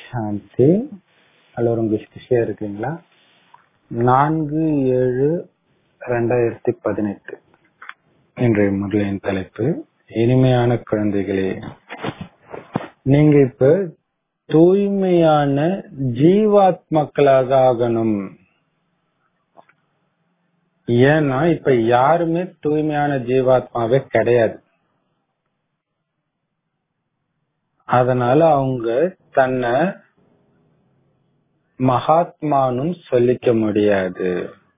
சாந்தி அல்ல உங்களுக்கு கிருஷியா இருக்கீங்களா நான்கு ஏழு ரெண்டாயிரத்தி பதினெட்டு இன்றைய முதலின் தலைப்பு இனிமையான குழந்தைகளே நீங்க இப்ப தூய்மையான ஜீவாத்மக்களாக ஆகணும் ஏன்னா இப்ப யாருமே தூய்மையான ஜீவாத்மாவே கிடையாது அதனால அவங்க தன்னை மகாத்மானும் சொல்லிக்க முடியாது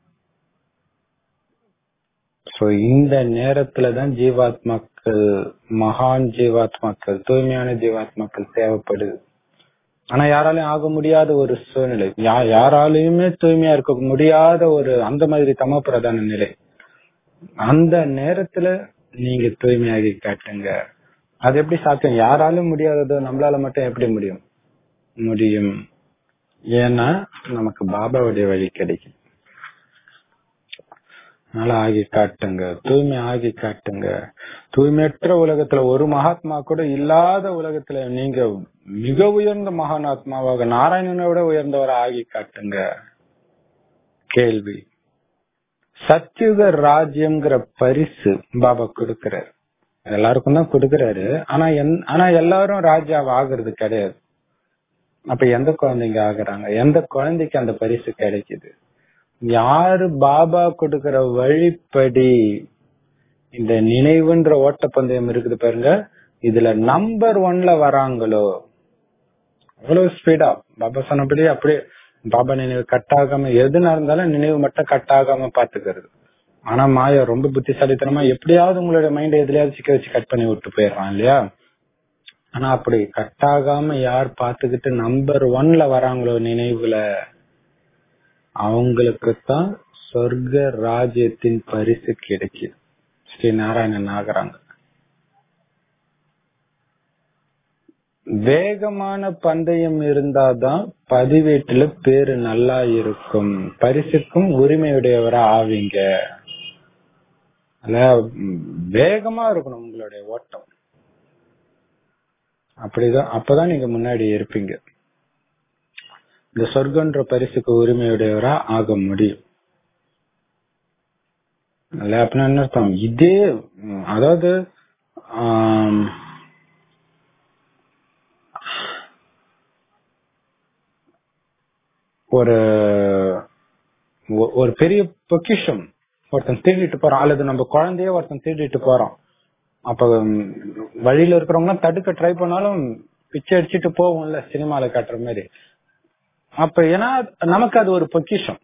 சோ இந்த நேரத்துலதான் ஜீவாத்மாக்கள் மகான் ஜீவாத்மாக்கள் தூய்மையான ஜீவாத்மாக்கள் தேவைப்படுது ஆனா யாராலையும் ஆக முடியாத ஒரு சூழ்நிலை யா- யாராலையுமே தூய்மையா இருக்க முடியாத ஒரு அந்த மாதிரி தம பிரதான நிலை அந்த நேரத்துல நீங்க தூய்மையாகி காட்டுங்க அது எப்படி சாத்தியம் யாராலும் முடியாததோ நம்மளால மட்டும் எப்படி முடியும் முடியும் ஏன்னா நமக்கு பாபாவுடைய வழி கிடைக்கும் அதனால ஆகி காட்டுங்க தூய்மை ஆகி காட்டுங்க தூய்மையற்ற உலகத்துல ஒரு மகாத்மா கூட இல்லாத உலகத்துல நீங்க மிக உயர்ந்த மகானாத்மாவாக நாராயணனை விட உயர்ந்தவரை ஆகி காட்டுங்க கேள்வி சத்யுக ராஜ்யம்ங்கிற பரிசு பாபா கொடுக்கிறார் எல்லாருக்கும் தான் கொடுக்கிறாரு ஆனா என்- ஆனா எல்லாரும் ராஜாவா ஆகுறது கிடையாது அப்ப எந்த குழந்தைங்க ஆகுறாங்க எந்த குழந்தைக்கு அந்த பரிசு கிடைக்குது யாரு பாபா கொடுக்கிற வழிப்படி இந்த நினைவுன்ற ஓட்டப்பந்தயம் இருக்குது பாருங்க இதுல நம்பர் ஒன்ல வராங்களோ அவ்வளவு ஸ்பீடா பாபா சொன்னபடி அப்படியே பாபா நினைவு கட் ஆகாம எது நடந்தாலும் நினைவு மட்டும் கட் ஆகாம பாத்துக்கிறது ஆனா மாயா ரொம்ப புத்திசாலித்தனமா எப்படியாவது உங்களுடைய மைண்ட் எதுலயாவது சிக்க வச்சு கட் பண்ணி விட்டு போயிடுறான் இல்லையா ஆனா அப்படி கட் ஆகாம யார் பாத்துக்கிட்டு நம்பர் ஒன்ல வராங்களோ நினைவுல அவங்களுக்கு தான் சொர்க்க ராஜ்யத்தின் பரிசு கிடைக்குது ஸ்ரீ நாராயணன் ஆகுறாங்க வேகமான பந்தயம் இருந்தாதான் பதிவேட்டுல பேரு நல்லா இருக்கும் பரிசுக்கும் உரிமையுடையவரா ஆவீங்க அதனால, ம், வேகமா இருக்கணும் உங்களுடைய ஓட்டம் அப்படிதான் அப்பதான் நீங்க முன்னாடி இருப்பீங்க இந்த சொர்க்கன்ற பரிசுக்கு உரிமையுடையவரா ஆக முடியும் இல்ல அப்படின்னா என்ன அர்த்தம் இதே ம், அதாவது ஆம், ஒரு ஒ- ஒரு பெரிய பொக்கிஷம் ஒருத்தன் திருடிட்டு போறான் அல்லது நம்ம குழந்தைய ஒருத்தன் திருடிட்டு போறான் அப்ப ம், வழியில இருக்கிறவங்க தடுக்க ட்ரை பண்ணாலும் பிச்சை அடிச்சிட்டு போவோம்ல சினிமால காட்டுற மாதிரி அப்ப ஏன்னா நமக்கு அது ஒரு பொக்கிஷம்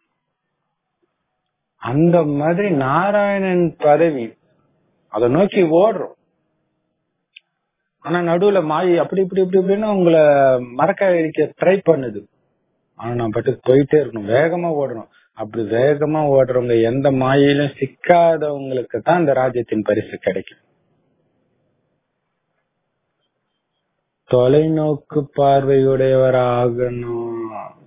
அந்த மாதிரி நாராயணன் பதவி அதை நோக்கி ஓடுறோம் ஆனா நடுவுல மாயி அப்படி இப்படி இப்படி இப்படின்னு உங்களை மறக்க அடிக்க ட்ரை பண்ணுது ஆனா நான் பாட்டுக்கு போயிட்டே இருக்கணும் வேகமா ஓடணும் அப்படி வேகமா ஓடுறவங்க எந்த மாயிலும் சிக்காதவங்களுக்கு தான் இந்த ராஜ்யத்தின் பரிசு கிடைக்கும் தொலைநோக்கு பார்வையுடையவராகணும்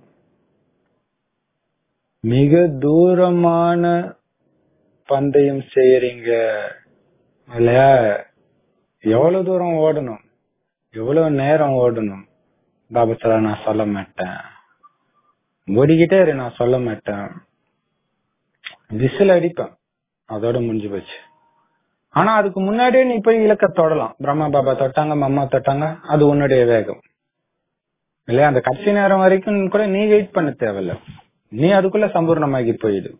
மிக தூரமான பந்தயம் செய்யறீங்க இல்லையா எவ்வளவு தூரம் ஓடணும் எவ்வளவு நேரம் ஓடணும் பாபா சொல்ல நான் சொல்ல மாட்டேன் ஓடிக்கிட்டே இரு நான் சொல்ல மாட்டேன் விசில் அடிப்பேன் அதோட முடிஞ்சு போச்சு ஆனா அதுக்கு முன்னாடியே நீ போய் இலக்க தொடலாம் பிரம்மா பாபா தொட்டாங்க மம்மா தொட்டாங்க அது உன்னுடைய வேகம் இல்லையா அந்த கடைசி நேரம் வரைக்கும் கூட நீ வெயிட் பண்ண தேவையில்ல நீ அதுக்குள்ள சம்பூர்ணமாகி போயிடு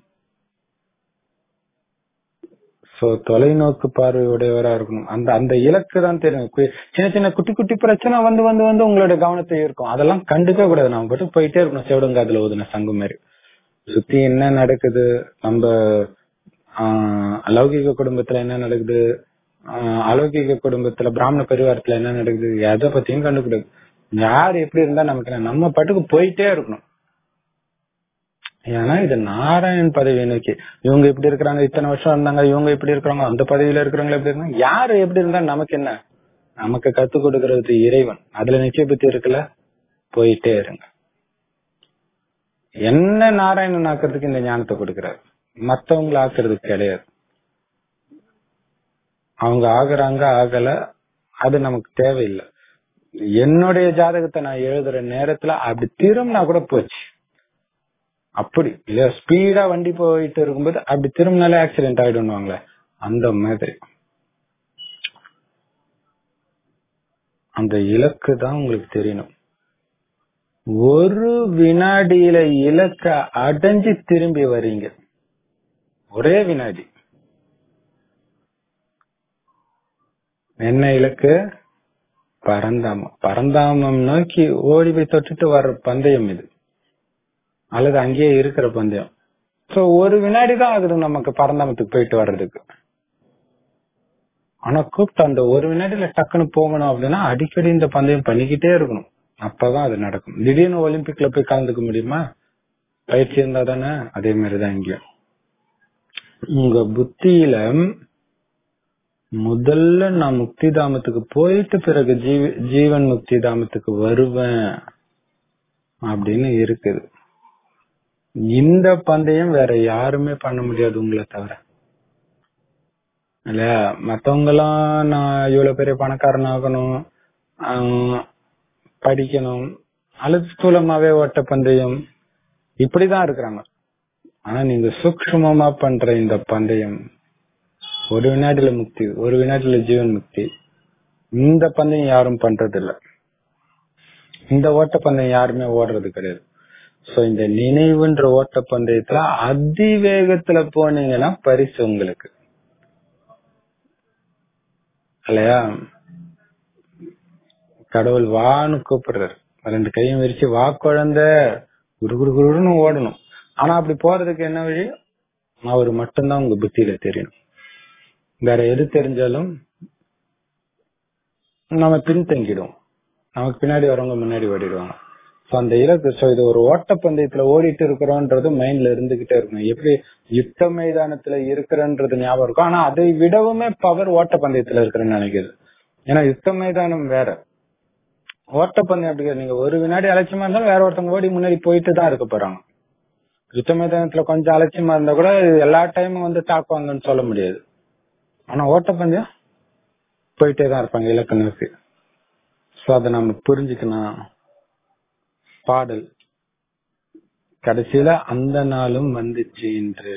சோ தொலைநோக்கு பார்வையுடையவரா இருக்கணும் அந்த அந்த இலக்கு தான் தெரியும் கு- சின்ன சின்ன குட்டி குட்டி பிரச்சனை வந்து வந்து வந்து உங்களுடைய கவனத்தை ஈர்க்கும் அதெல்லாம் கண்டுக்க கூடாது நம்ம பாட்டு போயிட்டே இருக்கணும் செவடுங்க அதுல ஓதுன சங்கு மாதிரி சுத்தி என்ன நடக்குது நம்ம ஆஹ், அலௌகிக குடும்பத்துல என்ன நடக்குது ஆஹ், அலௌகிக குடும்பத்துல பிராமண பரிவாரத்துல என்ன நடக்குது எதை பத்தியும் கண்டுக்கூடாது யார் எப்படி இருந்தா நமக்கு என்ன நம்ம பாட்டுக்கு போயிட்டே இருக்கணும் ஏன்னா இது நாராயண் பதவியை நோக்கி இவங்க இப்படி இருக்கிறாங்க இத்தனை வருஷம் இருந்தாங்க இவங்க இப்படி இருக்கிறாங்க அந்த பதவியில இருக்கிறவங்க எப்படி இருந்தாங்க யாரு எப்படி இருந்தா நமக்கு என்ன நமக்கு கத்து கொடுக்கறது இறைவன் அதுல நிச்சய புத்தி இருக்குல்ல போயிட்டே இருங்க என்ன நாராயணன் ஆக்குறதுக்கு இந்த ஞானத்தை கொடுக்கிறார் மத்தவங்களை ஆக்குறதுக்கு கிடையாது அவங்க ஆகுறாங்க ஆகல அது நமக்கு தேவையில்லை என்னுடைய ஜாதகத்தை நான் எழுதுற நேரத்துல அப்படி திரும்பினா கூட போச்சு அப்படி இல்ல ஸ்பீடா வண்டி போயிட்டு இருக்கும்போது அப்படி திரும்பினாலே ஆக்சிடென்ட் ஆயிடுவாங்களே அந்த மாதிரி அந்த இலக்கு தான் உங்களுக்கு தெரியணும் ஒரு வினாடியில இலக்க அடைஞ்சு திரும்பி வர்றீங்க ஒரே வினாடி என்ன இலக்கு பரந்தாமம் பரந்தாமம் நோக்கி ஓடி போய் தொட்டுட்டு வர்ற பந்தயம் இது அல்லது அங்கேயே இருக்கிற பந்தயம் சோ ஒரு வினாடி தான் ஆகுது நமக்கு பரந்தாமத்துக்கு போயிட்டு வர்றதுக்கு ஆனா கூப்பிட்டு அந்த ஒரு வினாடியில டக்குன்னு போகணும் அப்படின்னா அடிக்கடி இந்த பந்தயம் பண்ணிக்கிட்டே இருக்கணும் அப்பதான் அது நடக்கும் திடீர்னு ஒலிம்பிக்ல போய் கலந்துக்க முடியுமா பயிற்சி இருந்தா தானே அதே மாதிரிதான் இங்கேயும் உங்க புத்தியில முதல்ல நான் முக்தி தாமத்துக்கு போயிட்டு பிறகு ஜீவ- ஜீவன் முக்தி தாமத்துக்கு வருவேன் அப்படின்னு இருக்குது இந்த பந்தயம் வேற யாருமே பண்ண முடியாது உங்களை தவிர இல்லையா மத்தவங்க எல்லாம் நான் இவ்வளவு பெரிய பணக்காரன் ஆகணும் ஆஹ் படிக்கணும் அல்லது ஸ்தூலமாவே ஓட்ட பந்தயம் இப்படிதான் இருக்கிறாங்க ஆனா நீங்க சூக்ஷ்மமா பண்ற இந்த பந்தயம் ஒரு வினாடியில முக்தி ஒரு வினாடியில ஜீவன் முக்தி இந்த பந்தயம் யாரும் பண்றது இல்ல இந்த ஓட்ட பந்தயம் யாருமே ஓடுறது கிடையாது சோ இந்த நினைவுன்ற ஓட்ட பந்தயத்துல அதிவேகத்துல போனீங்கன்னா பரிசு உங்களுக்கு இல்லையா கடவுள் வான்னு கூப்பிடுறாரு ரெண்டு கையும் விரிச்சு வா குழந்தை குரு குரு குருன்னு ஓடணும் ஆனா அப்படி போறதுக்கு என்ன வழி அவர் மட்டும்தான் உங்க புத்தியில தெரியணும் வேற எது தெரிஞ்சாலும் நம்ம பின்தங்கிடுவோம் நமக்கு பின்னாடி வரவங்க முன்னாடி ஓடிடுவாங்க சோ அந்த இலக்கு சோ இது ஒரு ஓட்டப்பந்தயத்துல ஓடிட்டு இருக்கிறோன்றது மைண்ட்ல இருந்துகிட்டே இருக்கணும் எப்படி யுத்த மைதானத்துல இருக்கிறன்றது ஞாபகம் இருக்கும் ஆனா அதை விடவுமே பவர் ஓட்டப்பந்தயத்துல இருக்கிறேன்னு நினைக்கிறது ஏன்னா யுத்த மைதானம் வேற ஓட்டப்பந்தயம் அப்படி கிடையாது. நீங்க ஒரு வினாடி அலட்சியமா இருந்தாலும் வேற ஒருத்தவங்க ஓடி முன்னாடி போயிட்டு தான் இருக்க போறாங்க யுத்த மைதானத்துல கொஞ்சம் அலட்சியமா இருந்தா கூட எல்லா டைமும் வந்து தாக்குவாங்கன்னு சொல்ல முடியாது ஆனா ஓட்டப்பந்தயம் போயிட்டே தான் இருப்பாங்க இலக்கு நோக்கி சோ அதை நம்ம புரிஞ்சுக்கணும் பாடல் கடைசியில அந்த நாளும் வந்துச்சு என்று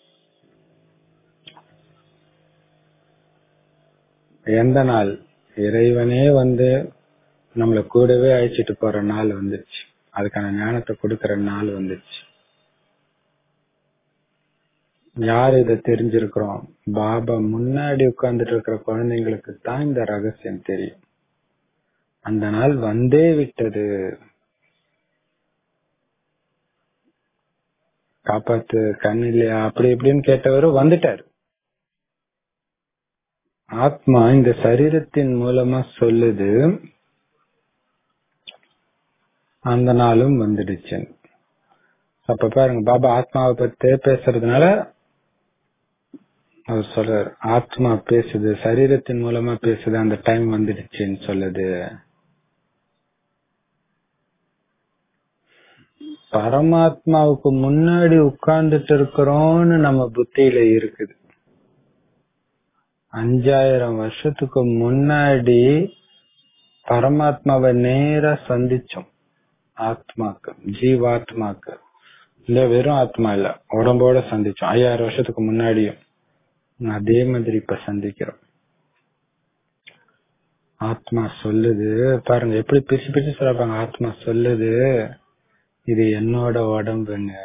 எந்த நாள் இறைவனே வந்து நம்மள கூடவே அழைச்சிட்டு போற நாள் வந்துச்சு அதுக்கான ஞானத்தை கொடுக்கற நாள் வந்துச்சு யார் இதை தெரிஞ்சிருக்கிறோம் பாபா முன்னாடி உட்கார்ந்துட்டு இருக்கிற குழந்தைங்களுக்கு தான் இந்த ரகசியம் தெரியும் அந்த நாள் வந்தே விட்டது காப்பாத்து கண் இல்லையா அப்படி இப்படின்னு கேட்டவரு வந்துட்டாரு ஆத்மா இந்த சரீரத்தின் மூலமா சொல்லுது அந்த நாளும் வந்துடுச்சு அப்ப பாருங்க பாபா ஆத்மாவை பத்தி பேசுறதுனால அவர் சொல்றாரு ஆத்மா பேசுது சரீரத்தின் மூலமா பேசுது அந்த டைம் வந்துடுச்சுன்னு சொல்லுது பரமாத்மாவுக்கு முன்னாடி உட்கார்ந்துட்டு இருக்கிறோம்னு நம்ம புத்தியில இருக்குது அஞ்சாயிரம் வருஷத்துக்கு முன்னாடி பரமாத்மாவை நேரா சந்திச்சோம் ஆத்மாக்கு ஜீவாத்மாக்கு இல்ல வெறும் ஆத்மா இல்ல உடம்போட சந்திச்சோம் ஐயாயிரம் வருஷத்துக்கு முன்னாடியும் அதே மாதிரி இப்ப சந்திக்கிறோம் ஆத்மா சொல்லுது பாருங்க எப்படி பிரிச்சு பிரிச்சு சொல்றாங்க ஆத்மா சொல்லுது இது என்னோட உடம்புன்னு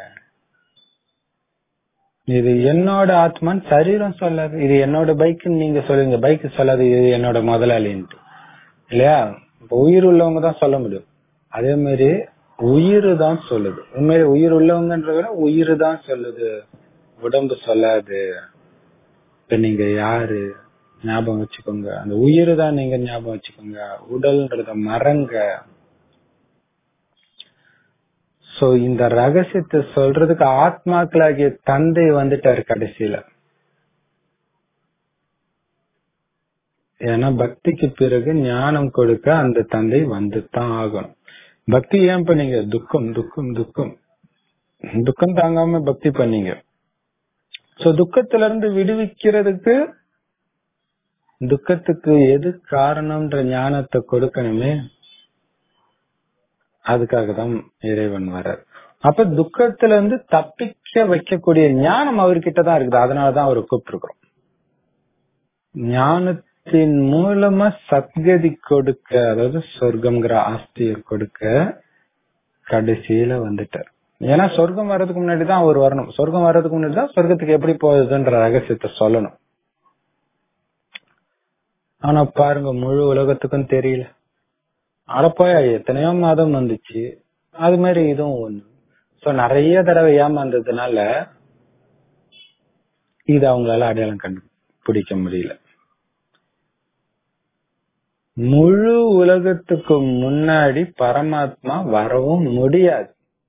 இது என்னோட ஆத்மான்னு சரீரம் சொல்லாது இது என்னோட பைக்குன்னு நீங்க சொல்லுங்க பைக் சொல்லாது இது என்னோட முதலாளின்ட்டு இல்லையா இப்ப உயிர் உள்ளவங்க தான் சொல்ல முடியும் அதே மாதிரி உயிர் தான் சொல்லுது உண்மையில உயிர் உள்ளவங்கன்றத விட உயிர் தான் சொல்லுது உடம்பு சொல்லாது இப்ப நீங்க யாரு ஞாபகம் வச்சுக்கோங்க அந்த உயிர் தான் நீங்க ஞாபகம் வச்சுக்கோங்க உடல்ன்றத மறங்க சோ இந்த ரகசியத்தை சொல்றதுக்கு ஆத்மாக்களாகிய தந்தை வந்துட்டாரு கடைசியில ஏன்னா பக்திக்கு பிறகு ஞானம் கொடுக்க அந்த தந்தை வந்துதான் ஆகணும் பக்தி ஏன் பண்ணீங்க துக்கம் துக்கம் துக்கம் துக்கம் தாங்காம பக்தி பண்ணீங்க சோ துக்கத்துல இருந்து விடுவிக்கிறதுக்கு துக்கத்துக்கு எது காரணம்ன்ற ஞானத்தை கொடுக்கணுமே அதுக்காக தான் இறைவன் வர்றார் அப்ப துக்கத்துல இருந்து தப்பிக்க வைக்கக்கூடிய ஞானம் அவர்கிட்ட தான் இருக்குது அதனாலதான் அவரை கூப்பிட்டுருக்கிறோம் ஞானத்தின் மூலமா சத்கதி கொடுக்க அதாவது சொர்க்கம்ங்கிற ஆஸ்தியை கொடுக்க கடைசியில வந்துட்டார் ஏன்னா சொர்க்கம் வர்றதுக்கு முன்னாடி தான் அவர் வரணும் சொர்க்கம் வர்றதுக்கு முன்னாடி தான் சொர்க்கத்துக்கு எப்படி போகுதுன்ற ரகசியத்தை சொல்லணும் ஆனா பாருங்க முழு உலகத்துக்கும் தெரியல அடப்போயா எத்தனையோ மாதம் வந்துச்சு அது மாதிரி இதுவும் ஒண்ணு சோ நிறைய தடவை ஏமாந்ததுனால இது அவங்களால அடையாளம் கண்டு பிடிக்க முடியல முழு உலகத்துக்கு முன்னாடி பரமாத்மா வரவும் முடியாது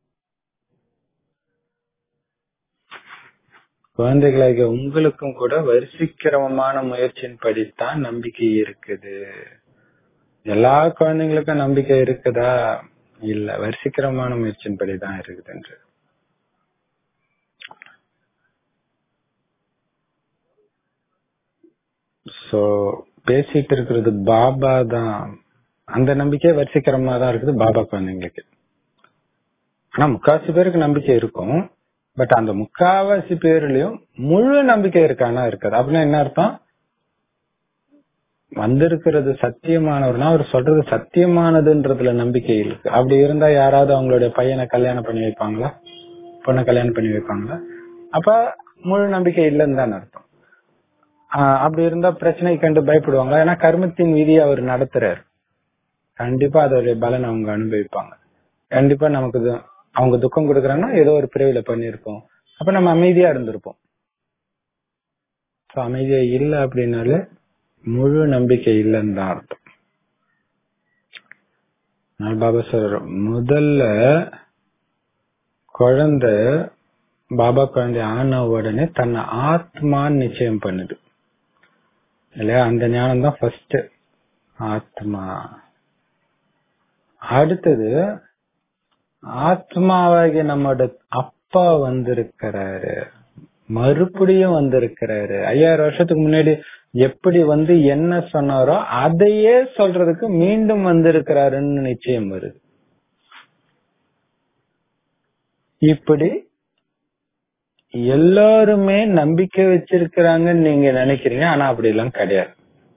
குழந்தைகளாகிய உங்களுக்கும் கூட வரிசைக்கிரமமான முயற்சியின் படித்தான் நம்பிக்கை இருக்குது எல்லா குழந்தைங்களுக்கும் நம்பிக்கை இருக்குதா இல்ல வரிசைக்கிரமான முயற்சியின் படிதான் இருக்குது என்று சோ பேசிட்டு இருக்கிறது பாபா தான் அந்த நம்பிக்கை வரிசைக்கிரமா தான் இருக்குது பாபா குழந்தைங்களுக்கு ஆனா முக்காவாசி பேருக்கு நம்பிக்கை இருக்கும் பட் அந்த முக்காவாசி பேர்லயும் முழு நம்பிக்கை இருக்கானா இருக்காது அப்படின்னா என்ன அர்த்தம் வந்திருக்கிறது சத்தியமானவர்னா அவர் சொல்றது சத்தியமானதுன்றதுல நம்பிக்கை இருக்கு அப்படி இருந்தா யாராவது அவங்களுடைய பையனை கல்யாணம் பண்ணி வைப்பாங்களா பொண்ணை கல்யாணம் பண்ணி வைப்பாங்களா அப்ப முழு நம்பிக்கை இல்லைன்னு தான் அர்த்தம் ஆஹ் அப்படி இருந்தா பிரச்சனை கண்டு பயப்படுவாங்க ஏன்னா கர்மத்தின் விதியை அவர் நடத்துறாரு கண்டிப்பா அதோடைய பலன் அவங்க அனுபவிப்பாங்க கண்டிப்பா நமக்கு இது- அவங்க துக்கம் கொடுக்கறாங்கன்னா ஏதோ ஒரு பிரிவுல பண்ணிருப்போம் அப்ப நம்ம அமைதியா இருந்திருப்போம் So, அமைதியா இல்ல அப்படின்னாலே முழு நம்பிக்கை இல்லைன்னு தான் அர்த்தம் அதனால பாபா சார் முதல்ல குழந்தை பாபா குழந்தை ஆன உடனே தன்னை ஆத்மான்னு நிச்சயம் பண்ணுது இல்லையா அந்த ஞானம் தான் ஃபர்ஸ்ட் ஆத்மா அடுத்தது ஆத்மாவாகிய நம்மோட அப்பா வந்திருக்கிறாரு மறுபடியும் வந்திருக்கிறாரு ஐயாயிரம் வருஷத்துக்கு முன்னாடி எப்படி வந்து என்ன சொன்னாரோ அதையே சொல்றதுக்கு மீண்டும் வந்திருக்கிறாருன்னு நிச்சயம் வருது இப்படி எல்லாருமே நம்பிக்கை வச்சிருக்கிறாங்கன்னு நீங்க நினைக்கிறீங்க ஆனா அப்படி எல்லாம் கிடையாது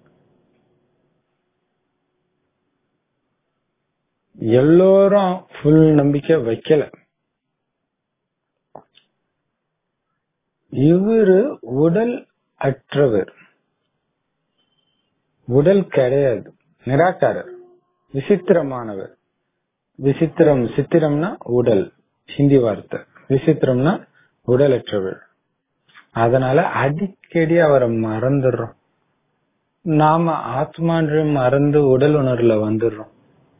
எல்லோரும் ஃபுல் நம்பிக்கை வைக்கல இவரு உடல் அற்றவர் உடல் கிடையாது நிராகாரர் விசித்திரமானவர் விசித்திரம் சித்திரம்னா உடல் ஹிந்தி வார்த்தை விசித்திரம்னா உடலற்றவர் அதனால அடிக்கடி அவரை மறந்துடுறோம் நாம ஆத்மான்று மறந்து உடல் உணர்வுல வந்துடுறோம்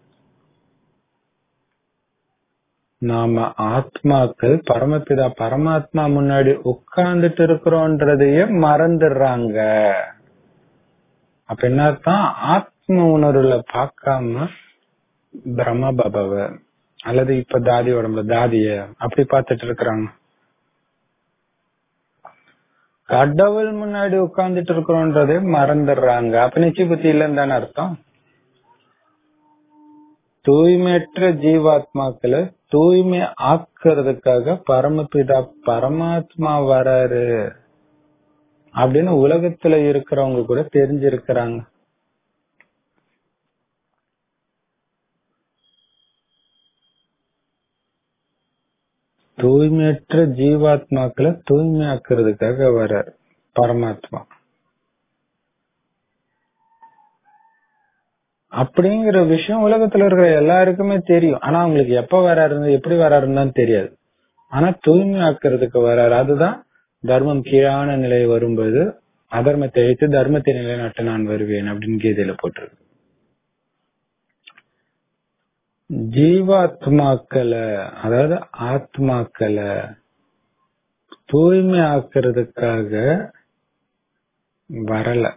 நாம ஆத்மாக்கள் பரமபிதா பரமாத்மா முன்னாடி உட்கார்ந்துட்டு இருக்கிறோன்றதையே மறந்துடுறாங்க அப்ப என்ன அர்த்தம் ஆத்ம உணர்வுல பார்க்காம பிரம்ம பாபாவ அல்லது இப்ப தாதி உடம்புல தாதிய அப்படி பார்த்துட்டு இருக்கிறாங்க கடவுள் முன்னாடி உட்கார்ந்துட்டு இருக்கிறோன்றதே மறந்துடுறாங்க அப்ப நிச்சய புத்தி இல்லைன்னு தானே அர்த்தம் தூய்மையற்ற ஜீவாத்மாக்களை தூய்மை ஆக்குறதுக்காக பரமபிதா பரமாத்மா வராரு அப்படின்னு உலகத்துல இருக்கிறவங்க கூட தெரிஞ்சிருக்கிறாங்க தூய்மையற்ற ஜீவாத்மாக்களை தூய்மையாக்குறதுக்காக வரார் பரமாத்மா அப்படிங்கிற விஷயம் உலகத்துல இருக்கிற எல்லாருக்குமே தெரியும் ஆனா அவங்களுக்கு எப்ப வராருன்னு எப்படி வராருன்னு தான் தெரியாது ஆனா தூய்மையாக்குறதுக்கு வராரு அதுதான் தர்மம் கீழான நிலை வரும்போது அதர்மத்தை வைத்து தர்மத்தை நிலைநாட்ட நான் வருவேன் அப்படின்னு கீதையில போட்டிருக்கு ஜீவாத்மாக்களை அதாவது ஆத்மாக்களை தூய்மை ஆக்குறதுக்காக வரல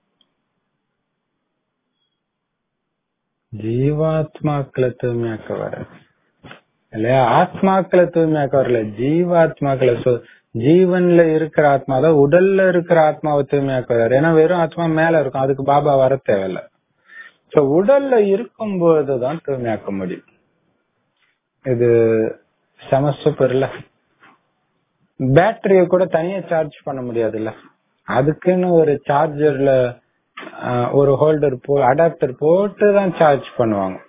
ஜீவாத்மாக்களை தூய்மையாக்க வர இல்லையா ஆத்மாக்களை தூய்மையாக்க வரல ஜீவாத்மாக்களை சொ- ஜீவன்ல இருக்கிற ஆத்மா தான் உடல்ல இருக்கிற ஆத்மாவை தூய்மையாக்குவார் ஏன்னா வெறும் ஆத்மா மேல இருக்கும் அதுக்கு பாபா வர தேவையில்ல சோ உடல்ல இருக்கும் போதுதான் தூய்மையாக்க முடியும் இது செம சூப்பர்ல பேட்டரிய கூட தனியா சார்ஜ் பண்ண முடியாதுல்ல அதுக்குன்னு ஒரு சார்ஜர்ல ஒரு ஹோல்டர் போ அடாப்டர் போட்டு தான் சார்ஜ் பண்ணுவாங்க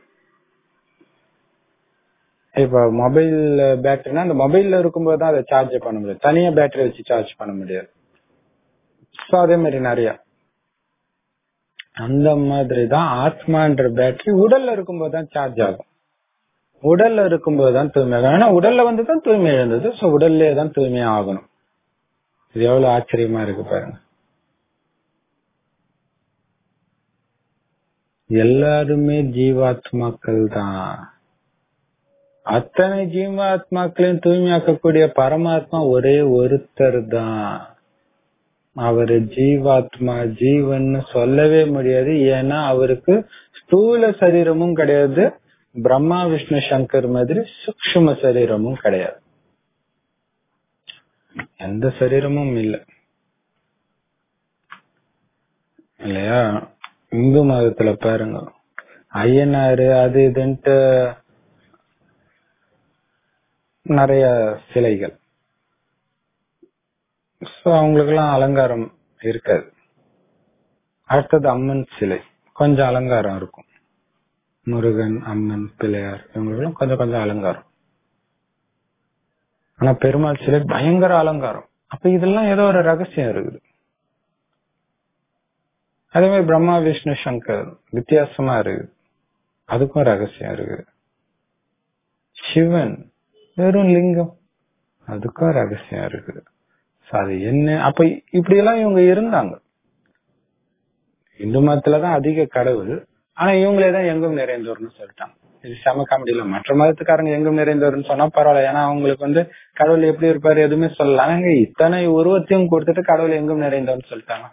இப்ப மொபைல் பேட்டரினா அந்த மொபைல்ல இருக்கும்போது தான் அதை சார்ஜ் பண்ண முடியாது தனியா பேட்டரி வச்சு சார்ஜ் பண்ண முடியாது ஸோ அதே மாதிரி நிறைய அந்த மாதிரி தான் ஆத்மான்ற பேட்டரி உடல்ல இருக்கும்போது தான் சார்ஜ் ஆகும் உடல்ல இருக்கும்போது தான் தூய்மை ஆகும் ஏன்னா உடல்ல வந்து தான் தூய்மை எழுந்தது ஸோ உடல்லே தான் தூய்மை ஆகணும் இது எவ்வளவு ஆச்சரியமா இருக்கு பாருங்க எல்லாருமே ஜீவாத்மாக்கள் தான் அத்தனை ஜீவாத்மாக்களையும் தூய்மையாக்கக்கூடிய பரமாத்மா ஒரே ஒருத்தர் தான் அவரு ஜீவாத்மா ஜீவன்னு சொல்லவே முடியாது ஏன்னா அவருக்கு ஸ்தூல சரீரமும் கிடையாது பிரம்மா விஷ்ணு சங்கர் மாதிரி சூக்ஷ்ம சரீரமும் கிடையாது எந்த சரீரமும் இல்லை இல்லையா இந்து மதத்துல பாருங்க ஐயனாரு அது இதுன்ட்டு நிறைய சிலைகள் சோ அவங்களுக்கு எல்லாம் அலங்காரம் இருக்காது அடுத்தது அம்மன் சிலை கொஞ்சம் அலங்காரம் இருக்கும் முருகன் அம்மன் பிள்ளையார் இவங்களுக்கெல்லாம் கொஞ்சம் கொஞ்சம் அலங்காரம் ஆனா பெருமாள் சிலை பயங்கர அலங்காரம் அப்ப இதெல்லாம் ஏதோ ஒரு ரகசியம் இருக்குது அதே மாதிரி பிரம்மா விஷ்ணு சங்கர் வித்தியாசமா இருக்குது அதுக்கும் ரகசியம் இருக்குது சிவன் வெறும் லிங்கம் அதுக்கும் ரகசியம் இருக்குது அது என்ன அப்ப இப்படி எல்லாம் இவங்க இருந்தாங்க இந்து மதத்துலதான் அதிக கடவுள் ஆனா இவங்களே தான் எங்கும் நிறைந்தோர்னு சொல்லிட்டாங்க இது செம காமெடியில மற்ற மதத்துக்காரங்க எங்கும் நிறைந்தவர்னு சொன்னா பரவாயில்ல ஏன்னா அவங்களுக்கு வந்து கடவுள் எப்படி இருப்பாரு எதுவுமே சொல்லலாம் ஆனா இத்தனை உருவத்தையும் கொடுத்துட்டு கடவுள் எங்கும் நிறைந்தவர்னு சொல்லிட்டாங்க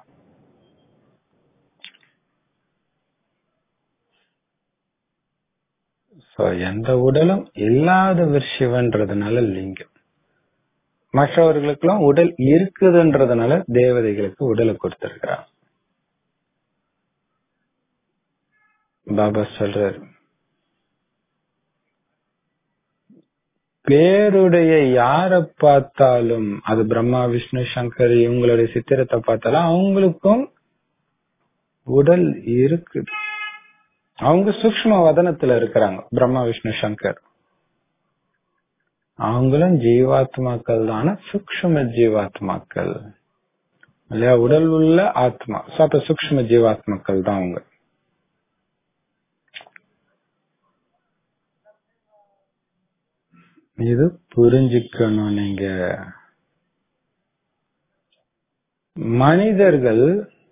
எந்த உடலும் இல்லாதவர் சிவன்றதுனால லிங்கம் மற்றவர்களுக்கெல்லாம் உடல் இருக்குதுன்றதுனால தேவதைகளுக்கு உடலை கொடுத்திருக்கிறார் பாபா சொல்றாரு பேருடைய யார பார்த்தாலும் அது பிரம்மா விஷ்ணு சங்கர் இவங்களுடைய சித்திரத்தை பார்த்தாலும் அவங்களுக்கும் உடல் இருக்குது அவங்க சூக்ம வதனத்துல இருக்கிறாங்க பிரம்மா விஷ்ணு சங்கர் அவங்களும் ஜீவாத்மாக்கள் தான சூக்ம ஜீவாத்மாக்கள் இல்லையா உடல் உள்ள ஆத்மா அப்ப சூக்ம ஜீவாத்மாக்கள் தான் அவங்க இது புரிஞ்சுக்கணும் நீங்க மனிதர்கள்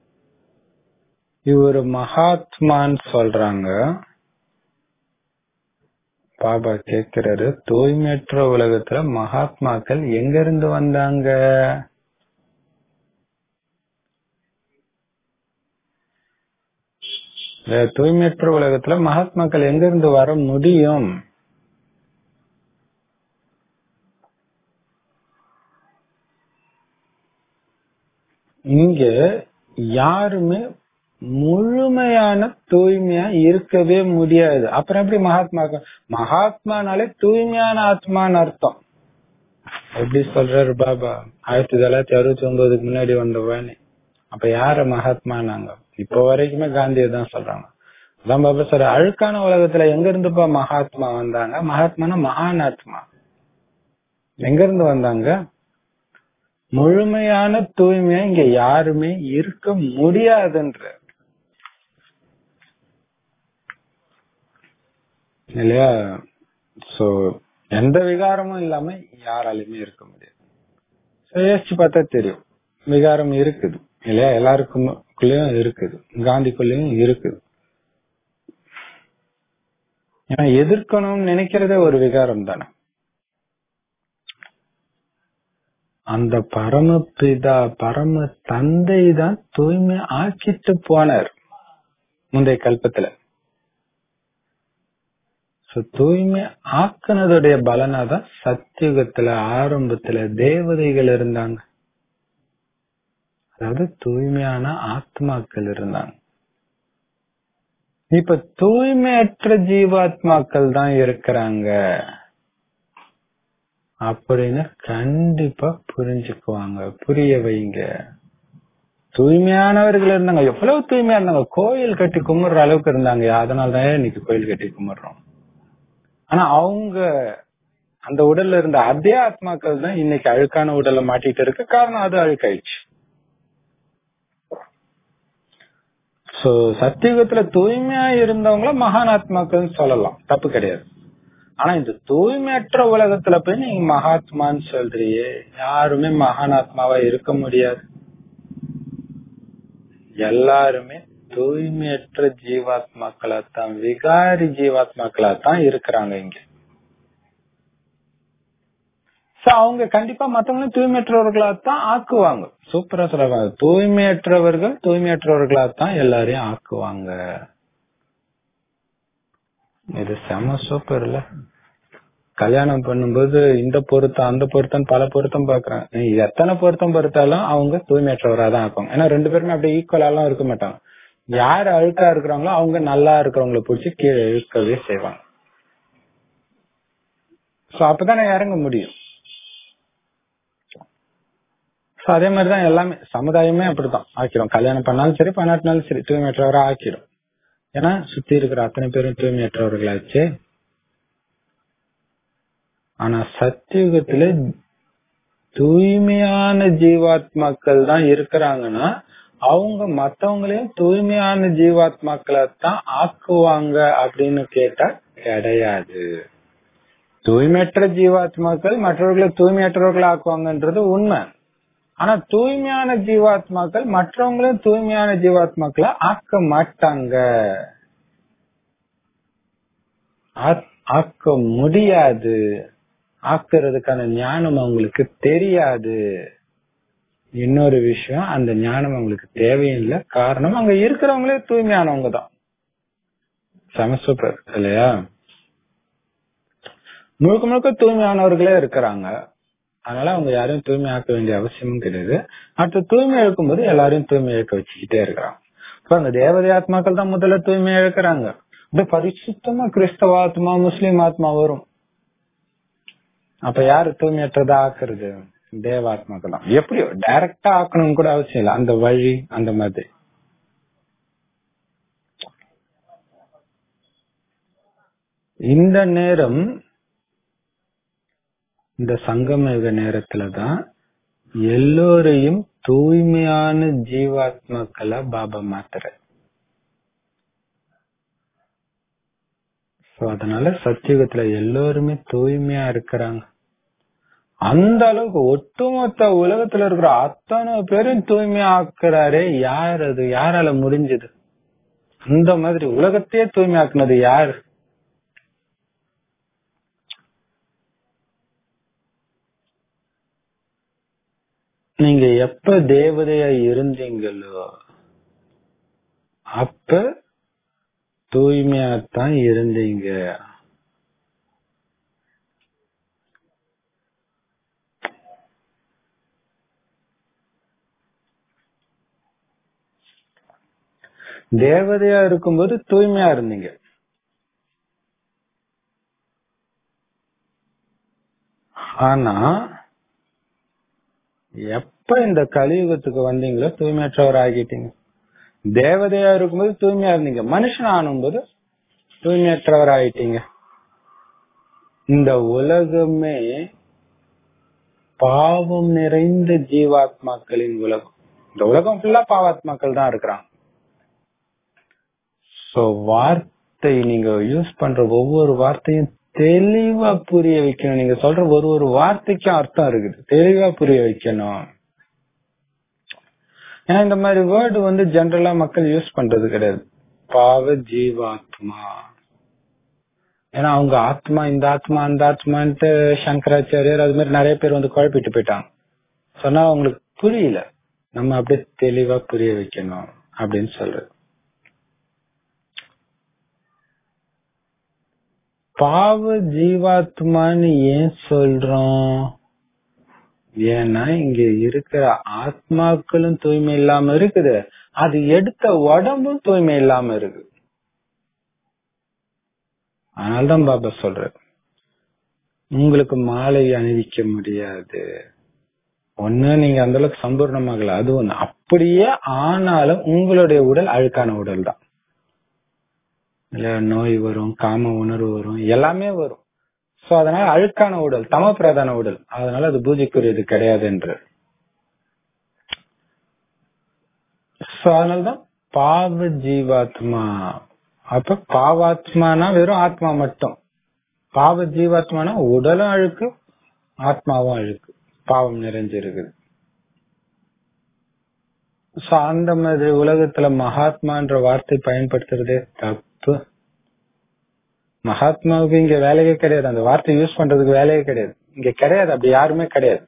இவர் மகாத்மான்னு சொல்றாங்க பாபா கேக்குறாரு தூய்மையற்ற உலகத்துல மகாத்மாக்கள் எங்க இருந்து வந்தாங்க தூய்மையற்ற உலகத்துல மகாத்மாக்கள் எங்க இருந்து வர முடியும் இங்க யாருமே முழுமையான தூய்மையா இருக்கவே முடியாது அப்புறம் எப்படி மகாத்மா மகாத்மானாலே தூய்மையான ஆத்மான்னு அர்த்தம் எப்படி சொல்றாரு பாபா ஆயிரத்தி தொள்ளாயிரத்தி அறுபத்தி ஒன்பதுக்கு முன்னாடி வந்தவானே அப்ப யார மகாத்மானாங்க இப்ப வரைக்குமே காந்தியை தான் சொல்றாங்க அதான் பாபா சார் அழுக்கான உலகத்துல எங்க இருந்துப்பா மகாத்மா வந்தாங்க மகாத்மானா மகான் ஆத்மா எங்க இருந்து வந்தாங்க முழுமையான தூய்மையா இங்க யாருமே இருக்க முடியாதுன்ற இல்லையா சோ எந்த விகாரமும் இல்லாம யாராலுமே இருக்க முடியாது யோசிச்சு பார்த்தா தெரியும் விகாரம் இருக்குது இல்லையா எல்லாருக்குள்ளயும் இருக்குது காந்திக்குள்ளயும் இருக்குது ஏன்னா எதிர்க்கணும்னு நினைக்கிறதே ஒரு விகாரம் தானே அந்த பரமபிதா பரம தந்தை தான் தூய்மை ஆக்கிட்டு போனார் முந்தைய கல்பத்துல So, தூய்மை ஆக்குனதுடைய பலனாதான் சத்தியுகத்துல ஆரம்பத்துல தேவதைகள் இருந்தாங்க அதாவது தூய்மையான ஆத்மாக்கள் இருந்தாங்க இப்ப தூய்மையற்ற ஜீவாத்மாக்கள் தான் இருக்கிறாங்க அப்படின்னு கண்டிப்பா புரிஞ்சுக்குவாங்க புரிய வைங்க தூய்மையானவர்கள் இருந்தாங்க எவ்வளவு தூய்மையா இருந்தாங்க கோயில் கட்டி கும்பிடுற அளவுக்கு இருந்தாங்க அதனாலதான் இன்னைக்கு கோயில் கட்டி கும்பிடுறோம் ஆனா அவங்க அந்த உடல்ல இருந்த அதே ஆத்மாக்கள் தான் இன்னைக்கு அழுக்கான உடல்ல மாட்டிட்டு இருக்கு காரணம் அது அழுக்காயிடுச்சு சோ சத்தியுகத்துல தூய்மையா இருந்தவங்கள மகான் ஆத்மாக்கள் சொல்லலாம் தப்பு கிடையாது ஆனா இந்த தூய்மையற்ற உலகத்துல போய் நீங்க மகாத்மான்னு சொல்றியே யாருமே மகான் ஆத்மாவா இருக்க முடியாது எல்லாருமே தூய்மையற்ற ஜீவாத்மாக்களா தான் விகாரி ஜீவாத்மாக்களா தான் இருக்கிறாங்க இங்க சோ அவங்க கண்டிப்பா மத்தவங்களும் தூய்மையற்றவர்களா தான் ஆக்குவாங்க சூப்பரா சொல்றாங்க தூய்மையற்றவர்கள் தூய்மையற்றவர்களா தான் எல்லாரையும் ஆக்குவாங்க இது செம சூப்பர் இல்ல கல்யாணம் பண்ணும்போது இந்த பொருத்தம் அந்த பொருத்தம் பல பொருத்தம் பாக்குறாங்க நீ எத்தனை பொருத்தம் பொறுத்தாலும் அவங்க தூய்மையற்றவரா தான் ஆக்குவாங்க ஏன்னா ரெண்டு பேருமே அப்படியே ஈக்குவலாலாம் இருக்க மாட்டாங்க யார் அழுக்கா இருக்கிறாங்களோ அவங்க நல்லா இருக்கிறவங்கள பிடிச்சி கீழே இழுக்கவே செய்வாங்க சோ அப்பதானே இறங்க முடியும் சோ அதே மாதிரிதான் எல்லாமே சமுதாயமே அப்படித்தான் ஆக்கிடும் கல்யாணம் பண்ணாலும் சரி பண்ணாட்டினாலும் சரி தூய்மையற்றவரா ஆக்கிடும் ஏன்னா சுத்தி இருக்கிற அத்தனை பேரும் தூய்மையற்றவர்களாச்சு ஆனா சத்தியுகத்துல தூய்மையான ஜீவாத்மாக்கள் தான் இருக்கிறாங்கன்னா அவங்க மத்தவங்களையும் தூய்மையான ஜீவாத்மாக்களை தான் ஆக்குவாங்க அப்படின்னு கேட்டா கிடையாது தூய்மையற்ற ஜீவாத்மாக்கள் மற்றவர்களை தூய்மையற்றவர்கள் ஆக்குவாங்கன்றது உண்மை ஆனா தூய்மையான ஜீவாத்மாக்கள் மற்றவங்களும் தூய்மையான ஜீவாத்மாக்களை ஆக்க மாட்டாங்க ஆக்க முடியாது ஆக்குறதுக்கான ஞானம் அவங்களுக்கு தெரியாது இன்னொரு விஷயம் அந்த ஞானம் அவங்களுக்கு தேவையில்லை காரணம் அங்க இருக்கிறவங்களே தூய்மையானவங்க தான் சமசூப்பர் இல்லையா முழுக்க முழுக்க தூய்மையானவர்களே இருக்கிறாங்க அதனால அவங்க யாரையும் தூய்மை ஆக்க வேண்டிய அவசியமும் கிடையாது அடுத்து தூய்மை இழக்கும்போது எல்லாரையும் தூய்மை இழக்க வச்சுக்கிட்டே இருக்கிறாங்க இப்ப அந்த தேவதை ஆத்மாக்கள் தான் முதல்ல தூய்மை இழக்கிறாங்க அப்படியே பரிசுத்தமா கிறிஸ்தவ ஆத்மா முஸ்லீம் ஆத்மா வரும் அப்ப யாரு தூய்மையற்றதா ஆக்குறது தேவாத்மாக்கள் தான் எப்படியோ டைரக்டா ஆக்கணும்னு கூட அவசியம் இல்லை அந்த வழி அந்த மாதிரி இந்த நேரம் இந்த சங்கமயுக நேரத்துலதான் எல்லோரையும் தூய்மையான ஜீவாத்மாக்களா பாபா மாத்துற அதனால சத்தியுகத்துல எல்லோருமே தூய்மையா இருக்கிறாங்க அந்த அளவுக்கு ஒட்டுமொத்த உலகத்துல இருக்கிற அத்தனை பேரும் தூய்மையா ஆக்குறாரே யார் அது யாரால முடிஞ்சது அந்த மாதிரி உலகத்தையே தூய்மையாக்குனது யாரு நீங்க எப்ப தேவதையா இருந்தீங்களோ அப்ப தூய்மையாத்தான் இருந்தீங்க தேவதையா இருக்கும்போது தூய்மையா இருந்தீங்க ஆனா எப்ப இந்த கலியுகத்துக்கு வந்தீங்களோ தூய்மையற்றவர் ஆகிட்டீங்க தேவதையா இருக்கும்போது தூய்மையா இருந்தீங்க மனுஷன் ஆனும்போது தூய்மையற்றவர் ஆயிட்டீங்க இந்த உலகமே பாவம் நிறைந்த ஜீவாத்மாக்களின் உலகம் இந்த உலகம் ஃபுல்லா பாவாத்மாக்கள் தான் இருக்கிறாங்க சோ வார்த்தை நீங்க யூஸ் பண்ற ஒவ்வொரு வார்த்தையும் தெளிவா புரிய வைக்கணும் நீங்க சொல்ற ஒரு ஒரு வார்த்தைக்கும் அர்த்தம் இருக்குது தெளிவா புரிய வைக்கணும் ஏன்னா இந்த மாதிரி வேர்டு வந்து ஜென்ரலா மக்கள் யூஸ் பண்றது கிடையாது பாவ ஜீவாத்மா ஏன்னா அவங்க ஆத்மா இந்த ஆத்மா அந்த ஆத்மான்ட்டு சங்கராச்சாரியர் அது மாதிரி நிறைய பேர் வந்து குழப்பிட்டு போயிட்டாங்க சொன்னா அவங்களுக்கு புரியல நம்ம அப்படியே தெளிவா புரிய வைக்கணும் அப்படின்னு சொல்றது பாவ ஜீவாத்மான்னு ஏன் சொல்றோம் ஏன்னா இங்க இருக்கிற ஆத்மாக்களும் தூய்மை இல்லாம இருக்குது அது எடுத்த உடம்பும் தூய்மை இல்லாம இருக்கு அதனால்தான் பாபா சொல்ற உங்களுக்கு மாலை அணிவிக்க முடியாது ஒண்ணு நீங்க அந்த அளவுக்கு சம்பூர்ணமாகல அது ஒண்ணு அப்படியே ஆனாலும் உங்களுடைய உடல் அழுக்கான உடல் தான் இல்ல நோய் வரும் காம உணர்வு வரும் எல்லாமே வரும் சோ அதனால அழுக்கான உடல் தம பிரதான உடல் அதனால அது பூஜைக்குரியது கிடையாது என்று சோ அதனாலதான் பாவ ஜீவாத்மா அப்ப பாவாத்மானா வெறும் ஆத்மா மட்டும் பாவ ஜீவாத்மானா உடலும் அழுக்கு ஆத்மாவும் அழுக்கு பாவம் நிறைஞ்சிருக்குது சோ அந்த மாதிரி உலகத்துல மகாத்மான்ற வார்த்தை பயன்படுத்துறதே தப்பு மகாத்மாவுக்கு இங்க வேலையே கிடையாது அந்த வார்த்தை யூஸ் பண்றதுக்கு வேலையே கிடையாது இங்க கிடையாது அப்படி யாருமே கிடையாது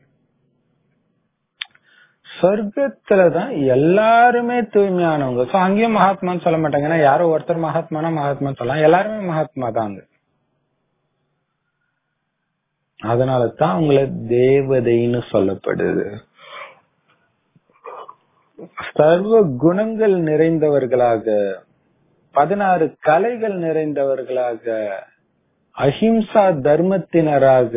சொர்க்கத்துலதான் எல்லாருமே தூய்மையானவங்க சோ அங்கேயும் மகாத்மான்னு சொல்ல மாட்டாங்க ஏன்னா யாரோ ஒருத்தர் மகாத்மானா மகாத்மான்னு சொல்லலாம் எல்லாருமே மகாத்மா தான் அங்க அதனால தான் உங்களை தேவதைன்னு சொல்லப்படுது சர்வ குணங்கள் நிறைந்தவர்களாக பதினாறு கலைகள் நிறைந்தவர்களாக அஹிம்சா தர்மத்தினராக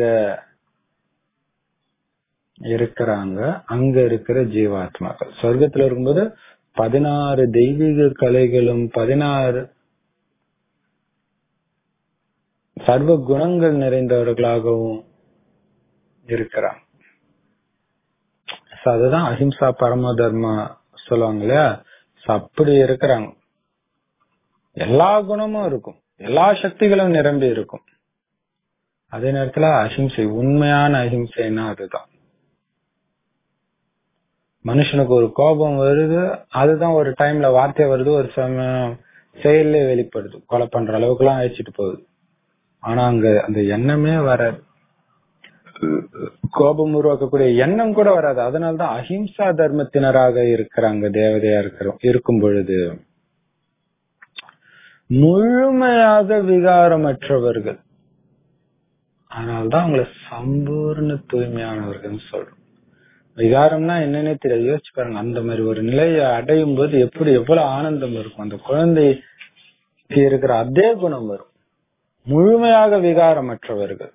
இருக்கிறாங்க அங்க இருக்கிற ஜீவாத்மாக்கள் சொர்க்கத்துல இருக்கும்போது பதினாறு தெய்வீக கலைகளும் பதினாறு சர்வ குணங்கள் நிறைந்தவர்களாகவும் இருக்கிறாங்க அதுதான் அஹிம்சா பரம தர்மா சொல்லுவாங்க இல்லையா அப்படி இருக்கிறாங்க எல்லா குணமும் இருக்கும் எல்லா சக்திகளும் நிரம்பி இருக்கும் அதே நேரத்துல அஹிம்சை உண்மையான அஹிம்சைன்னா அதுதான் மனுஷனுக்கு ஒரு கோபம் வருது அதுதான் ஒரு டைம்ல வார்த்தை வருது ஒரு சமயம் செயல்ல வெளிப்படுது கொலை பண்ற அளவுக்கு எல்லாம் அழைச்சிட்டு போகுது ஆனா அங்க அந்த எண்ணமே வராது கோபம் உருவாக்கக்கூடிய எண்ணம் கூட வராது அதனால்தான் அஹிம்சா தர்மத்தினராக இருக்கிறாங்க தேவதையா இருக்கிறோம் இருக்கும் பொழுது முழுமையாக விகாரமற்றவர்கள் அதனால்தான் அவங்கள சம்பூர்ண தூய்மையானவர்கள் சொல்றோம் விகாரம்னா என்னன்னே தெரியாது யோசிச்சு பாருங்க அந்த மாதிரி ஒரு நிலையை அடையும் போது எப்படி எவ்வளவு ஆனந்தம் இருக்கும் அந்த குழந்தைக்கு இருக்கிற அதே குணம் வரும் முழுமையாக விகாரமற்றவர்கள்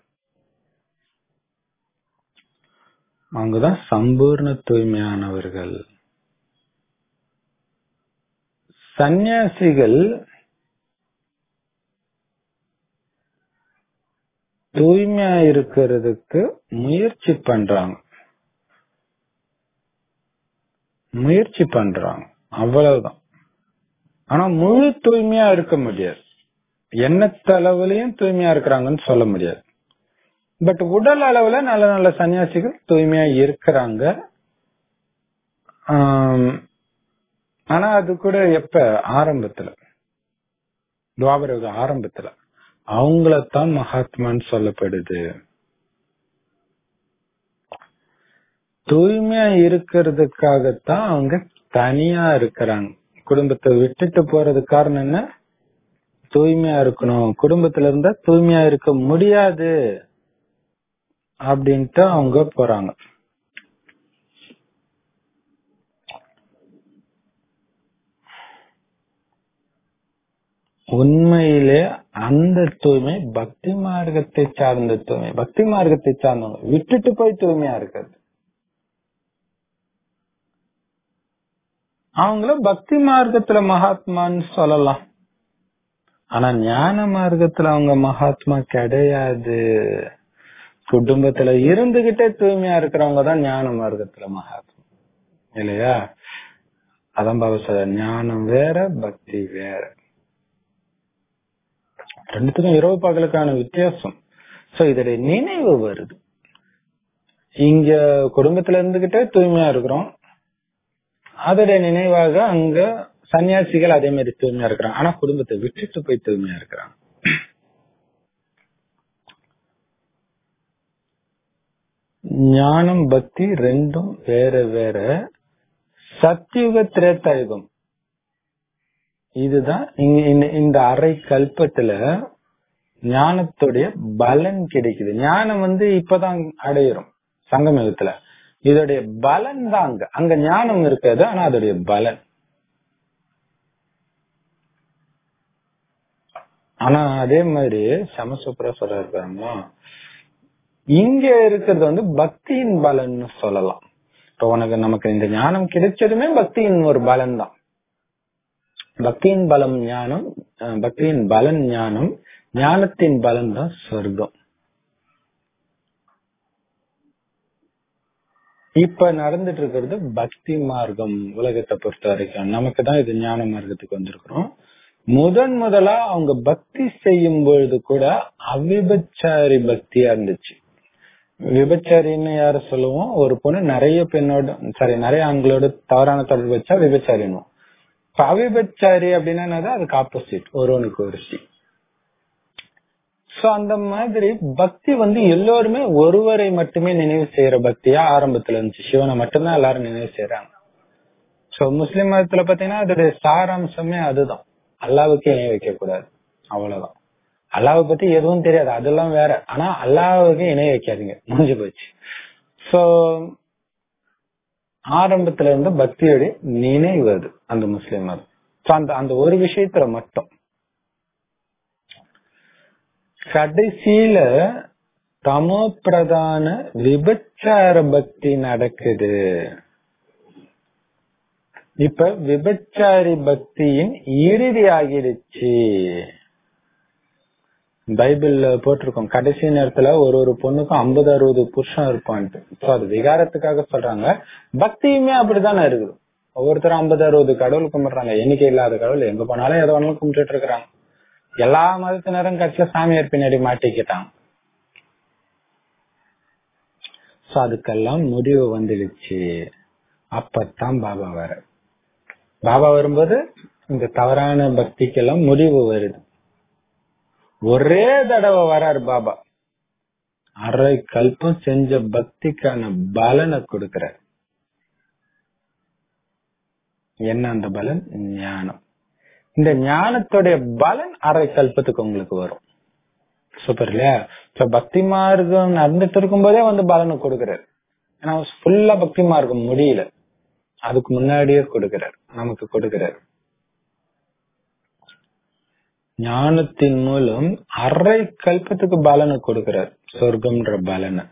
அவங்கதான் சம்பூர்ண தூய்மையானவர்கள் சந்நியாசிகள் தூய்மையா இருக்கிறதுக்கு முயற்சி பண்றாங்க முயற்சி பண்றாங்க அவ்வளவுதான் ஆனா முழு தூய்மையா இருக்க முடியாது எண்ணத்தளவுலயும் தூய்மையா இருக்கிறாங்கன்னு சொல்ல முடியாது பட் உடல் அளவுல நல்ல நல்ல சன்னியாசிகள் தூய்மையா இருக்கிறாங்க ஆனா அது கூட எப்ப ஆரம்பத்துல துவாபர ஆரம்பத்துல அவங்களத்தான் மகாத்மான்னு சொல்லப்படுது தூய்மையா இருக்கிறதுக்காகத்தான் அவங்க தனியா இருக்கிறாங்க குடும்பத்தை விட்டுட்டு போறது காரணம் என்ன தூய்மையா இருக்கணும் குடும்பத்துல இருந்தா தூய்மையா இருக்க முடியாது அப்படின்ட்டு அவங்க போறாங்க உண்மையிலே அந்த தூய்மை பக்தி மார்க்கத்தை சார்ந்த தூய்மை பக்தி மார்க்கத்தை சார்ந்தவங்க விட்டுட்டு போய் தூய்மையா இருக்கிறது அவங்கள பக்தி மார்க்கத்துல மகாத்மான்னு சொல்லலாம் ஆனா ஞான மார்க்கத்துல அவங்க மகாத்மா கிடையாது குடும்பத்துல இருந்துகிட்டே தூய்மையா இருக்கிறவங்க தான் ஞான மார்க்கத்துல மகாத்மா இல்லையா அதான் பாபா சொல்ற ஞானம் வேற பக்தி வேற ரெண்டுத்துக்கும் இரவு பகலுக்கான வித்தியாசம் சோ இதோடைய நினைவு வருது இங்க குடும்பத்துல இருந்துகிட்டே தூய்மையா இருக்கிறோம் அதோடைய நினைவாக அங்க சன்னியாசிகள் அதே மாதிரி தூய்மையா இருக்கிறாங்க ஆனா குடும்பத்தை விட்டுட்டு போய் தூய்மையா இருக்கிறாங்க ஞானம் பக்தி ரெண்டும் வேற வேற சத்தியுக திரேத்தாயுகம் இதுதான் இந்த அரை கல்பத்துல ஞானத்துடைய பலன் கிடைக்குது ஞானம் வந்து இப்பதான் அடையிறோம் சங்கமயுகத்துல இதோடைய பலன் தான் அங்க அங்க ஞானம் இருக்காது ஆனா அதோடைய பலன் ஆனா அதே மாதிரி சமசூப்பரா சொல்றாரு பாருங்களா இங்க இருக்கிறது வந்து பக்தியின் பலன்னு சொல்லலாம் இப்ப உனக்கு நமக்கு இந்த ஞானம் கிடைச்சதுமே பக்தியின் ஒரு பலன் தான் பக்தியின் பலம் ஞானம் அஹ், பக்தியின் பலன் ஞானம் ஞானத்தின் பலன் தான் சொர்க்கம் இப்ப நடந்துட்டு இருக்கிறது பக்தி மார்க்கம் உலகத்தை பொறுத்த வரைக்கும் நமக்கு தான் இது ஞான மார்க்கத்துக்கு வந்திருக்கிறோம் முதன் முதலா அவங்க பக்தி செய்யும் பொழுது கூட அவிபச்சாரி பக்தியா இருந்துச்சு விபச்சாரின்னு யார சொல்லுவோம் ஒரு பொண்ணு நிறைய பெண்ணோட சாரி நிறைய ஆண்களோட தவறான தொடர்பு வச்சா விபச்சாரினும் இப்ப அவிபச்சாரி அப்படின்னா என்னது? அதுக்கு ஆப்போசிட் ஒருவனுக்கு ஒரு சி சோ அந்த மாதிரி பக்தி வந்து எல்லோருமே ஒருவரை மட்டுமே நினைவு செய்யற பக்தியா ஆரம்பத்துல இருந்துச்சு சிவனை மட்டும்தான் எல்லாரும் நினைவு செய்யறாங்க சோ முஸ்லிம் மதத்துல பாத்தீங்கன்னா அதோடைய சாராம்சமே அதுதான் அல்லாவுக்கு இணை வைக்க கூடாது அவ்வளவுதான் அல்லாவை பத்தி எதுவும் தெரியாது அதெல்லாம் வேற ஆனா அல்லாவுக்கு இணை வைக்காதீங்க முடிஞ்சு போச்சு சோ ஆரம்பத்துல இருந்து பக்தியோட நினைவு அது அந்த முஸ்லிம் மதம் So, அந்த அந்த ஒரு விஷயத்துல மட்டும் கடைசியில தமோ பிரதான விபச்சார பக்தி நடக்குது இப்ப விபச்சாரி பக்தியின் இறுதி ஆகிடுச்சு பைபிள்ல போட்டிருக்கோம் கடைசி நேரத்துல ஒரு ஒரு பொண்ணுக்கும் ஐம்பது அறுபது புருஷன் இருப்பான்ட்டு சோ அது விகாரத்துக்காக சொல்றாங்க பக்தியுமே அப்படித்தானே இருக்குது ஒவ்வொருத்தரும் ஐம்பது அறுபது கடவுள் கும்பிடுறாங்க எண்ணிக்கை இல்லாத கடவுள் எங்க போனாலும் எதை வேணாலும் கும்பிட்டுட்டு இருக்கிறாங்க எல்லா மதத்தினரும் கட்சியில சாமியார் பின்னாடி மாட்டிக்கிட்டாங்க சோ அதுக்கெல்லாம் முடிவு வந்துடுச்சு அப்பத்தான் பாபா வர பாபா வரும்போது இந்த தவறான பக்திக்கெல்லாம் முடிவு வருது ஒரே தடவை வராரு பாபா அரை கல்பம் செஞ்ச பக்திக்கான பலனை கொடுக்கிறார் என்ன அந்த பலன் ஞானம் இந்த ஞானத்துடைய பலன் அரை கல்பத்துக்கு உங்களுக்கு வரும் சூப்பர் இல்லையா இப்ப பக்தி மார்க்கம் நடந்துட்டு இருக்கும் போதே வந்து பலனை கொடுக்கிறார் ஏன்னா ஃபுல்லா பக்தி மார்க்கம் முடியல அதுக்கு முன்னாடியே கொடுக்கிறார் நமக்கு கொடுக்கிறார் ஞானத்தின் மூலம் அரை கல்பத்துக்கு பலனை கொடுக்கிறார் சொர்க்கம்ன்ற பலனை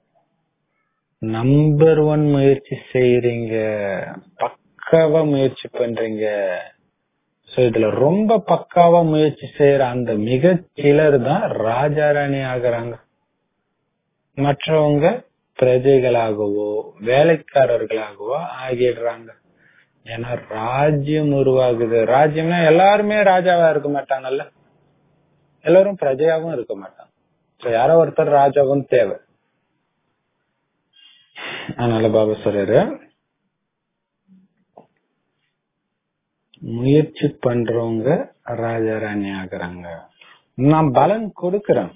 நம்பர் ஒன் முயற்சி செய்யறீங்க பக்காவா முயற்சி பண்றீங்க சோ இதுல ரொம்ப பக்காவா முயற்சி செய்யற அந்த மிக சிலர் தான் ராஜாராணி ஆகுறாங்க மற்றவங்க பிரஜைகளாகவோ வேலைக்காரர்களாகவோ ஆகிடுறாங்க ஏன்னா ராஜ்யம் உருவாகுது ராஜ்யம்னா எல்லாருமே ராஜாவா இருக்க மாட்டாங்கல்ல எல்லாரும் பிரஜையாவும் இருக்க மாட்டாங்க சோ யாரோ ஒருத்தர் ராஜாவும் தேவை அதனால பாபா சொல்றாரு முயற்சி பண்றவங்க ராஜா ராணி ஆகுறாங்க நான் பலன் கொடுக்கறேன்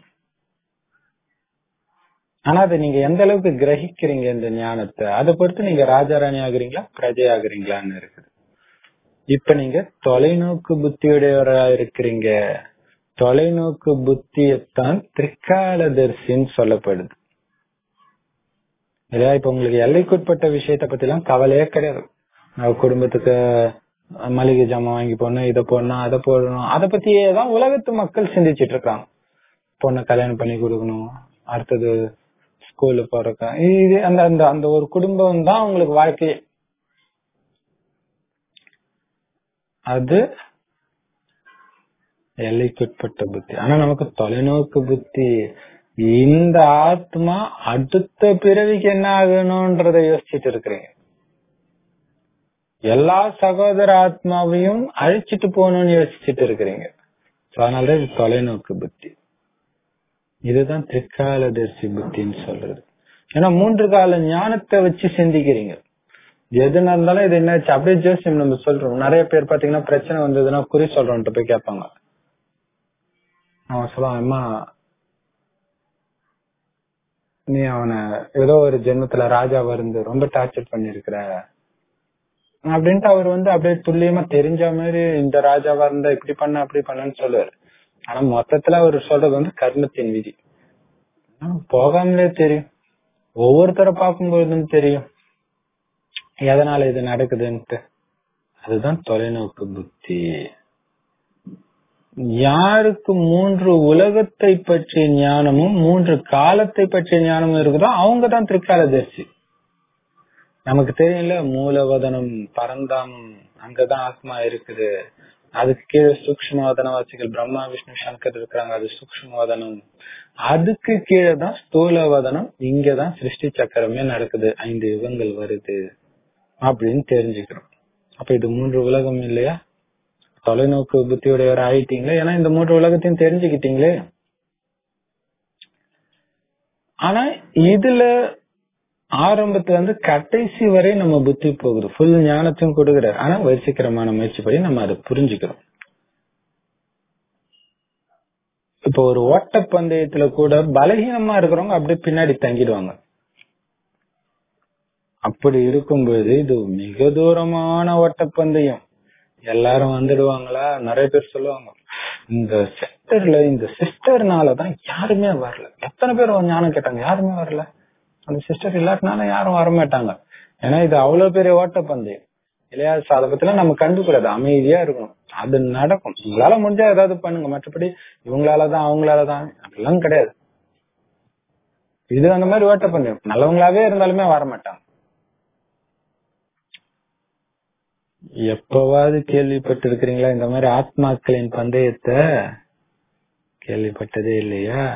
ஆனா அதை நீங்க எந்த அளவுக்கு கிரகிக்கிறீங்க இந்த ஞானத்தை அதை பொறுத்து நீங்க ராஜா ராணி ஆகுறீங்களா பிரஜை ஆகுறீங்களான்னு இருக்குது இப்ப நீங்க தொலைநோக்கு புத்தியுடையவரா இருக்கிறீங்க தொலைநோக்கு புத்தியத்தான் திரிகாலதர்சின்னு சொல்லப்படுது இல்லையா இப்ப உங்களுக்கு எல்லைக்குட்பட்ட விஷயத்த பத்தி எல்லாம் கவலையே கிடையாது நான் குடும்பத்துக்கு மளிகை ஜாமான் வாங்கி போடணும் இதை போடணும் அதை போடணும் அதை பத்தியே தான் உலகத்து மக்கள் சிந்திச்சிட்டு இருக்காங்க பொண்ணை கல்யாணம் பண்ணி கொடுக்கணும் அடுத்தது ஸ்கூலு போறக்க இது அந்த அந்த அந்த ஒரு குடும்பம் தான் உங்களுக்கு வாழ்க்கையே அது எல்லைக்குட்பட்ட புத்தி ஆனா நமக்கு தொலைநோக்கு புத்தி இந்த ஆத்மா அடுத்த பிறவிக்கு என்ன ஆகணும்ன்றத யோசிச்சுட்டு இருக்கிறீங்க எல்லா சகோதர ஆத்மாவையும் அழிச்சிட்டு போகணும்னு யோசிச்சுட்டு இருக்கிறீங்க So, அதனாலதான் இது தொலைநோக்கு புத்தி இதுதான் திரிகாலதர்சி புத்தின்னு சொல்றது ஏன்னா மூன்று கால ஞானத்தை வச்சு சிந்திக்கிறீங்க எது நடந்தாலும் இது என்னாச்சு அப்படியே ஜோசியம் நம்ம சொல்றோம் நிறைய பேர் பாத்தீங்கன்னா பிரச்சனை வந்ததுன்னா குறி சொல்றோம்ட்டு போய் கேட்பாங்க அவன் சொல்லுவான் அம்மா நீ அவனை ஏதோ ஒரு ஜென்மத்துல ராஜா வந்து ரொம்ப டார்ச்சர் பண்ணிருக்கிற அப்படின்ட்டு அவர் வந்து அப்படியே துல்லியமா தெரிஞ்ச மாதிரி இந்த ராஜாவா இருந்தா இப்படி பண்ண அப்படி பண்ணன்னு சொல்லுவாரு ஆனா மொத்தத்துல அவர் சொல்றது வந்து கர்மத்தின் விதி ஆனா போகாமலே தெரியும் ஒவ்வொருத்தரை பார்க்கும்போதும் தெரியும் எதனால இது நடக்குதுன்ட்டு அதுதான் தொலைநோக்கு புத்தி யாருக்கு மூன்று உலகத்தை பற்றிய ஞானமும் மூன்று காலத்தை பற்றிய ஞானமும் இருக்குதோ அவங்க தான் திரிகாலதர்சி நமக்கு தெரியல மூலவதனம் பரந்தாமம் அங்கதான் ஆத்மா இருக்குது அதுக்கு கீழே சூக்மவதனவாசிகள் பிரம்மா விஷ்ணு சங்கர் இருக்கிறாங்க அது சூக்மவதனம் அதுக்கு கீழே தான் ஸ்தூலவதனம் இங்கதான் சிருஷ்டி சக்கரமே நடக்குது ஐந்து யுகங்கள் வருது அப்படின்னு தெரிஞ்சுக்கிறோம் அப்ப இது மூன்று உலகம் இல்லையா தொலைநோக்கு புத்தியுடையவர் ஆயிட்டீங்களே ஏன்னா இந்த மூன்று உலகத்தையும் தெரிஞ்சுக்கிட்டீங்களே ஆனா இதுல ஆரம்பத்துல இருந்து கடைசி வரை நம்ம புத்தி போகுது ஃபுல் ஞானத்தையும் கொடுக்குறாரு ஆனா வரிசைக்கிரமான முயற்சிப்படி நம்ம அதை புரிஞ்சுக்கிறோம் இப்ப ஒரு ஓட்ட பந்தயத்துல கூட பலகீனமா இருக்கிறவங்க அப்படியே பின்னாடி தங்கிடுவாங்க அப்படி இருக்கும்போது இது மிக தூரமான ஓட்டப்பந்தயம் எல்லாரும் வந்துடுவாங்களா நிறைய பேர் சொல்லுவாங்க இந்த சிஸ்டர்ல இந்த சிஸ்டர்னாலதான் யாருமே வரல எத்தனை பேர் ஞானம் கேட்டாங்க யாருமே வரல அந்த சிஸ்டர் இல்லாட்டினால யாரும் வரமாட்டாங்க ஏன்னா இது அவ்வளவு பெரிய ஓட்டப்பந்தயம் இல்லையா So அதை பத்திலாம் நம்ம கண்டுக்கூடாது அமைதியா இருக்கணும் அது நடக்கும் உங்களால முடிஞ்சா ஏதாவது பண்ணுங்க மற்றபடி இவங்களாலதான் அவங்களாலதான் அப்படிலாம் கிடையாது இது அந்த மாதிரி ஓட்டப்பந்தயம் நல்லவங்களாவே இருந்தாலுமே வரமாட்டாங்க எப்பவாவது கேள்விப்பட்டு இருக்கிறீங்களா இந்த மாதிரி ஆத்மாக்களின் பந்தயத்தை கேள்விப்பட்டதே இல்லையா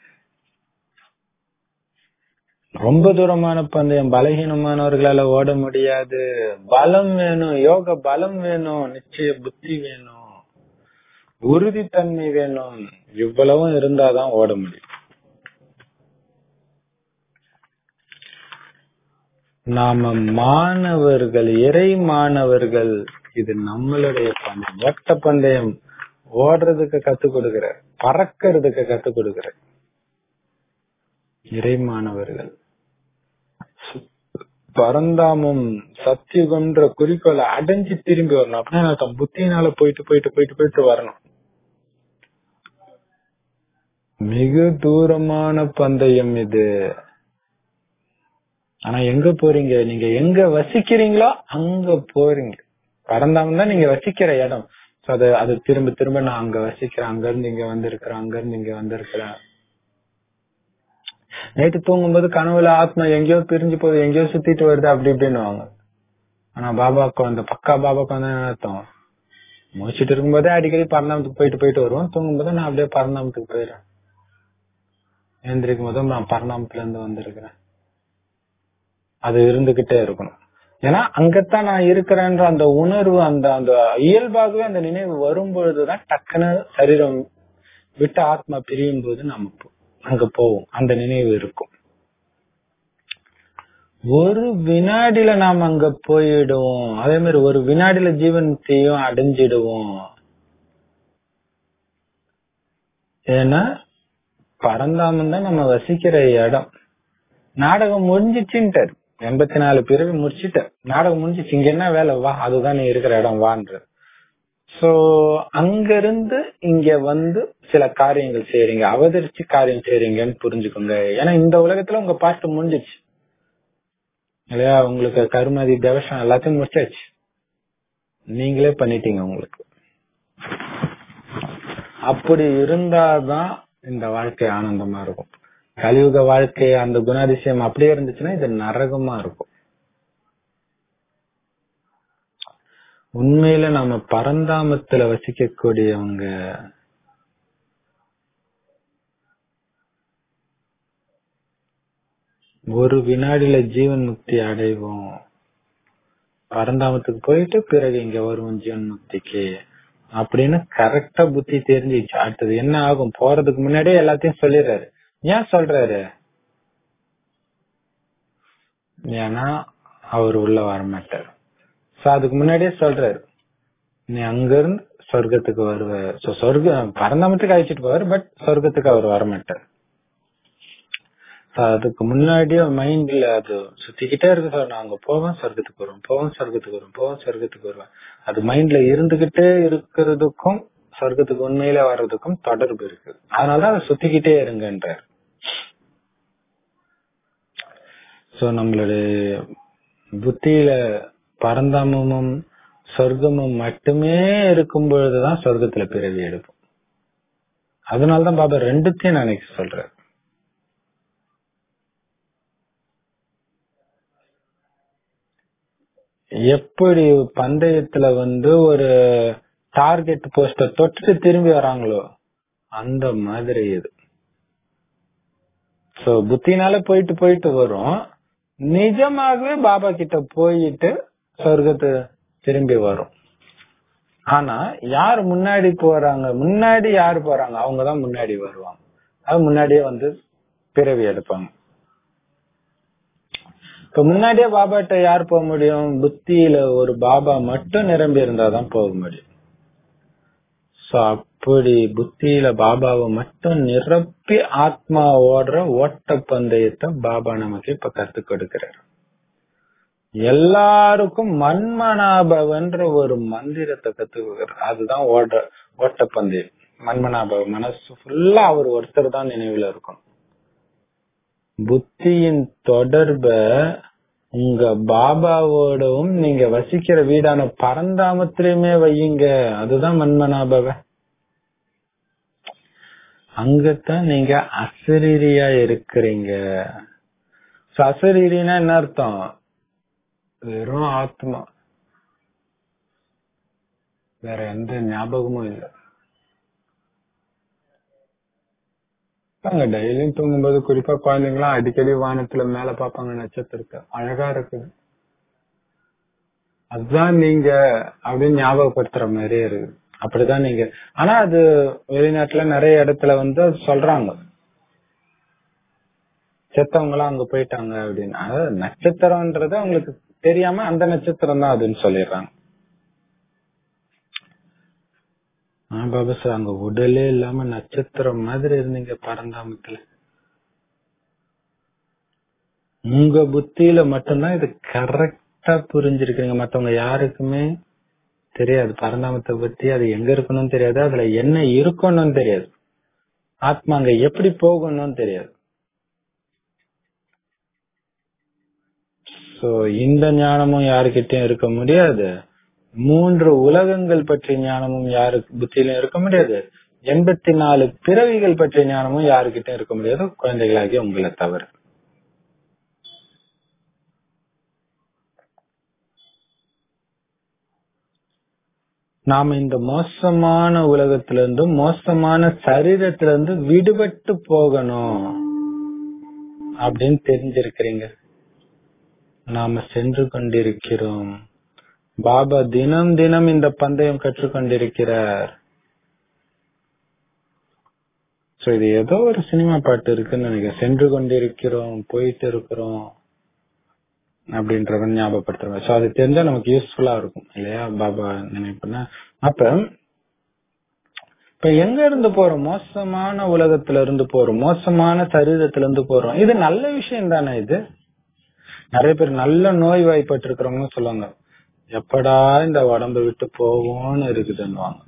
ரொம்ப தூரமான பந்தயம் பலகீனமானவர்களால ஓட முடியாது பலம் வேணும் யோக பலம் வேணும் நிச்சய புத்தி வேணும் உறுதித்தன்மை வேணும் இவ்வளவும் இருந்தாதான் ஓட முடியும் நாம மாணவர்கள் இறை மாணவர்கள் இது நம்மளுடைய பந்தயம் ஓட்ட பந்தயம் ஓடுறதுக்கு கத்து கொடுக்கிற பறக்கிறதுக்கு கத்து கொடுக்கிற இறை மாணவர்கள் பரந்தாமம் சத்தியுகம்ன்ற குறிக்கோளை அடைஞ்சு திரும்பி வரணும் அப்படின்னா நான் தன் புத்தியினால போயிட்டு போயிட்டு போயிட்டு போயிட்டு வரணும் மிக தூரமான பந்தயம் இது ஆனா எங்க போறீங்க நீங்க எங்க வசிக்கிறீங்களோ அங்க போறீங்க பரந்தாமம் தான் நீங்க வசிக்கிற இடம் So அது அது திரும்ப திரும்ப நான் அங்க வசிக்கிறேன் அங்க இருந்து இங்க வந்திருக்கிறேன் அங்க இருந்து இங்க வந்திருக்கிறேன் நைட்டு தூங்கும்போது கனவுல ஆத்மா எங்கேயோ பிரிஞ்சு போகுது எங்கேயோ சுத்திட்டு வருது அப்படி இப்படின்னு வாங்க ஆனா பாபாக்கு அந்த பக்கா பாபாக்கு வந்து என்ன அர்த்தம் முடிச்சிட்டு இருக்கும்போதே அடிக்கடி பரந்தாமத்துக்கு போயிட்டு போயிட்டு வருவோம் தூங்கும்போது நான் அப்படியே பரந்தாமத்துக்கு போயிடுறேன் எழுந்திருக்கும் போதும் நான் பரந்தாமத்துல இருந்து வந்திருக்கிறேன் அது இருந்துகிட்டே இருக்கணும் ஏன்னா அங்கத்தான் நான் இருக்கிறேன்ற அந்த உணர்வு அந்த அந்த இயல்பாகவே அந்த நினைவு வரும்பொழுதுதான் டக்குன்னு சரீரம் விட்டு ஆத்மா பிரியும் போது நம்ம போ- அங்க போவோம் அந்த நினைவு இருக்கும் ஒரு வினாடியில நாம் அங்க போயிடுவோம் அதே மாதிரி ஒரு வினாடியில ஜீவனத்தையும் அடைஞ்சிடுவோம் ஏன்னா பரந்தாமன் தான் நம்ம வசிக்கிற இடம் நாடகம் முடிஞ்சிச்சுன்ட்டாரு எண்பத்தி நாலு பிறகு முடிச்சிட்டார் நாடகம் முடிஞ்சிச்சு இங்க என்ன வேலை வா அதுதான் நீ இருக்கிற இடம் வான்ற சோ அங்கிருந்து இங்க வந்து சில காரியங்கள் செய்றீங்க அவதரிச்சு காரியம் செய்றீங்கன்னு புரிஞ்சுக்கோங்க ஏன்னா இந்த உலகத்துல உங்க பாட்டு முடிஞ்சிச்சு இல்லையா உங்களுக்கு கருமதி தேவசம் எல்லாத்தையும் முடிச்சாச்சு நீங்களே பண்ணிட்டீங்க உங்களுக்கு அப்படி இருந்தாதான் இந்த வாழ்க்கை ஆனந்தமா இருக்கும் கலியுக வாழ்க்கை அந்த குணாதிசயம் அப்படியே இருந்துச்சுன்னா இது நரகமா இருக்கும் உண்மையில நம்ம பரந்தாமத்துல வசிக்கக்கூடியவங்க ஒரு வினாடியில ஜீவன் முக்தி அடைவோம் பரந்தாமத்துக்கு போயிட்டு பிறகு இங்க வருவோம் ஜீவன் முக்திக்கு அப்படின்னு கரெக்டா புத்தி தெரிஞ்சிச்சு அடுத்தது என்ன ஆகும் போறதுக்கு முன்னாடியே எல்லாத்தையும் சொல்லிடுறாரு ஏன் சொல்றாரு ஏன்னா அவர் உள்ள வரமாட்டார் சோ அதுக்கு முன்னாடியே சொல்றாரு நீ அங்க இருந்து சொர்க்கத்துக்கு வருவ சோ சொர்க்க பரந்தாமத்துக்கு அழைச்சிட்டு போவார் பட் சொர்க்கத்துக்கு அவர் வரமாட்டார் So அதுக்கு முன்னாடியே மைண்ட்ல அது சுத்திக்கிட்டே இருக்கு சார் நான் அங்க போவேன் சொர்க்கத்துக்கு வருவேன் போவேன் சொர்க்கத்துக்கு வருவேன் போவேன் சொர்க்கத்துக்கு வருவேன் அது மைண்ட்ல இருந்துகிட்டே இருக்கிறதுக்கும் சொர்க்கத்துக்கு உண்மையில வர்றதுக்கும் தொடர்பு இருக்கு அதனாலதான் அதை சுத்திக்கிட்டே இருங்கன்றார் சோ நம்மளுடைய புத்தியில பரந்தாமமும் சொர்க்கமும் மட்டுமே இருக்கும் பொழுதுதான் சொர்க்கத்துல பிறவி எடுப்போம் அதனாலதான் பாபா ரெண்டுத்தையும் நினைக்க சொல்றாரு எப்படி பந்தயத்துல வந்து ஒரு டார்கெட் போஸ்ட தொட்டுட்டு திரும்பி வராங்களோ அந்த மாதிரி இது சோ புத்தினால போயிட்டு போயிட்டு வரும் நிஜமாகவே பாபா கிட்ட போயிட்டு சொர்க்கத்து திரும்பி வரும் ஆனா யார் முன்னாடி போறாங்க முன்னாடி யாரு போறாங்க அவங்கதான் முன்னாடி வருவாங்க அது முன்னாடியே வந்து பிறவி எடுப்பாங்க இப்ப முன்னாடியே பாபாட்ட யார் போக முடியும் புத்தியில ஒரு பாபா மட்டும் நிரம்பி இருந்தாதான் போக முடியும் சோ அப்படி புத்தியில பாபாவை மட்டும் நிரப்பி ஆத்மா ஓடுற ஓட்ட பந்தயத்தை பாபா நமக்கு இப்ப கத்து கொடுக்கிறார் எல்லாருக்கும் மன்மனாபவன்ற ஒரு மந்திரத்தை கத்துக்கிறார் அதுதான் ஓட ஓட்ட பந்தயம் மன்மனாபவ மனசு ஃபுல்லா அவர் ஒருத்தர் தான் நினைவுல இருக்கும் புத்தியின் தொடர்ப உங்க பாபாவோடவும் நீங்க வசிக்கிற வீடான பரந்தாமத்திலுமே வையுங்க அதுதான் மன்மனாபவ அங்கத்தான் நீங்க அசரீரியா இருக்கிறீங்க அசரீரினா என்ன அர்த்தம் வெறும் ஆத்மா வேற எந்த ஞாபகமும் இல்ல அங்க டெய்லியும் தூங்கும்போது குறிப்பா குழந்தைங்களாம் அடிக்கடி வானத்துல மேல பாப்பாங்க நட்சத்திரத்தை அழகா இருக்குது அதுதான் நீங்க அப்படின்னு ஞாபகப்படுத்துற மாதிரியே இருக்கு அப்படிதான் நீங்க ஆனா அது வெளிநாட்டுல நிறைய இடத்துல வந்து அது சொல்றாங்க செத்தவங்க எல்லாம் அங்க போயிட்டாங்க அப்படின்னு அதாவது நட்சத்திரம்ன்றது அவங்களுக்கு தெரியாம அந்த நட்சத்திரம் தான் அதுன்னு சொல்லிடுறாங்க ஆஹ் பாபா சார் அங்க உடலே இல்லாம நட்சத்திரம் மாதிரி இருந்தீங்க பரந்தாமத்துல உங்க புத்தியில மட்டும்தான் இது கரெக்டா புரிஞ்சிருக்கீங்க மத்தவங்க யாருக்குமே தெரியாது பரந்தாமத்தை பத்தி அது எங்க இருக்கணும்னு தெரியாது அதுல என்ன இருக்கணும்னு தெரியாது ஆத்மா அங்க எப்படி போகணும்னு தெரியாது சோ இந்த ஞானமும் யாருக்கிட்டையும் இருக்க முடியாது மூன்று உலகங்கள் பற்றிய ஞானமும் யாரு புத்தியிலும் இருக்க முடியாது எண்பத்தி நாலு பிறவிகள் பற்றிய ஞானமும் யாருக்கிட்டையும் இருக்க முடியாது குழந்தைகளாகிய உங்களை தவிர நாம இந்த மோசமான உலகத்திலிருந்து மோசமான சரீரத்திலிருந்து விடுபட்டு போகணும் அப்படின்னு தெரிஞ்சிருக்கிறீங்க நாம சென்று கொண்டிருக்கிறோம் பாபா தினம் தினம் இந்த பந்தயம் கற்றுக்கொண்டிருக்கிறார் சோ இது ஏதோ ஒரு சினிமா பாட்டு இருக்குன்னு நினைக்கிறேன் சென்று கொண்டிருக்கிறோம் போயிட்டு இருக்கிறோம் அப்படின்றத ஞாபகப்படுத்துறோம் சோ அது தெரிஞ்சா நமக்கு யூஸ்ஃபுல்லா இருக்கும் இல்லையா பாபா நினைப்புனா அப்ப இப்ப எங்க இருந்து போறோம் மோசமான உலகத்துல இருந்து போறோம் மோசமான சரீரத்துல இருந்து போறோம் இது நல்ல விஷயம் தானே இது நிறைய பேர் நல்ல நோய் வாய்ப்பட்டு இருக்கிறவங்க சொல்லுவாங்க எப்படா இந்த உடம்ப விட்டு போவோம்னு இருக்குதுன்னுவாங்க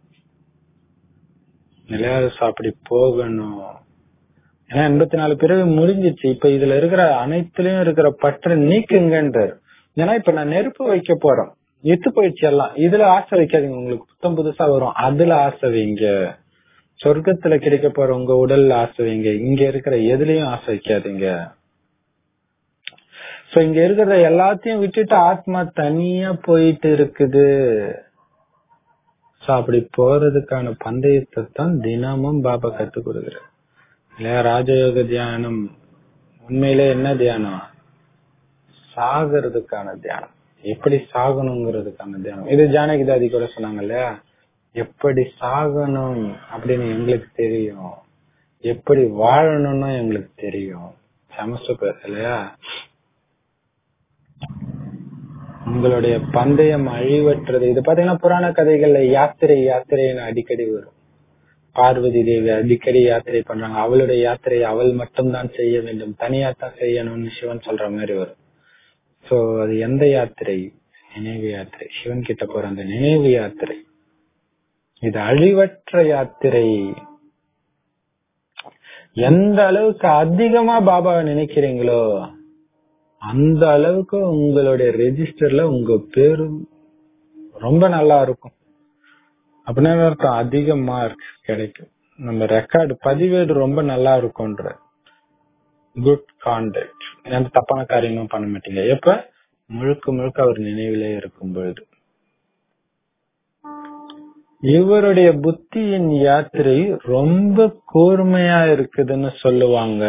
நிலையாரசு அப்படி போகணும் ஏன்னா எண்பத்தி நாலு பிறகு முடிஞ்சிச்சு இப்ப இதுல இருக்கிற அனைத்துலயும் இருக்கிற பற்ற நீக்குங்கன்றார் ஏன்னா இப்ப நான் நெருப்பு வைக்க போறோம் எத்து போயிடுச்சு எல்லாம் இதுல ஆசை வைக்காதீங்க உங்களுக்கு புத்தம் புதுசா வரும் அதுல ஆசை வைங்க சொர்க்கத்துல கிடைக்க போற உங்க உடல்ல ஆசை வைங்க இங்க இருக்கிற எதுலயும் ஆசை வைக்காதீங்க சோ இங்க இருக்கிறத எல்லாத்தையும் விட்டுட்டு ஆத்மா தனியா போயிட்டு இருக்குது சோ அப்படி போறதுக்கான பந்தயத்தை தான் தினமும் பாபா கத்து கொடுக்குறாரு இல்லையா ராஜயோக தியானம் உண்மையிலே என்ன தியானம் சாகிறதுக்கான தியானம் எப்படி சாகணுங்கிறதுக்கான தியானம் இது ஜானகி தாதி கூட சொன்னாங்க இல்லையா எப்படி சாகணும் அப்படின்னு எங்களுக்கு தெரியும் எப்படி வாழணும்னு எங்களுக்கு தெரியும் செமஸ்டர் இல்லையா உங்களுடைய பந்தயம் அழிவற்றது இது பாத்தீங்கன்னா புராண கதைகள்ல யாத்திரை யாத்திரைன்னு அடிக்கடி வரும் பார்வதி தேவி அடிக்கடி யாத்திரை பண்றாங்க அவளுடைய யாத்திரை அவள் மட்டும்தான் செய்ய வேண்டும் தனியா தான் செய்யணும்னு சிவன் சொல்ற மாதிரி வரும் சோ அது எந்த யாத்திரை நினைவு யாத்திரை சிவன் கிட்ட போற அந்த நினைவு யாத்திரை இது அழிவற்ற யாத்திரை எந்த அளவுக்கு அதிகமா பாபாவை நினைக்கிறீங்களோ அந்த அளவுக்கு உங்களுடைய ரெஜிஸ்டர்ல உங்க பேரு ரொம்ப நல்லா இருக்கும் அப்படின்னா என்ன அர்த்தம் அதிக மார்க் கிடைக்கும் நம்ம ரெக்கார்டு பதிவேடு ரொம்ப நல்லா இருக்கும்ன்ற குட் கான்டக்ட் எந்த தப்பான காரியமும் பண்ண மாட்டீங்க எப்ப முழுக்க முழுக்க அவர் நினைவிலே இருக்கும் பொழுது இவருடைய புத்தியின் யாத்திரை ரொம்ப கூர்மையா இருக்குதுன்னு சொல்லுவாங்க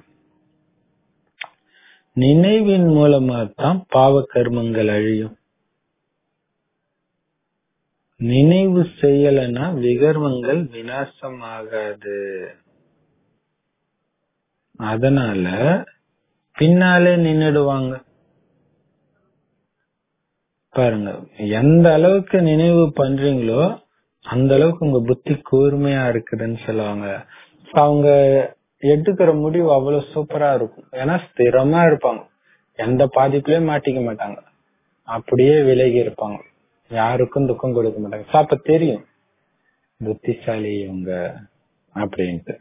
நினைவின் மூலமா தான் பாவ கர்மங்கள் அழியும் நினைவு செய்யலைன்னா விகர்மங்கள் விநாசம் ஆகாது அதனால பின்னாலே நின்னுடுவாங்க பாருங்க எந்த அளவுக்கு நினைவு பண்றீங்களோ அந்த அளவுக்கு உங்க புத்தி கூர்மையா இருக்குதுன்னு சொல்லுவாங்க அவங்க எடுக்கிற முடிவு அவ்வளவு சூப்பரா இருக்கும் ஏன்னா ஸ்திரமா இருப்பாங்க எந்த பாதிப்புலயும் மாட்டிக்க மாட்டாங்க அப்படியே விலகி இருப்பாங்க யாருக்கும் துக்கம் கொடுக்க மாட்டாங்க So, அப்ப தெரியும் புத்திசாலி இவங்க அப்படின்ட்டு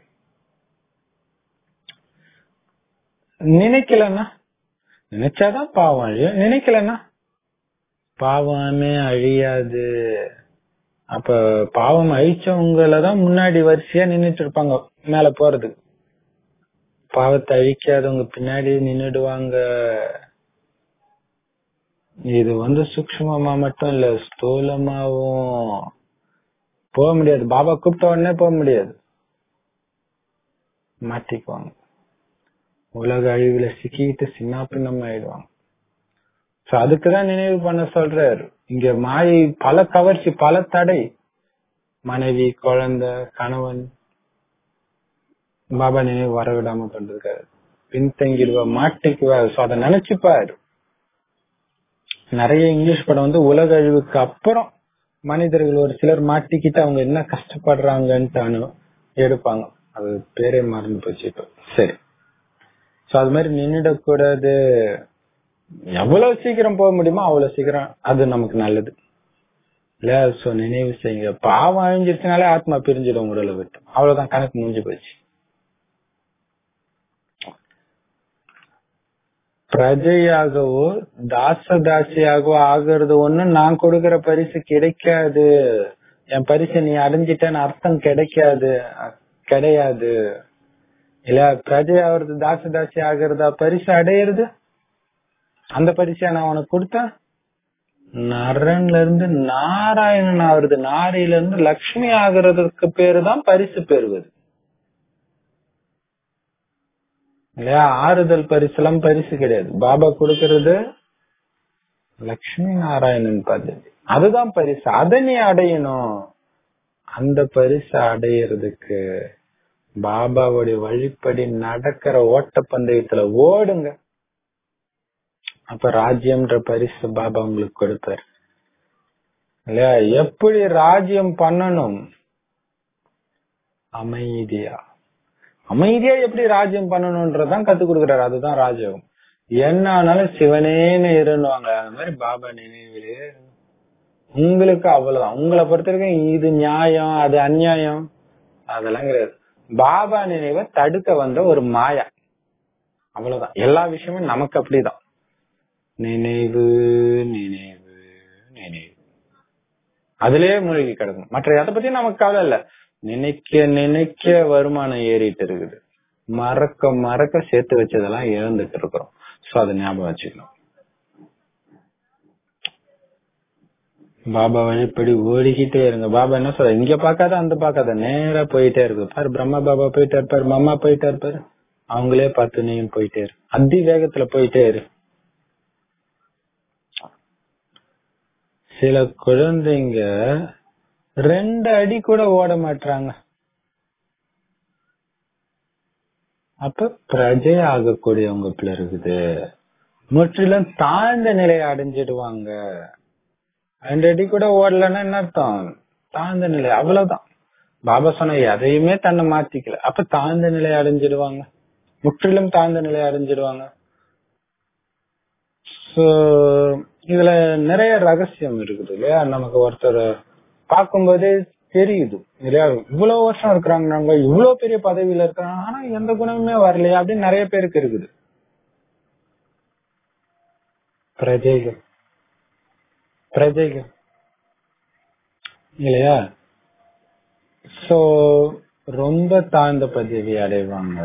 நினைக்கலன்னா நினைச்சாதான் பாவம் அழியும் நினைக்கலன்னா பாவமே அழியாது அப்ப பாவம் அழிச்சவங்களதான் முன்னாடி வரிசையா நின்னுட்டு இருப்பாங்க மேல போறதுக்கு பாவத்தை அழிக்காதவங்க பின்னாடி நின்னுடுவாங்க இது வந்து சூக்ஷ்மமா மட்டும் இல்ல ஸ்தூலமாவும் போக முடியாது பாபா கூப்பிட்ட உடனே போக முடியாது மாட்டிக்குவாங்க உலக அழிவுல சிக்கிட்டு சின்ன பின்னம் ஆயிடுவாங்க சோ அதுக்குதான் நினைவு பண்ண சொல்றாரு இங்க மாயை பல கவர்ச்சி பல தடை மனைவி குழந்தை கணவன் பாபா நினைவு வர விடாம பண்றாரு பின்தங்கிடுவா மாட்டிக்குவா சோ அதை நினைச்சுப்பாரு நிறைய இங்கிலீஷ் படம் வந்து உலக அழிவுக்கு அப்புறம் மனிதர்கள் ஒரு சிலர் மாட்டிக்கிட்டு அவங்க என்ன கஷ்டப்படுறாங்கன்ட்டு அனு எடுப்பாங்க அது பேரே மறந்து போச்சு இப்ப சரி சோ அது மாதிரி நின்னுடக்கூடாது எவ்வளவு சீக்கிரம் போக முடியுமோ அவ்வளவு சீக்கிரம் அது நமக்கு நல்லது இல்ல சோ நினைவு செய்யுங்க பாவம் அழிஞ்சிருச்சுனாலே ஆத்மா பிரிஞ்சிடும் உடலை விட்டு அவ்வளவுதான் கணக்கு முடிஞ்சு போச்சு பிரஜையாகவோ தாச தாசியாகவோ ஆகிறது ஒண்ணு நான் கொடுக்கிற பரிசு கிடைக்காது என் பரிசு நீ அடைஞ்சிட்டேன்னு அர்த்தம் கிடைக்காது அ- கிடையாது இல்ல பிரஜை ஆகுறது தாச தாசி ஆகிறதா பரிசு அடையிறது அந்த பரிசை நான் உனக்கு கொடுத்தேன் நரன்ல இருந்து நாராயணன் ஆகுறது நாரியில இருந்து லக்ஷ்மி ஆகுறதுக்கு பேரு தான் பரிசு பெறுவது இல்லையா ஆறுதல் பரிசுலாம் பரிசு கிடையாது பாபா கொடுக்கறது லக்ஷ்மி நாராயணன் பதவி அதுதான் பரிசு அதை நீ அடையணும் அந்த பரிசு அடையிறதுக்கு பாபாவுடைய வழிப்படி நடக்கிற ஓட்டப்பந்தயத்துல ஓடுங்க அப்ப ராஜ்யம்ன்ற பரிசு பாபா உங்களுக்கு கொடுப்பாரு இல்லையா எப்படி ராஜ்யம் பண்ணணும் அமைதியா அமைதியா எப்படி ராஜ்யம் பண்ணணும்ன்றதான் கத்து கொடுக்குறாரு அதுதான் ராஜயோகம் என்ன ஆனாலும் சிவனேன்னு இருன்னுவாங்க அந்த மாதிரி பாபா நினைவிலே இருங்க. உங்களுக்கு அவ்வளவுதான் உங்களை பொறுத்த வரைக்கும் இது நியாயம் அது அநியாயம் அதெல்லாம் கிடையாது பாபா நினைவை தடுக்க வந்த ஒரு மாயா அவ்வளவுதான் எல்லா விஷயமும் நமக்கு அப்படிதான் நினைவு நினைவு நினைவு அதுலயே மூழ்கி கிடக்கும் மற்ற எதை பத்தி நமக்கு கவலை இல்ல நினைக்க நினைக்க வருமானம் ஏறிட்டு இருக்குது மறக்க மறக்க சேர்த்து வச்சதெல்லாம் இழந்துட்டு இருக்கிறோம் சோ அதை ஞாபகம் வச்சுக்கணும் பாபா வழிப்படி ஓடிக்கிட்டே இருங்க பாபா என்ன சொல்ற இங்க பாக்காத அந்த பாக்காத நேரா போயிட்டே இருக்கு பாரு பிரம்மா பாபா போயிட்டே இருப்பாரு மம்மா போயிட்டே இருப்பாரு அவங்களே பார்த்து நீயும் போயிட்டே இரு அதி வேகத்துல போயிட்டே இரு சில குழந்தைங்க ரெண்டு அடி கூட ஓட மாட்டாங்க அப்ப பிரஜை ஆகக்கூடியவங்க பிள்ளை இருக்குது முற்றிலும் தாழ்ந்த நிலையை அடைஞ்சிடுவாங்க ரெண்டு அடி கூட ஓடலன்னா என்ன அர்த்தம் தாழ்ந்த நிலை அவ்வளவுதான் பாபா சொன்ன எதையுமே தன்னை மாத்திக்கல அப்ப தாழ்ந்த நிலை அடைஞ்சிடுவாங்க முற்றிலும் தாழ்ந்த நிலை அடைஞ்சிடுவாங்க சோ இதுல நிறைய ரகசியம் இருக்குது இல்லையா நமக்கு ஒருத்தர் பார்க்கும்போதே தெரியுது இல்லையா இவ்வளவு வருஷம் இருக்கிறாங்க நாங்க இவ்வளவு பெரிய பதவியில இருக்கிறாங்க ஆனா எந்த குணமுமே வரலையா அப்படின்னு நிறைய பேருக்கு இருக்குது பிரஜைகள் பிரஜைகள் இல்லையா சோ ரொம்ப தாழ்ந்த பதவி அடைவாங்க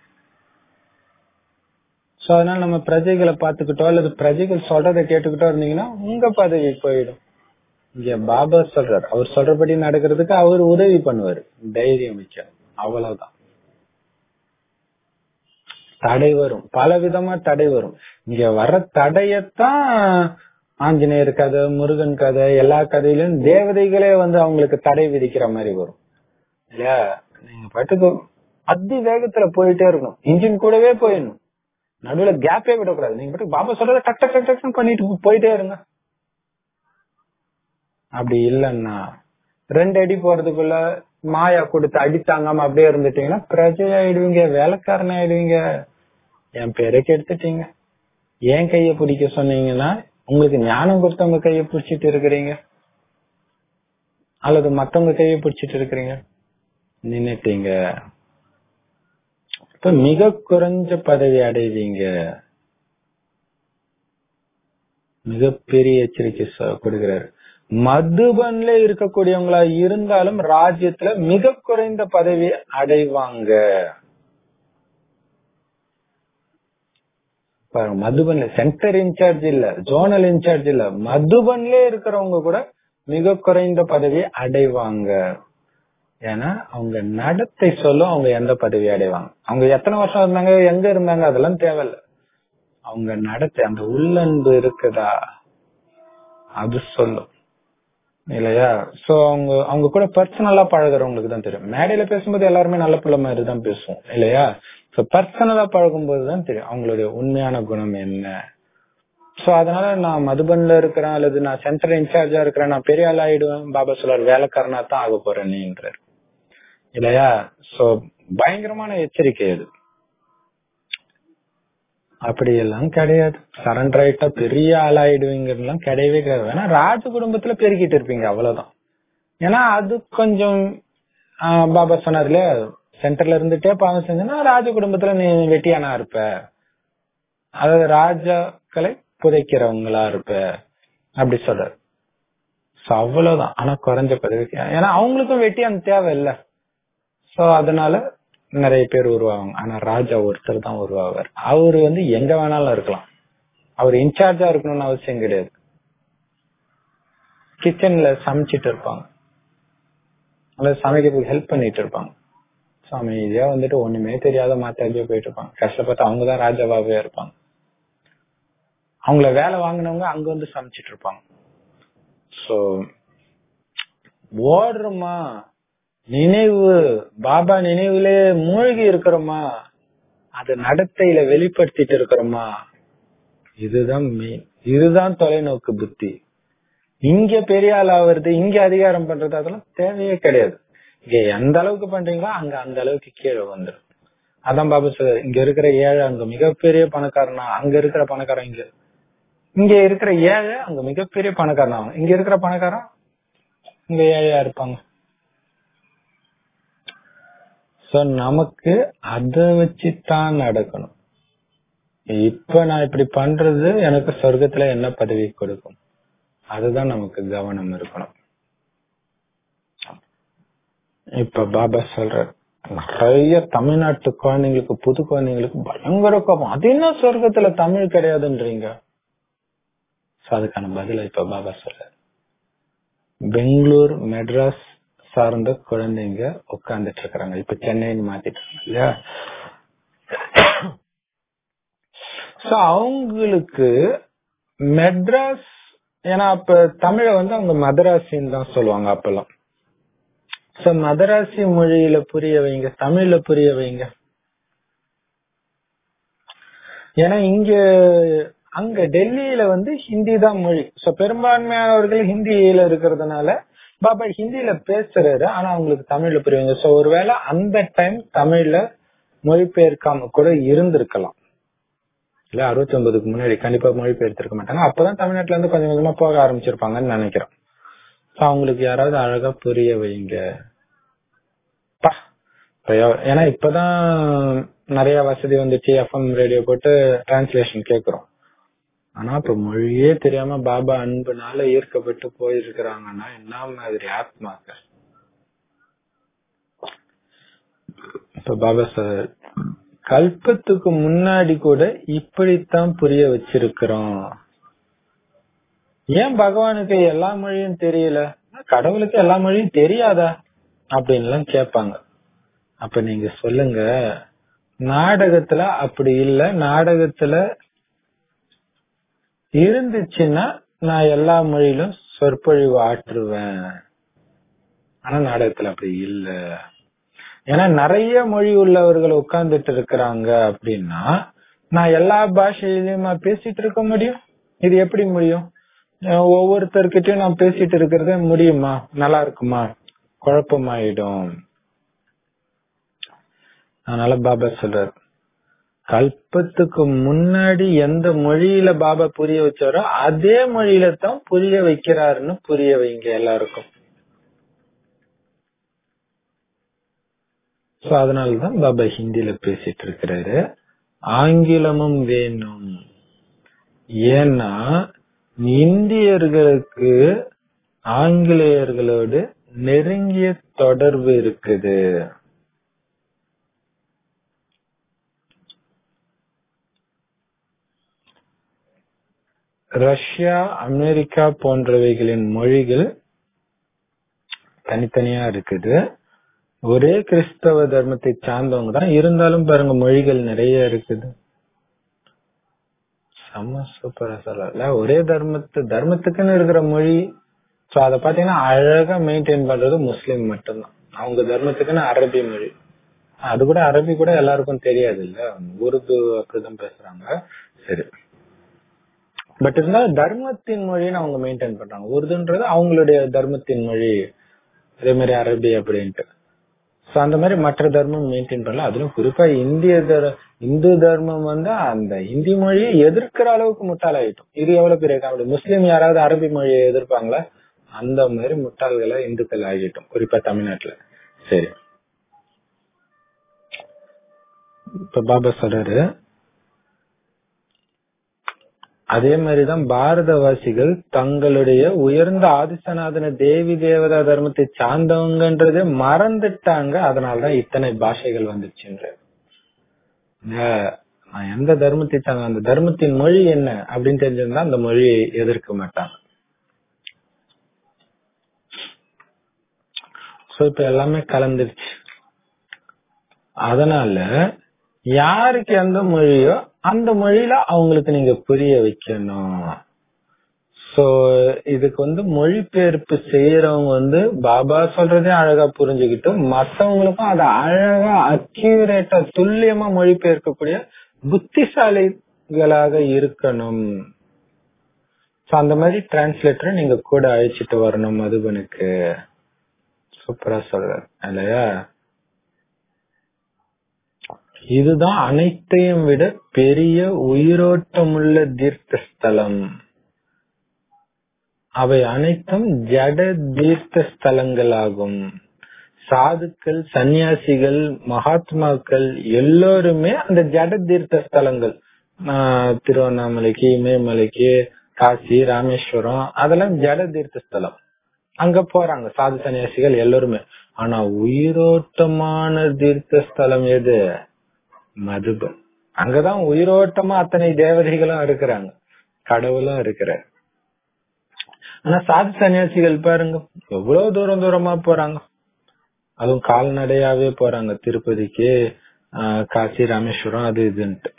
சோ அதனால நம்ம பிரஜைகளை பாத்துக்கிட்டோ அல்லது பிரஜைகள் சொல்றதை கேட்டுக்கிட்டோ இருந்தீங்கன்னா உங்க பதவி போயிடும் இங்க பாபா சொல்றாரு அவர் சொல்றபடி நடக்கிறதுக்கு அவர் உதவி பண்ணுவாரு தைரியம் வைக்க அவ்வளவுதான் தடை வரும் பல விதமா தடை வரும் இங்க வர்ற தடையத்தான் ஆஞ்சநேயர் கதை முருகன் கதை எல்லா கதையிலும் தேவதைகளே வந்து அவங்களுக்கு தடை விதிக்கிற மாதிரி வரும் இல்லையா நீங்க பாட்டுக்கு அதி வேகத்துல போயிட்டே இருக்கணும் இன்ஜின் கூடவே போயிடணும் நடுவுல கேப்பே விடக்கூடாது நீங்க பாட்டுக்கு பாபா சொல்றத டக் டக் டக் டக்னு பண்ணிட்டு போயிட்டே இருங்க அப்படி இல்லைன்னா ரெண்டு அடி போறதுக்குள்ள மாயா கொடுத்து அடித்தாங்காம அப்படியே இருந்துட்டீங்கன்னா பிரஜை ஆயிடுவீங்க வேலைக்காரன் ஆயிடுவீங்க என் பேரை கெடுத்துட்டீங்க ஏன் கைய பிடிக்க சொன்னீங்கன்னா உங்களுக்கு ஞானம் கொடுத்தவங்க கைய பிடிச்சிட்டு இருக்கிறீங்க அல்லது மத்தவங்க கைய பிடிச்சிட்டு இருக்கிறீங்க நின்னுட்டீங்க இப்ப மிக குறைஞ்ச பதவி அடைவீங்க மிகப்பெரிய எச்சரிக்கை சொ- கொடுக்கிறாரு மதுபன்ல இருக்கக்கூடியவங்களா இருந்தாலும் ராஜ்யத்துல மிக குறைந்த பதவி அடைவாங்க பாருங்க, மதுபன்ல சென்டர் இன்சார்ஜ் இல்ல ஜோனல் இன்சார்ஜ் இல்ல மதுபன்ல இருக்கிறவங்க கூட மிக குறைந்த பதவி அடைவாங்க ஏன்னா அவங்க நடத்தை சொல்லும் அவங்க எந்த பதவி அடைவாங்க அவங்க எத்தனை வருஷம் இருந்தாங்க எங்க இருந்தாங்க அதெல்லாம் தேவையில்ல அவங்க நடத்தை அந்த உள்ளன்பு இருக்குதா அது சொல்லும் இல்லையா சோ அவங்க அவங்க கூட பர்சனலா பழகுறவங்களுக்கு தான் தெரியும் மேடையில பேசும்போது எல்லாருமே நல்ல பிள்ளை மாதிரி தான் பேசுவோம் இல்லையா சோ பர்சனலா பழகும் போதுதான் தெரியும் அவங்களுடைய உண்மையான குணம் என்ன சோ அதனால நான் மதுபன்ல இருக்கிறேன் அல்லது நான் சென்டர் இன்சார்ஜா இருக்கிறேன் நான் பெரிய ஆள் ஆயிடுவேன் பாபா சொல்லார் வேலைக்காரனா தான் ஆக போறேன் நீன்றார் இல்லையா சோ பயங்கரமான எச்சரிக்கை அது அப்படி எல்லாம் கிடையாது சரண்டர் ஆயிட்டா பெரிய ஆளாயிடுவீங்கலாம் கிடையவே கிடையாது ஏன்னா ராஜ குடும்பத்துல பெருக்கிட்டு இருப்பீங்க அவ்வளவுதான் ஏன்னா அது கொஞ்சம் ஆஹ், பாபா சொன்னார் இல்லையா சென்டர்ல இருந்துட்டே பாவம் செஞ்சனா ராஜ குடும்பத்துல நீ வெட்டியானா இருப்ப அதாவது ராஜாக்களை புதைக்கிறவங்களா இருப்ப அப்படி சொல்றாரு சோ அவ்வளவுதான் ஆனா குறைஞ்ச பதவிக்கு ஏன்னா அவங்களுக்கும் வெட்டியான் தேவை இல்ல சோ அதனால நிறைய பேர் உருவாவாங்க ஆனா ராஜா ஒருத்தர் தான் உருவாவார் அவரு வந்து எங்க வேணாலும் இருக்கலாம் அவர் இன்சார்ஜா இருக்கணும்னு அவசியம் கிடையாது கிச்சன்ல சமைச்சிட்டு இருப்பாங்க அல்லது சமைக்கிறதுக்கு ஹெல்ப் பண்ணிட்டு இருப்பாங்க So, அமைதியா வந்துட்டு ஒண்ணுமே தெரியாத மாத்தாஜியா போயிட்டு இருப்பாங்க கஷ்டப்பட்டு அவங்கதான் ராஜாவாவே இருப்பாங்க அவங்கள வேலை வாங்கினவங்க அங்க வந்து சமைச்சிட்டு இருப்பாங்க சோ ஓடுறோமா நினைவு பாபா நினைவுலே மூழ்கி இருக்கிறோமா அது நடத்தையில வெளிப்படுத்திட்டு இருக்கிறோமா இதுதான் மெயின் இதுதான் தொலைநோக்கு புத்தி இங்க பெரிய ஆள் ஆவறது இங்க அதிகாரம் பண்றது அதெல்லாம் தேவையே கிடையாது இங்க எந்த அளவுக்கு பண்றீங்களோ அங்க அந்த அளவுக்கு கீழே வந்துடும் அதான் பாபா சார் இங்க இருக்கிற ஏழை அங்க மிகப்பெரிய பணக்காரனா அங்க இருக்கிற பணக்காரன் இங்க இங்க இருக்கிற ஏழை அங்க மிகப்பெரிய பணக்காரன் ஆகும் இங்க இருக்கிற பணக்காரன் இங்க ஏழையா இருப்பாங்க சோ நமக்கு அத வச்சுதான் நடக்கணும் இப்ப நான் இப்படி பண்றது எனக்கு சொர்க்கத்துல என்ன பதவி கொடுக்கும் அதுதான் நமக்கு கவனம் இருக்கணும் இப்ப பாபா சொல்றார் நிறைய தமிழ்நாட்டு குழந்தைங்களுக்கு புது குழந்தைங்களுக்கு பயங்கர கோபம் அது என்ன சொர்க்கத்துல தமிழ் கிடையாதுன்றீங்க So, அதுக்கான பதில இப்ப பாபா சொல்றார் பெங்களூர் மெட்ராஸ் சார்ந்த குழந்தைங்க உட்கார்ந்துட்டு இருக்கிறாங்க இப்ப சென்னைன்னு மாத்திட்டாங்க இல்லையா So, அவங்களுக்கு மெட்ராஸ் ஏன்னா அப்ப தமிழ வந்து அவங்க மதராசின்னு தான் சொல்லுவாங்க அப்பெல்லாம் சோ மதராசி மொழியில புரிய வைங்க தமிழ்ல புரிய வைங்க ஏன்னா இங்க அங்க டெல்லியில வந்து ஹிந்தி தான் மொழி சோ பெரும்பான்மையானவர்கள் ஹிந்தியில இருக்கிறதுனால பாபா ஹிந்தியில பேசுறாரு ஆனா அவங்களுக்கு தமிழ்ல புரியுங்க சோ ஒருவேளை அந்த டைம் தமிழ்ல மொழிபெயர்க்காம கூட இருந்திருக்கலாம் இல்ல அறுபத்தி ஒன்பதுக்கு முன்னாடி கண்டிப்பா மொழிபெயர்த்திருக்க மாட்டாங்க அப்பதான் தமிழ்நாட்டுல இருந்து கொஞ்சம் கொஞ்சமா போக ஆரம்பிச்சிருப்பாங்கன்னு நினைக்கிறேன் So, அவங்களுக்கு யாராவது அழகா புரிய வைங்க பா. இப்ப எவ- ஏன்னா இப்பதான் நிறைய வசதி வந்துச்சு எஃப்எம் ரேடியோ போட்டு டிரான்ஸ்லேஷன் கேக்குறோம் ஆனா இப்ப மொழியே தெரியாம பாபா அன்புனால ஈர்க்கப்பட்டு போயிருக்கிறாங்கன்னா என்ன மாதிரி ஆத்மாக்கள் இப்ப பாபா சார் கல்பத்துக்கு முன்னாடி கூட இப்படித்தான் புரிய வச்சிருக்கிறோம் ஏன் பகவானுக்கு எல்லா மொழியும் தெரியல கடவுளுக்கு எல்லா மொழியும் தெரியாதா அப்படின்லாம் கேட்பாங்க அப்ப நீங்க சொல்லுங்க நாடகத்துல அப்படி இல்ல நாடகத்துல இருந்துச்சுன்னா நான் எல்லா மொழியிலும் சொற்பொழிவு ஆற்றுவேன் ஆனா நாடகத்துல அப்படி இல்ல ஏன்னா நிறைய மொழி உள்ளவர்கள் உட்கார்ந்துட்டு இருக்கிறாங்க அப்படின்னா நான் எல்லா பாஷையிலயுமா பேசிட்டு இருக்க முடியும் இது எப்படி முடியும் அஹ் ஒவ்வொருத்தர்கிட்டயும் நான் பேசிட்டு இருக்கிறது முடியுமா நல்லா இருக்குமா குழப்பமாயிடும் அதனால பாபா சொல்றார் கல்பத்துக்கு முன்னாடி எந்த மொழியில பாபா புரிய வச்சாரோ அதே மொழியில தான் புரிய வைக்கிறாருன்னு புரிய வைங்க எல்லாருக்கும் சோ அதனாலதான் பாபா ஹிந்தில பேசிட்டு இருக்கிறாரு ஆங்கிலமும் வேணும் ஏன்னா இந்தியர்களுக்கு ஆங்கிலேயர்களோடு நெருங்கிய தொடர்பு இருக்குது ரஷ்யா அமெரிக்கா போன்றவைகளின் மொழிகள் தனித்தனியா இருக்குது ஒரே கிறிஸ்தவ தர்மத்தை சார்ந்தவங்க தான் இருந்தாலும் பாருங்க மொழிகள் நிறைய இருக்குது செம்ம சூப்பரா சொல்லல ஒரே தர்மத்து தர்மத்துக்குன்னு இருக்கிற மொழி சோ அத பாத்தீங்கன்னா அழகா மெயின்டைன் பண்றது முஸ்லீம் மட்டும்தான் அவங்க தர்மத்துக்குன்னு அரபி மொழி அது கூட அரபி கூட எல்லாருக்கும் தெரியாது இல்ல உருது அப்படிதான் பேசுறாங்க சரி பட் இருந்தாலும் தர்மத்தின் மொழின்னு அவங்க மெயின்டைன் பண்றாங்க உருதுன்றது அவங்களுடைய தர்மத்தின் மொழி அதே மாதிரி அரபி அப்படின்ட்டு சோ அந்த மாதிரி மற்ற தர்மம் மெயின்டைன் பண்ணல அதுலயும் குறிப்பா இந்திய தர் இந்து தர்மம் வந்து அந்த இந்தி மொழியை எதிர்க்கிற அளவுக்கு முட்டாளாயிட்டோம் இது எவ்வளவு பெரிய காமெடி முஸ்லீம் யாராவது அரபி மொழியை எதிர்ப்பாங்களா அந்த மாதிரி முட்டாள்களை இந்துக்கள் ஆகிட்டோம் குறிப்பா தமிழ்நாட்டுல சரி இப்ப பாபா சொல்றாரு அதே மாதிரிதான் பாரதவாசிகள் தங்களுடைய உயர்ந்த ஆதிசநாதன தேவி தேவதா தர்மத்தை சார்ந்தவங்கன்றதே மறந்துட்டாங்க அதனாலதான் இத்தனை பாஷைகள் வந்துச்சுன்ற நான் எந்த தர்மத்தை சார்ந்த அந்த தர்மத்தின் மொழி என்ன அப்படின்னு தெரிஞ்சிருந்தா அந்த மொழியை எதிர்க்க மாட்டாங்க சோ இப்ப எல்லாமே கலந்துருச்சு அதனால யாருக்கு எந்த மொழியோ அந்த மொழியில அவங்களுக்கு நீங்க புரிய வைக்கணும் சோ இதுக்கு வந்து மொழிபெயர்ப்பு செய்யறவங்க வந்து பாபா சொல்றதே அழகா புரிஞ்சுக்கிட்டு மத்தவங்களுக்கும் அதை அழகா அக்யூரேட்டா துல்லியமா மொழிபெயர்க்கக்கூடிய புத்திசாலிகளாக இருக்கணும் சோ அந்த மாதிரி டிரான்ஸ்லேட்டரை நீங்க கூட அழைச்சிட்டு வரணும் மதுபனுக்கு சூப்பரா சொல்றாரு இல்லையா இதுதான் அனைத்தையும் விட பெரிய உயிரோட்டமுள்ள தீர்த்த ஸ்தலம் அவை அனைத்தும் ஜட தீர்த்த ஸ்தலங்களாகும் சாதுக்கள் சன்னியாசிகள் மகாத்மாக்கள் எல்லோருமே அந்த ஜட தீர்த்த ஸ்தலங்கள் ஆஹ் திருவண்ணாமலைக்கு இமயமலைக்கு காசி ராமேஸ்வரம் அதெல்லாம் ஜட தீர்த்த ஸ்தலம் அங்க போறாங்க சாது சன்னியாசிகள் எல்லாருமே ஆனா உயிரோட்டமான தீர்த்த ஸ்தலம் எது மதுபன் அங்கதான் உயிரோட்டமா அத்தனை தேவதைகளும் இருக்கிறாங்க கடவுளும் இருக்கிறார் ஆனா சாது சன்னியாசிகள் பாருங்க எவ்வளவு தூரம் தூரமா போறாங்க அதுவும் கால்நடையாவே போறாங்க திருப்பதிக்கு ஆஹ் காசி ராமேஸ்வரம் அது இதுன்ட்டு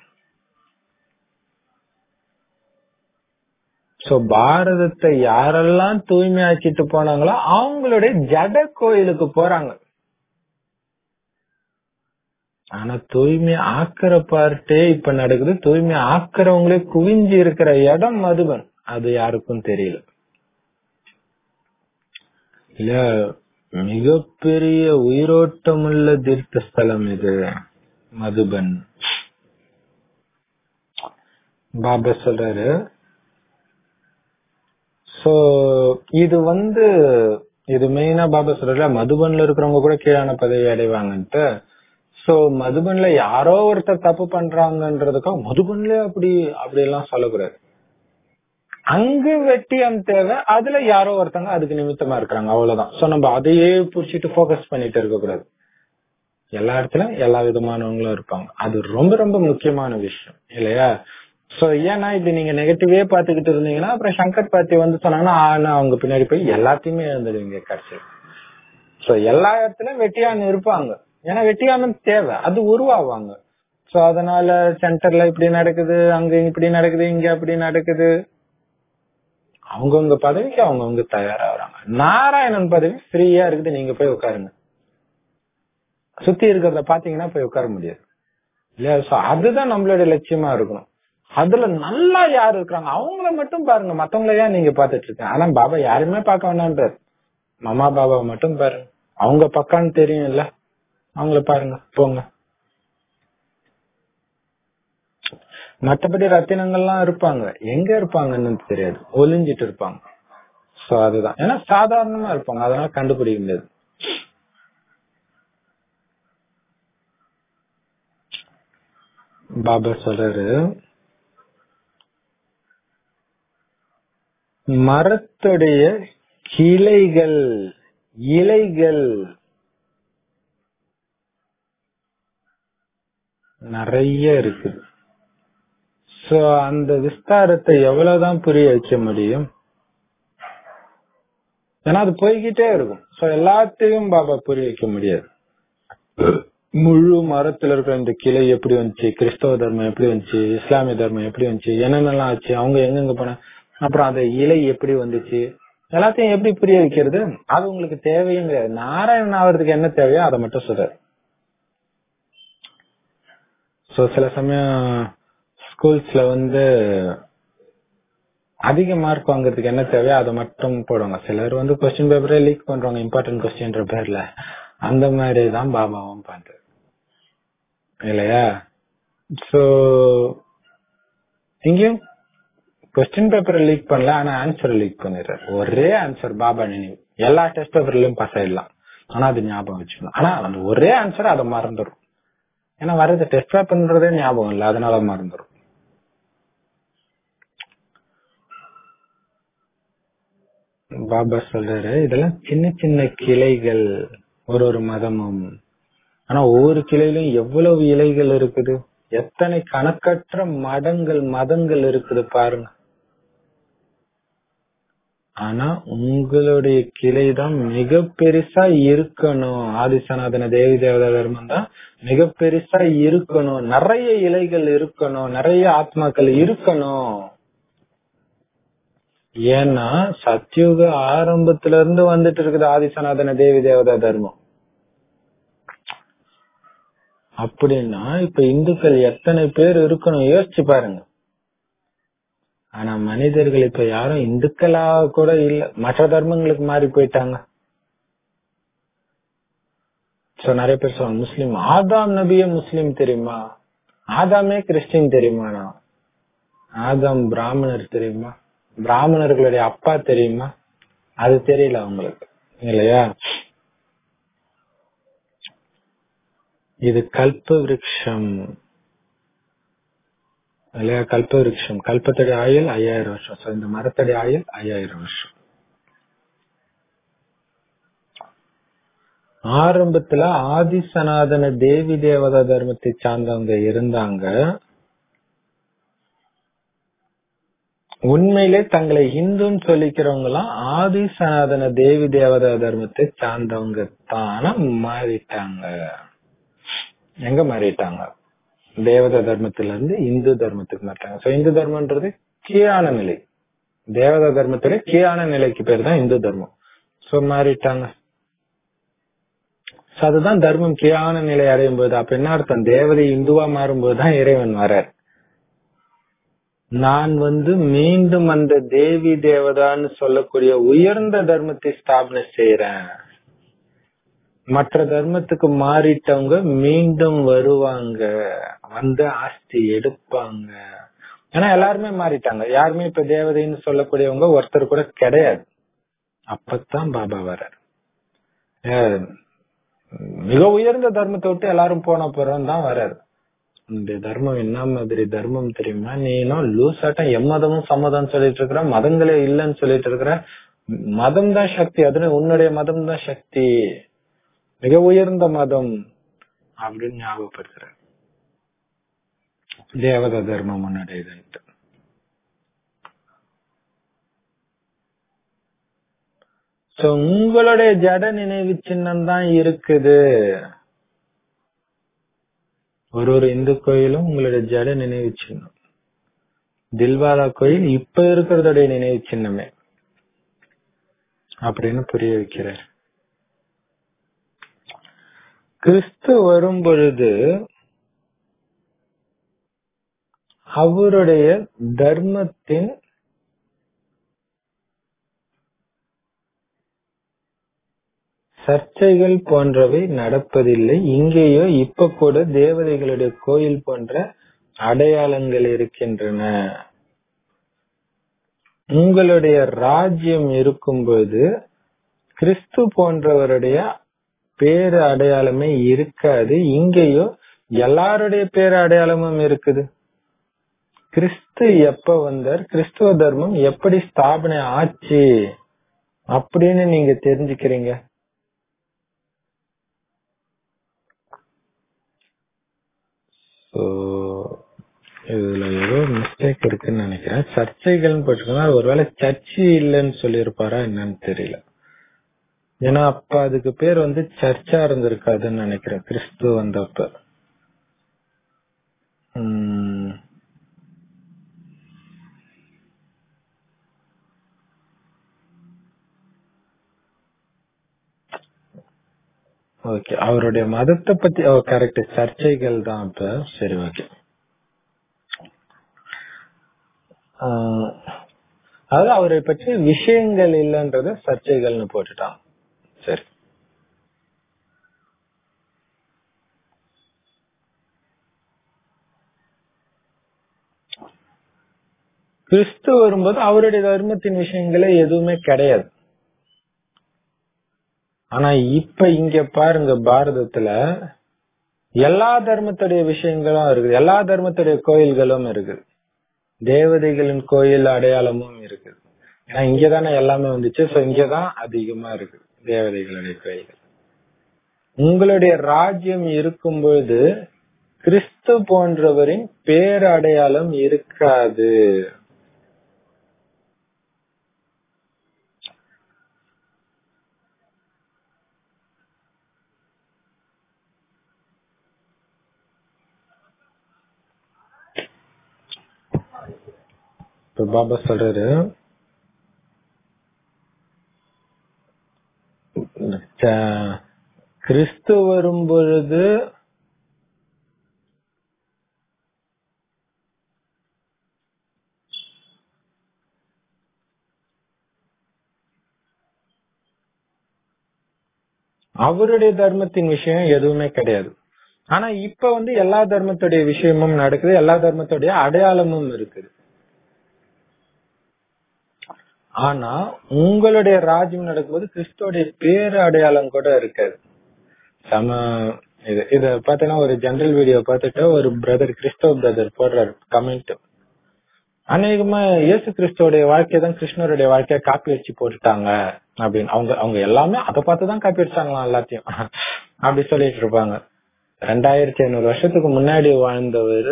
சோ பாரதத்தை யாரெல்லாம் தூய்மையாக்கிட்டு போனாங்களோ அவங்களுடைய ஜட கோயிலுக்கு போறாங்க ஆனா தூய்மை ஆக்கிற பார்ட்டே இப்ப நடக்குது தூய்மை ஆக்குறவங்களே குவிஞ்சு இருக்கிற இடம் மதுபன் அது யாருக்கும் தெரியல இல்ல மிகப்பெரிய உயிரோட்டமுள்ள தீர்த்த ஸ்தலம் இது மதுபன் பாபா சொல்றாரு சோ இது வந்து இது மெயினா பாபா சொல்றல மதுபன்ல இருக்கிறவங்க கூட கீழான பதவி அடைவாங்கன்ட்டு சோ மதுபன்ல யாரோ ஒருத்தர் தப்பு பண்றாங்கன்றதுக்காக மதுபன்ல அப்படி அப்படி எல்லாம் சொல்லக்கூடாது அங்கு வெட்டியம் தேவை அதுல யாரோ ஒருத்தங்க அதுக்கு நிமித்தமா இருக்கிறாங்க அவ்வளவுதான் சோ நம்ம அதையே புடிச்சிட்டு போக்கஸ் பண்ணிட்டு இருக்க கூடாது எல்லா இடத்துலயும் எல்லா விதமானவங்களும் இருப்பாங்க அது ரொம்ப ரொம்ப முக்கியமான விஷயம் இல்லையா சோ ஏன்னா இப்படி நீங்க நெகட்டிவே பாத்துக்கிட்டு இருந்தீங்கன்னா அப்புறம் சங்கர் பாத்தி வந்து சொன்னாங்கன்னா ஆனா அவங்க பின்னாடி போய் எல்லாத்தையுமே இருந்துடுவீங்க கடைசியில் சோ எல்லா இடத்துலயும் வெட்டியான் இருப்பாங்க ஏன்னா வெட்டியானும் தேவை அது உருவாவாங்க சோ அதனால சென்டர்ல இப்படி நடக்குது அங்க இப்படி நடக்குது இங்க அப்படி நடக்குது அவங்கவுங்க பதவிக்கு அவங்கவுங்க தயாரா வராங்க நாராயணன் பதவி ஃப்ரீயா இருக்குது நீங்க போய் உட்காருங்க சுத்தி இருக்கிறத பாத்தீங்கன்னா போய் உட்கார முடியாது இல்லையா சோ அதுதான் நம்மளுடைய லட்சியமா இருக்கணும் அதுல நல்லா யாரு இருக்கிறாங்க அவங்கள மட்டும் பாருங்க மத்தவங்கள ஏன் நீங்க பாத்துட்டு இருக்கீங்க ஆனா பாபா யாருமே பார்க்க வேணான்றார் மாமா பாபா மட்டும் பாருங்க அவங்க பக்கான்னு தெரியும் இல்ல அவங்கள பாருங்க போங்க மத்தபடி ரத்தினங்கள்லாம் இருப்பாங்க எங்க இருப்பாங்கன்னு தெரியாது ஒளிஞ்சிட்டு இருப்பாங்க சோ அதுதான் ஏன்னா சாதாரணமா இருப்பாங்க அதனால கண்டுபிடிக்க முடியாது பாபா சொல்றாரு மரத்துடைய கிளைகள் இலைகள் நிறைய இருக்குது சோ அந்த விஸ்தாரத்தை எவ்வளவுதான் புரிய வைக்க முடியும் ஏன்னா அது போய்கிட்டே இருக்கும் சோ எல்லாத்தையும் பாபா புரிய வைக்க முடியாது முழு மரத்துல இருக்கிற இந்த கிளை எப்படி வந்துச்சு கிறிஸ்தவ தர்மம் எப்படி வந்துச்சு இஸ்லாமிய தர்மம் எப்படி வந்துச்சு என்னென்னலாம் ஆச்சு அவங்க எங்கெங்க போன அப்புறம் அந்த இலை எப்படி வந்துச்சு எல்லாத்தையும் எப்படி புரிய வைக்கிறது அது உங்களுக்கு தேவையும் கிடையாது நாராயணன் ஆகிறதுக்கு என்ன தேவையோ அதை மட்டும் சொல்றாரு சோ சில சமயம் ஸ்கூல்ஸ்ல வந்து அதிக மார்க் வாங்குறதுக்கு என்ன தேவையோ அதை மட்டும் போடுவாங்க சிலர் வந்து கொஸ்டின் பேப்பரே லீக் பண்றாங்க இம்பார்ட்டன்ட் கொஸ்டின்ற பேர்ல அந்த மாதிரி தான் பாபாவும் பண்றது இல்லையா சோ இங்கேயும் கொஸ்டின் பேப்பரை லீக் பண்ணல ஆனா ஆன்சர் லீக் பண்ணிடுறாரு ஒரே ஆன்சர் பாபா நினைவு எல்லா டெஸ்ட் பேப்பர்லயும் பாஸ் ஆயிடலாம் ஆனா அது ஞாபகம் வச்சுக்கணும் ஆனா அந்த ஒரே ஆன்சர் அதை மறந்துடும் ஏன்னா வர்றது டெஸ்ட் பேப்பர்ன்றதே ஞாபகம் இல்லை அதனால மறந்துடும் பாபா சொல்றாரு இதெல்லாம் சின்ன சின்ன கிளைகள் ஒரு ஒரு மதமும் ஆனா ஒவ்வொரு கிளையிலும் எவ்வளவு இலைகள் இருக்குது எத்தனை கணக்கற்ற மடங்கள் மதங்கள் இருக்குது பாருங்க ஆனா உங்களுடைய கிளை தான் மிக பெருசா இருக்கணும் ஆதிசநாதன தேவி தேவதா தர்மம் தான் மிக பெருசா இருக்கணும் நிறைய இலைகள் இருக்கணும் நிறைய ஆத்மாக்கள் இருக்கணும் ஏன்னா சத்யுக ஆரம்பத்துல இருந்து வந்துட்டு இருக்குது ஆதிசநாதன தேவி தேவதா தர்மம் அப்படின்னா இப்ப இந்துக்கள் எத்தனை பேர் இருக்கணும் யோசிச்சு பாருங்க ஆனா மனிதர்கள் இப்ப யாரும் இந்துக்களா கூட இல்ல மற்ற தர்மங்களுக்கு மாறி போயிட்டாங்க சோ நிறைய பேர் சொல்லுவாங்க முஸ்லீம் ஆதாம் நபியே முஸ்லீம் தெரியுமா ஆதாமே கிறிஸ்டின் தெரியுமாண்ணா ஆதாம் பிராமணர் தெரியுமா பிராமணர்களுடைய அப்பா தெரியுமா அது தெரியல அவங்களுக்கு இல்லையா இது கல்ப விருட்சம் இல்லையா கல்ப விருட்சம் கல்பத்தடி ஆயுள் ஐயாயிரம் வருஷம் So, இந்த மரத்தடி ஆயுள் ஐயாயிரம் வருஷம் ஆரம்பத்துல ஆதி சனாதன தேவி தேவதா தர்மத்தை சார்ந்தவங்க இருந்தாங்க உண்மையிலே தங்களை இந்துன்னு சொல்லிக்கிறவங்க எல்லாம் ஆதி சனாதன தேவி தேவதா தர்மத்தை சார்ந்தவங்க தான மாறிட்டாங்க எங்க மாறிட்டாங்க தேவதா தர்மத்துல இருந்து இந்து தர்மத்துக்கு மாட்டாங்க சோ இந்து தர்மம்ன்றது கீழான நிலை தேவதா தர்மத்துல கீழான நிலைக்கு பேர் தான் இந்து தர்மம் சோ மாறிட்டாங்க So, அதுதான் தர்மம் கீழான நிலை அடையும் போது அப்ப என்ன அர்த்தம் தேவதை இந்துவா மாறும்போதுதான் இறைவன் வரார் நான் வந்து மீண்டும் அந்த தேவி தேவதான்னு சொல்லக்கூடிய உயர்ந்த தர்மத்தை ஸ்தாபனை செய்யறேன் மற்ற தர்மத்துக்கு மாறிட்டவங்க மீண்டும் வருவாங்க வந்து ஆஸ்தி எடுப்பாங்க ஏன்னா எல்லாருமே மாறிட்டாங்க யாருமே இப்ப தேவதைன்னு சொல்லக்கூடியவங்க ஒருத்தர் கூட கிடையாது அப்பத்தான் பாபா வர்றார் அஹ் மிக உயர்ந்த தர்மத்தை விட்டு எல்லாரும் போன அப்புறம் தான் வர்றாரு இந்த தர்மம் என்ன மாதிரி தர்மம் தெரியுமா நீ இன்னும் லூஸ் ஆட்டம் எம்மதமும் சம்மதம் சொல்லிட்டு இருக்கிற மதங்களே இல்லைன்னு சொல்லிட்டு இருக்கிற மதம் தான் சக்தி அதுல உன்னுடைய மதம் தான் சக்தி மிக உயர்ந்த மதம் அப்படின்னு ஞாபகப்படுத்துற தேவத தர்மம் உன்னுடையதுன்ட்டு So, உங்களுடைய ஜட நினைவு சின்னம் தான் இருக்குது ஒரு ஒரு இந்து கோயிலும் உங்களுடைய ஜட நினைவு சின்னம் தில்வாலா கோயில் இப்ப இருக்கிறதோடைய நினைவு சின்னமே அப்படின்னு புரிய வைக்கிறார் கிறிஸ்து வரும் பொழுது அவருடைய தர்மத்தின் சர்ச்சைகள் போன்றவை நடப்பதில்லை இங்கேயோ இப்ப கூட தேவதைகளுடைய கோயில் போன்ற அடையாளங்கள் இருக்கின்றன உங்களுடைய ராஜ்யம் இருக்கும்போது கிறிஸ்து போன்றவருடைய பேரு அடையாளமே இருக்காது இங்கேயோ எல்லாருடைய பேரு அடையாளமும் இருக்குது கிறிஸ்து எப்ப வந்தார் கிறிஸ்துவ தர்மம் எப்படி ஸ்தாபனை ஆச்சு அப்படின்னு நீங்க தெரிஞ்சுக்கிறீங்க So, இதுல ஏதோ மிஸ்டேக் இருக்குன்னு நினைக்கிறேன் சர்ச்சைகள்னு போட்டிருக்கோம் ஒருவேளை சர்ச்சு இல்லைன்னு சொல்லியிருப்பாரா என்னன்னு தெரியல ஏன்னா அப்ப அதுக்கு பேர் வந்து சர்ச்சா இருந்திருக்காதுன்னு நினைக்கிறேன் கிறிஸ்து வந்தப்ப உம் ஓகே அவருடைய மதத்தை பத்தி ஓ கரெக்ட் சர்ச்சைகள் தான் அப்ப சரி ஓகே அதாவது அவரை பற்றி விஷயங்கள் இல்லைன்றத சர்ச்சைகள்னு போட்டுட்டான் சரி கிறிஸ்து வரும்போது அவருடைய தர்மத்தின் விஷயங்களே எதுவுமே கிடையாது ஆனா இப்ப இங்க பாருங்க பாரதத்துல எல்லா தர்மத்துடைய விஷயங்களும் இருக்குது எல்லா தர்மத்துடைய கோயில்களும் இருக்குது தேவதைகளின் கோயில் அடையாளமும் இருக்குது ஏன்னா இங்கதானே எல்லாமே வந்துச்சு சோ இங்கதான் அதிகமா இருக்கு தேவதைகளுடைய கோயில்கள் உங்களுடைய ராஜ்யம் இருக்கும்போது கிறிஸ்து போன்றவரின் பேரடையாளம் இருக்காது இப்ப பாபா சொல்றாரு ச- கிறிஸ்து வரும் பொழுது அவருடைய தர்மத்தின் விஷயம் எதுவுமே கிடையாது ஆனா இப்ப வந்து எல்லா தர்மத்துடைய விஷயமும் நடக்குது எல்லா தர்மத்துடைய அடையாளமும் இருக்குது ஆனா உங்களுடைய ராஜ்யம் நடக்கும்போது கிறிஸ்துவோடைய பேரு அடையாளம் கூட இருக்காது சம இது இத பாத்தீங்கன்னா ஒரு ஜெனரல் வீடியோ பார்த்துட்டு ஒரு பிரதர் கிறிஸ்தவ பிரதர் போடுறாரு கமெண்ட் அநேகமா இயேசு கிறிஸ்துவோடைய வாழ்க்கையை தான் கிருஷ்ணருடைய வாழ்க்கைய காப்பி அடிச்சு போட்டுட்டாங்க அப்படின்னு அவங்க அவங்க எல்லாமே அதை பார்த்துதான் காப்பி அடிச்சாங்களாம் எல்லாத்தையும் அப்படி சொல்லிட்டு இருப்பாங்க ரெண்டாயிரத்தி ஐநூறு வருஷத்துக்கு முன்னாடி வாழ்ந்தவர்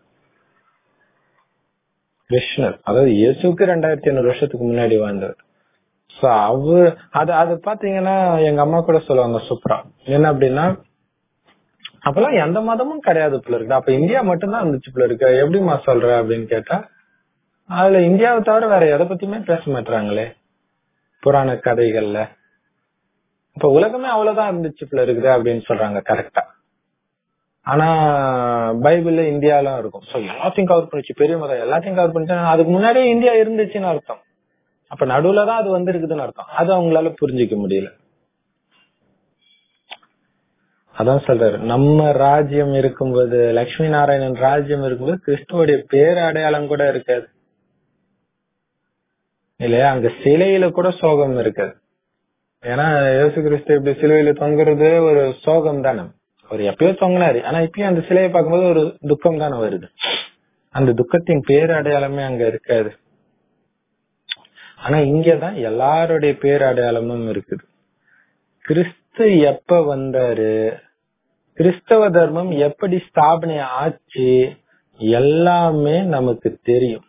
கிருஷ்ணர் அதாவது இயேசுக்கு ரெண்டாயிரத்தி ஐநூறு வருஷத்துக்கு முன்னாடி வாழ்ந்தவர் சோ அவரு அது அது பாத்தீங்கன்னா எங்க அம்மா கூட சொல்லுவாங்க சூப்பரா என்ன அப்படின்னா அப்பெல்லாம் எந்த மதமும் கிடையாது போல இருக்கு அப்ப இந்தியா மட்டும்தான் இருந்துச்சு போல இருக்கு எப்படிமா சொல்ற அப்படின்னு கேட்டா அதுல இந்தியாவை தவிர வேற எதை பத்தியுமே பேச மாட்டாங்களே புராண கதைகள்ல இப்ப உலகமே அவ்வளவுதான் இருந்துச்சு போல இருக்குது அப்படின்னு சொல்றாங்க கரெக்டா ஆனா பைபிள்ல இந்தியாலாம் இருக்கும் சோ எல்லாத்தையும் கவர் பண்ணிச்சு பெரிய மதம் எல்லாத்தையும் கவர் பண்ணிச்சு அதுக்கு முன்னாடியே இந்தியா இருந்துச்சுன்னு அர்த்தம் அப்ப நடுவுல தான் அது வந்திருக்குதுன்னு அர்த்தம் அது அவங்களால புரிஞ்சுக்க முடியல அதான் சொல்றாரு நம்ம ராஜ்யம் இருக்கும்போது லட்சுமி நாராயணன் ராஜ்யம் இருக்கும்போது கிறிஸ்துவோடைய பேர் அடையாளம் கூட இருக்காது இல்லையா அங்க சிலையில கூட சோகம் இருக்காது ஏன்னா இயேசு கிறிஸ்து இப்படி சிலுவையில தொங்குறது ஒரு சோகம் தானே அவர் எப்பயோ தொங்கினாரு ஆனா இப்பயும் அந்த சிலையை பார்க்கும்போது ஒரு துக்கம் தானே வருது அந்த துக்கத்தின் பேர் அடையாளமே அங்க இருக்காது ஆனா இங்கதான் எல்லாருடைய பேர் அடையாளமும் இருக்குது கிறிஸ்து எப்ப வந்தாரு கிறிஸ்தவ தர்மம் எப்படி ஸ்தாபனை ஆச்சு எல்லாமே நமக்கு தெரியும்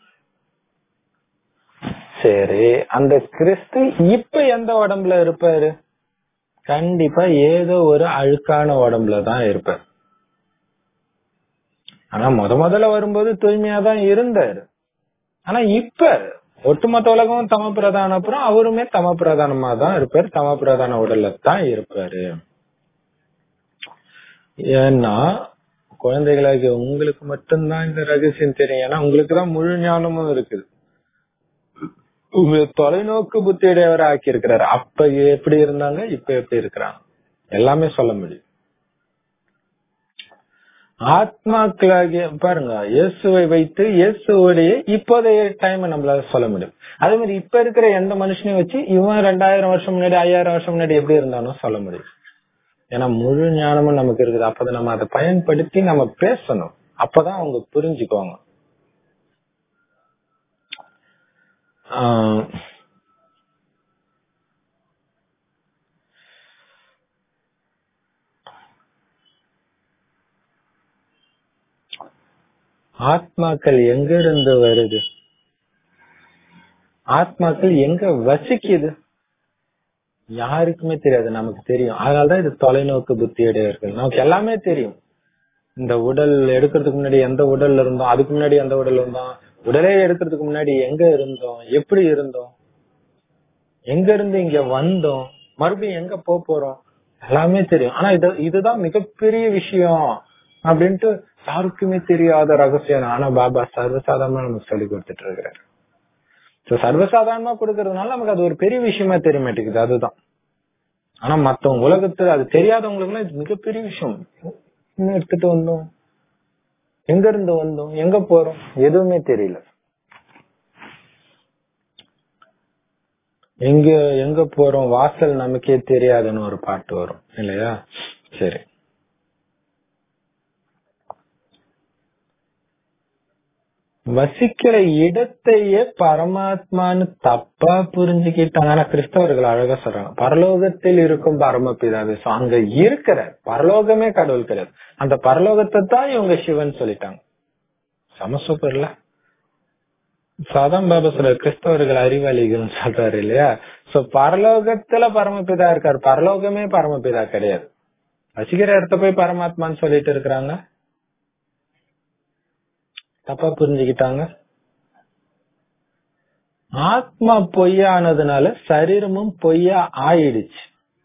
சரி அந்த கிறிஸ்து இப்ப எந்த உடம்புல இருப்பாரு கண்டிப்பா ஏதோ ஒரு அழுக்கான உடம்புல தான் இருப்பார் ஆனா முத முதல்ல வரும்போது தூய்மையா தான் இருந்தாரு ஆனா இப்ப ஒட்டுமொத்த உலகம் தம பிரதான அப்புறம் அவருமே தம பிரதானமா தான் இருப்பார் தம பிரதான உடல்ல தான் இருப்பாரு ஏன்னா குழந்தைகளாகிய உங்களுக்கு மட்டும்தான் இந்த ரகசியம் தெரியும் ஏன்னா உங்களுக்கு தான் முழு ஞானமும் இருக்குது உங்க தொலைநோக்கு புத்தியுடையவரை ஆக்கி இருக்கிறாரு அப்ப எப்படி இருந்தாங்க இப்ப எப்படி இருக்கிறாங்க எல்லாமே சொல்ல முடியும் ஆத்மாக்களாகிய பாருங்க இயேசுவை வைத்து இயேசுடைய இப்போதைய டைம் நம்மளால சொல்ல முடியும் அதே மாதிரி இப்ப இருக்கிற எந்த மனுஷனையும் வச்சு இவன் ரெண்டாயிரம் வருஷம் முன்னாடி ஐயாயிரம் வருஷம் முன்னாடி எப்படி இருந்தாலும் சொல்ல முடியும் ஏன்னா முழு ஞானமும் நமக்கு இருக்குது அப்பதான் நம்ம அதை பயன்படுத்தி நம்ம பேசணும் அப்பதான் அவங்க புரிஞ்சுக்குவாங்க ஆஹ் ஆத்மாக்கள் எங்க இருந்து வருது ஆத்மாக்கள் எங்க வசிக்குது யாருக்குமே தெரியாது நமக்கு தெரியும் அதனாலதான் இது தொலைநோக்கு புத்தியுடையவர்கள் நமக்கு எல்லாமே தெரியும் இந்த உடல் எடுக்கிறதுக்கு முன்னாடி எந்த உடல்ல இருந்தோம் அதுக்கு முன்னாடி எந்த உடல் இருந்தோம் உடலே எடுக்கிறதுக்கு முன்னாடி எங்க இருந்தோம் எப்படி இருந்தோம் எங்க இருந்து இங்க வந்தோம் மறுபடியும் எங்க போக போறோம் எல்லாமே தெரியும் ஆனா இது இதுதான் மிகப்பெரிய விஷயம் அப்படின்ட்டு யாருக்குமே தெரியாத ரகசியம் ஆனா பாபா சர்வசாதாரணமா நமக்கு சொல்லி கொடுத்துட்டு இருக்கிறாரு So, சர்வசாதாரணமா கொடுக்கறதுனால நமக்கு அது ஒரு பெரிய விஷயமா தெரிய மாட்டேங்குது அதுதான் ஆனா மத்தவங்க உலகத்துல அது தெரியாதவங்களுக்கு எல்லாம் இது மிகப்பெரிய விஷயம் என்ன எடுத்துட்டு வந்தோம் எங்க இருந்து வந்தோம் எங்க போறோம் எதுவுமே தெரியல எங்க எங்க போறோம் வாசல் நமக்கே தெரியாதுன்னு ஒரு பாட்டு வரும் இல்லையா சரி வசிக்கிற இடத்தையே பரமாத்மான்னு தப்பா புரிஞ்சுக்கிட்டாங்க ஆனா கிறிஸ்தவர்கள் அழகா சொல்றாங்க பரலோகத்தில் இருக்கும் பரமபிதாவே So, அங்க இருக்கிற பரலோகமே கடவுள் கிடையாது அந்த பரலோகத்தை தான் இவங்க சிவன் சொல்லிட்டாங்க சம சூப்பர்ல சாதாம் பாபா சொல்ற கிறிஸ்தவர்கள் அறிவாளிகள் சொல்றாரு இல்லையா சோ பரலோகத்துல பரமபிதா இருக்காரு பரலோகமே பரமபிதா கிடையாது வசிக்கிற இடத்த போய் பரமாத்மான்னு சொல்லிட்டு இருக்கிறாங்க தப்பா புரிஞ்சுக்கிட்டாங்க ஆத்மா பொய்யானதுனால சரீரமும் பொய்யா ஆயிடுச்சு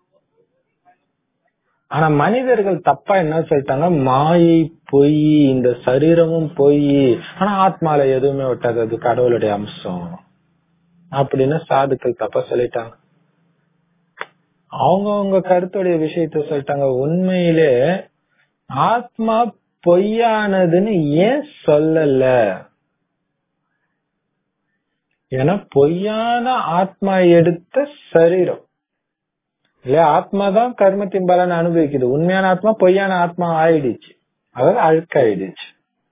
ஆனா மனிதர்கள் தப்பா என்ன சொல்லிட்டாங்க மாயை பொய் இந்த சரீரமும் பொய் ஆனா ஆத்மால எதுவுமே விட்டாது அது கடவுளுடைய அம்சம் அப்படின்னு சாதுக்கள் தப்பா சொல்லிட்டாங்க அவங்க அவங்க கருத்துடைய விஷயத்த சொல்லிட்டாங்க உண்மையிலே ஆத்மா பொய்யானதுன்னு ஏன் சொல்லல ஏன்னா பொய்யான ஆத்மா எடுத்த சரீரம் இல்லையா ஆத்மா தான் கர்மத்தின் பலன் அனுபவிக்குது உண்மையான ஆத்மா பொய்யான ஆத்மா ஆயிடுச்சு அதாவது அழுக்காயிடுச்சு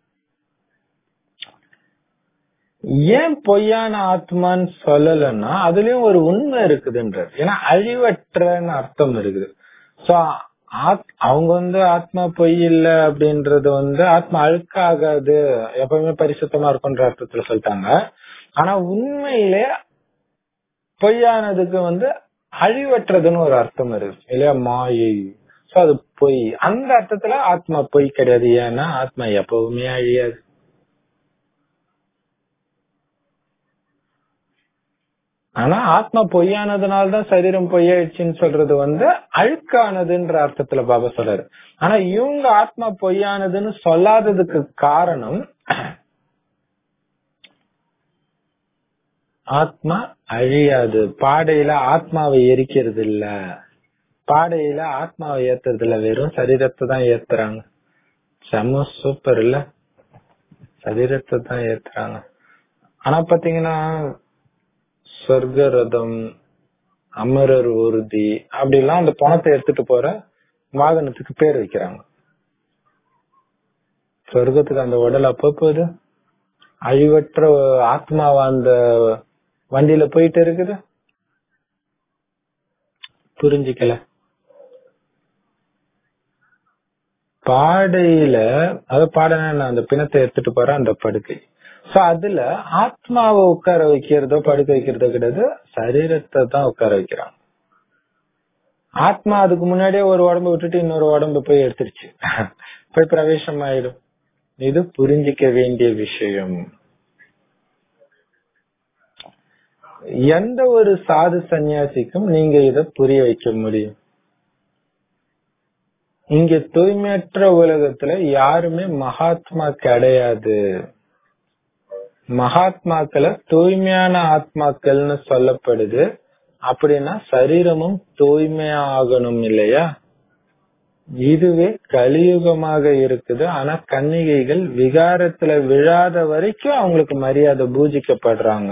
ஏன் பொய்யான ஆத்மான்னு சொல்லலன்னா அதுலயும் ஒரு உண்மை இருக்குதுன்றது ஏன்னா அழிவற்றன்னு அர்த்தம் இருக்குது சோ அவங்க வந்து ஆத்மா பொய் இல்ல அப்படின்றது வந்து ஆத்மா அழுக்காகாது எப்பவுமே பரிசுத்தமா இருக்குன்ற அர்த்தத்துல சொல்லிட்டாங்க ஆனா உண்மையிலே பொய்யானதுக்கு வந்து அழிவற்றதுன்னு ஒரு அர்த்தம் இருக்கு இல்லையா மாயை சோ அது பொய் அந்த அர்த்தத்துல ஆத்மா பொய் கிடையாது ஏன்னா ஆத்மா எப்பவுமே அழியாது ஆனா ஆத்மா பொய்யானதுனாலதான் சரீரம் பொய்யாயிடுச்சுன்னு சொல்றது வந்து அழுக்கானதுன்ற அர்த்தத்துல பாபா சொல்றாரு ஆனா இவங்க ஆத்மா பொய்யானதுன்னு சொல்லாததுக்கு காரணம் ஆத்மா அழியாது பாடையில ஆத்மாவை எரிக்கிறது இல்ல பாடையில ஆத்மாவை ஏத்துறது இல்ல வெறும் சரீரத்தை தான் ஏத்துறாங்க செம சூப்பர் இல்ல சரீரத்தை தான் ஏத்துறாங்க ஆனா பாத்தீங்கன்னா சொர்க்க ரதம் அமரர் ஊர்தி அப்படி எல்லாம் அந்த பணத்தை எடுத்துட்டு போற வாகனத்துக்கு பேர் வைக்கிறாங்க சொர்க்கத்துக்கு அந்த உடல் அப்ப போகுது அழிவற்ற ஆத்மாவா அந்த வண்டியில போயிட்டு இருக்குது புரிஞ்சுக்கல பாடையில அது பாடன அந்த பிணத்தை எடுத்துட்டு போற அந்த படுக்கை சோ அதுல ஆத்மாவை உட்கார வைக்கிறதோ படுக்க வைக்கிறதோ கிடையாது சரீரத்தை தான் உட்கார வைக்கிறாங்க ஆத்மா அதுக்கு முன்னாடியே ஒரு உடம்பு விட்டுட்டு இன்னொரு உடம்பு போய் எடுத்துருச்சு போய் பிரவேசம் ஆயிடும் இது புரிஞ்சிக்க வேண்டிய விஷயம் எந்த ஒரு சாது சன்னியாசிக்கும் நீங்க இத புரிய வைக்க முடியும் இங்க தூய்மையற்ற உலகத்துல யாருமே மகாத்மா கிடையாது மகாத்மாக்களை தூய்மையான ஆத்மாக்கள்னு சொல்லப்படுது அப்படின்னா சரீரமும் தூய்மையாகணும் இல்லையா இதுவே கலியுகமாக இருக்குது ஆனா கன்னிகைகள் விகாரத்துல விழாத வரைக்கும் அவங்களுக்கு மரியாதை பூஜிக்கப்படுறாங்க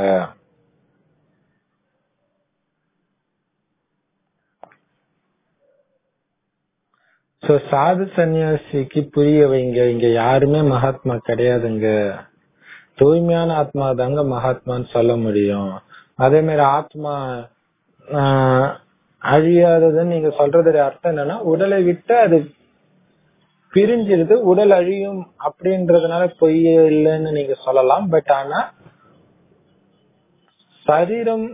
சோ சாது சன்னியாசிக்கு புரிய வைங்க இங்க யாருமே மகாத்மா கிடையாதுங்க தூய்மையான ஆத்மா தாங்க மகாத்மான்னு சொல்ல முடியும் அதே மாதிரி ஆத்மா ஆஹ், அழியாததுன்னு நீங்க சொல்றது அர்த்தம் என்னன்னா உடலை விட்டு அது பிரிஞ்சிருது உடல் அழியும் அப்படின்றதுனால பொய் இல்லைன்னு நீங்க சொல்லலாம் பட் ஆனா சரீரம்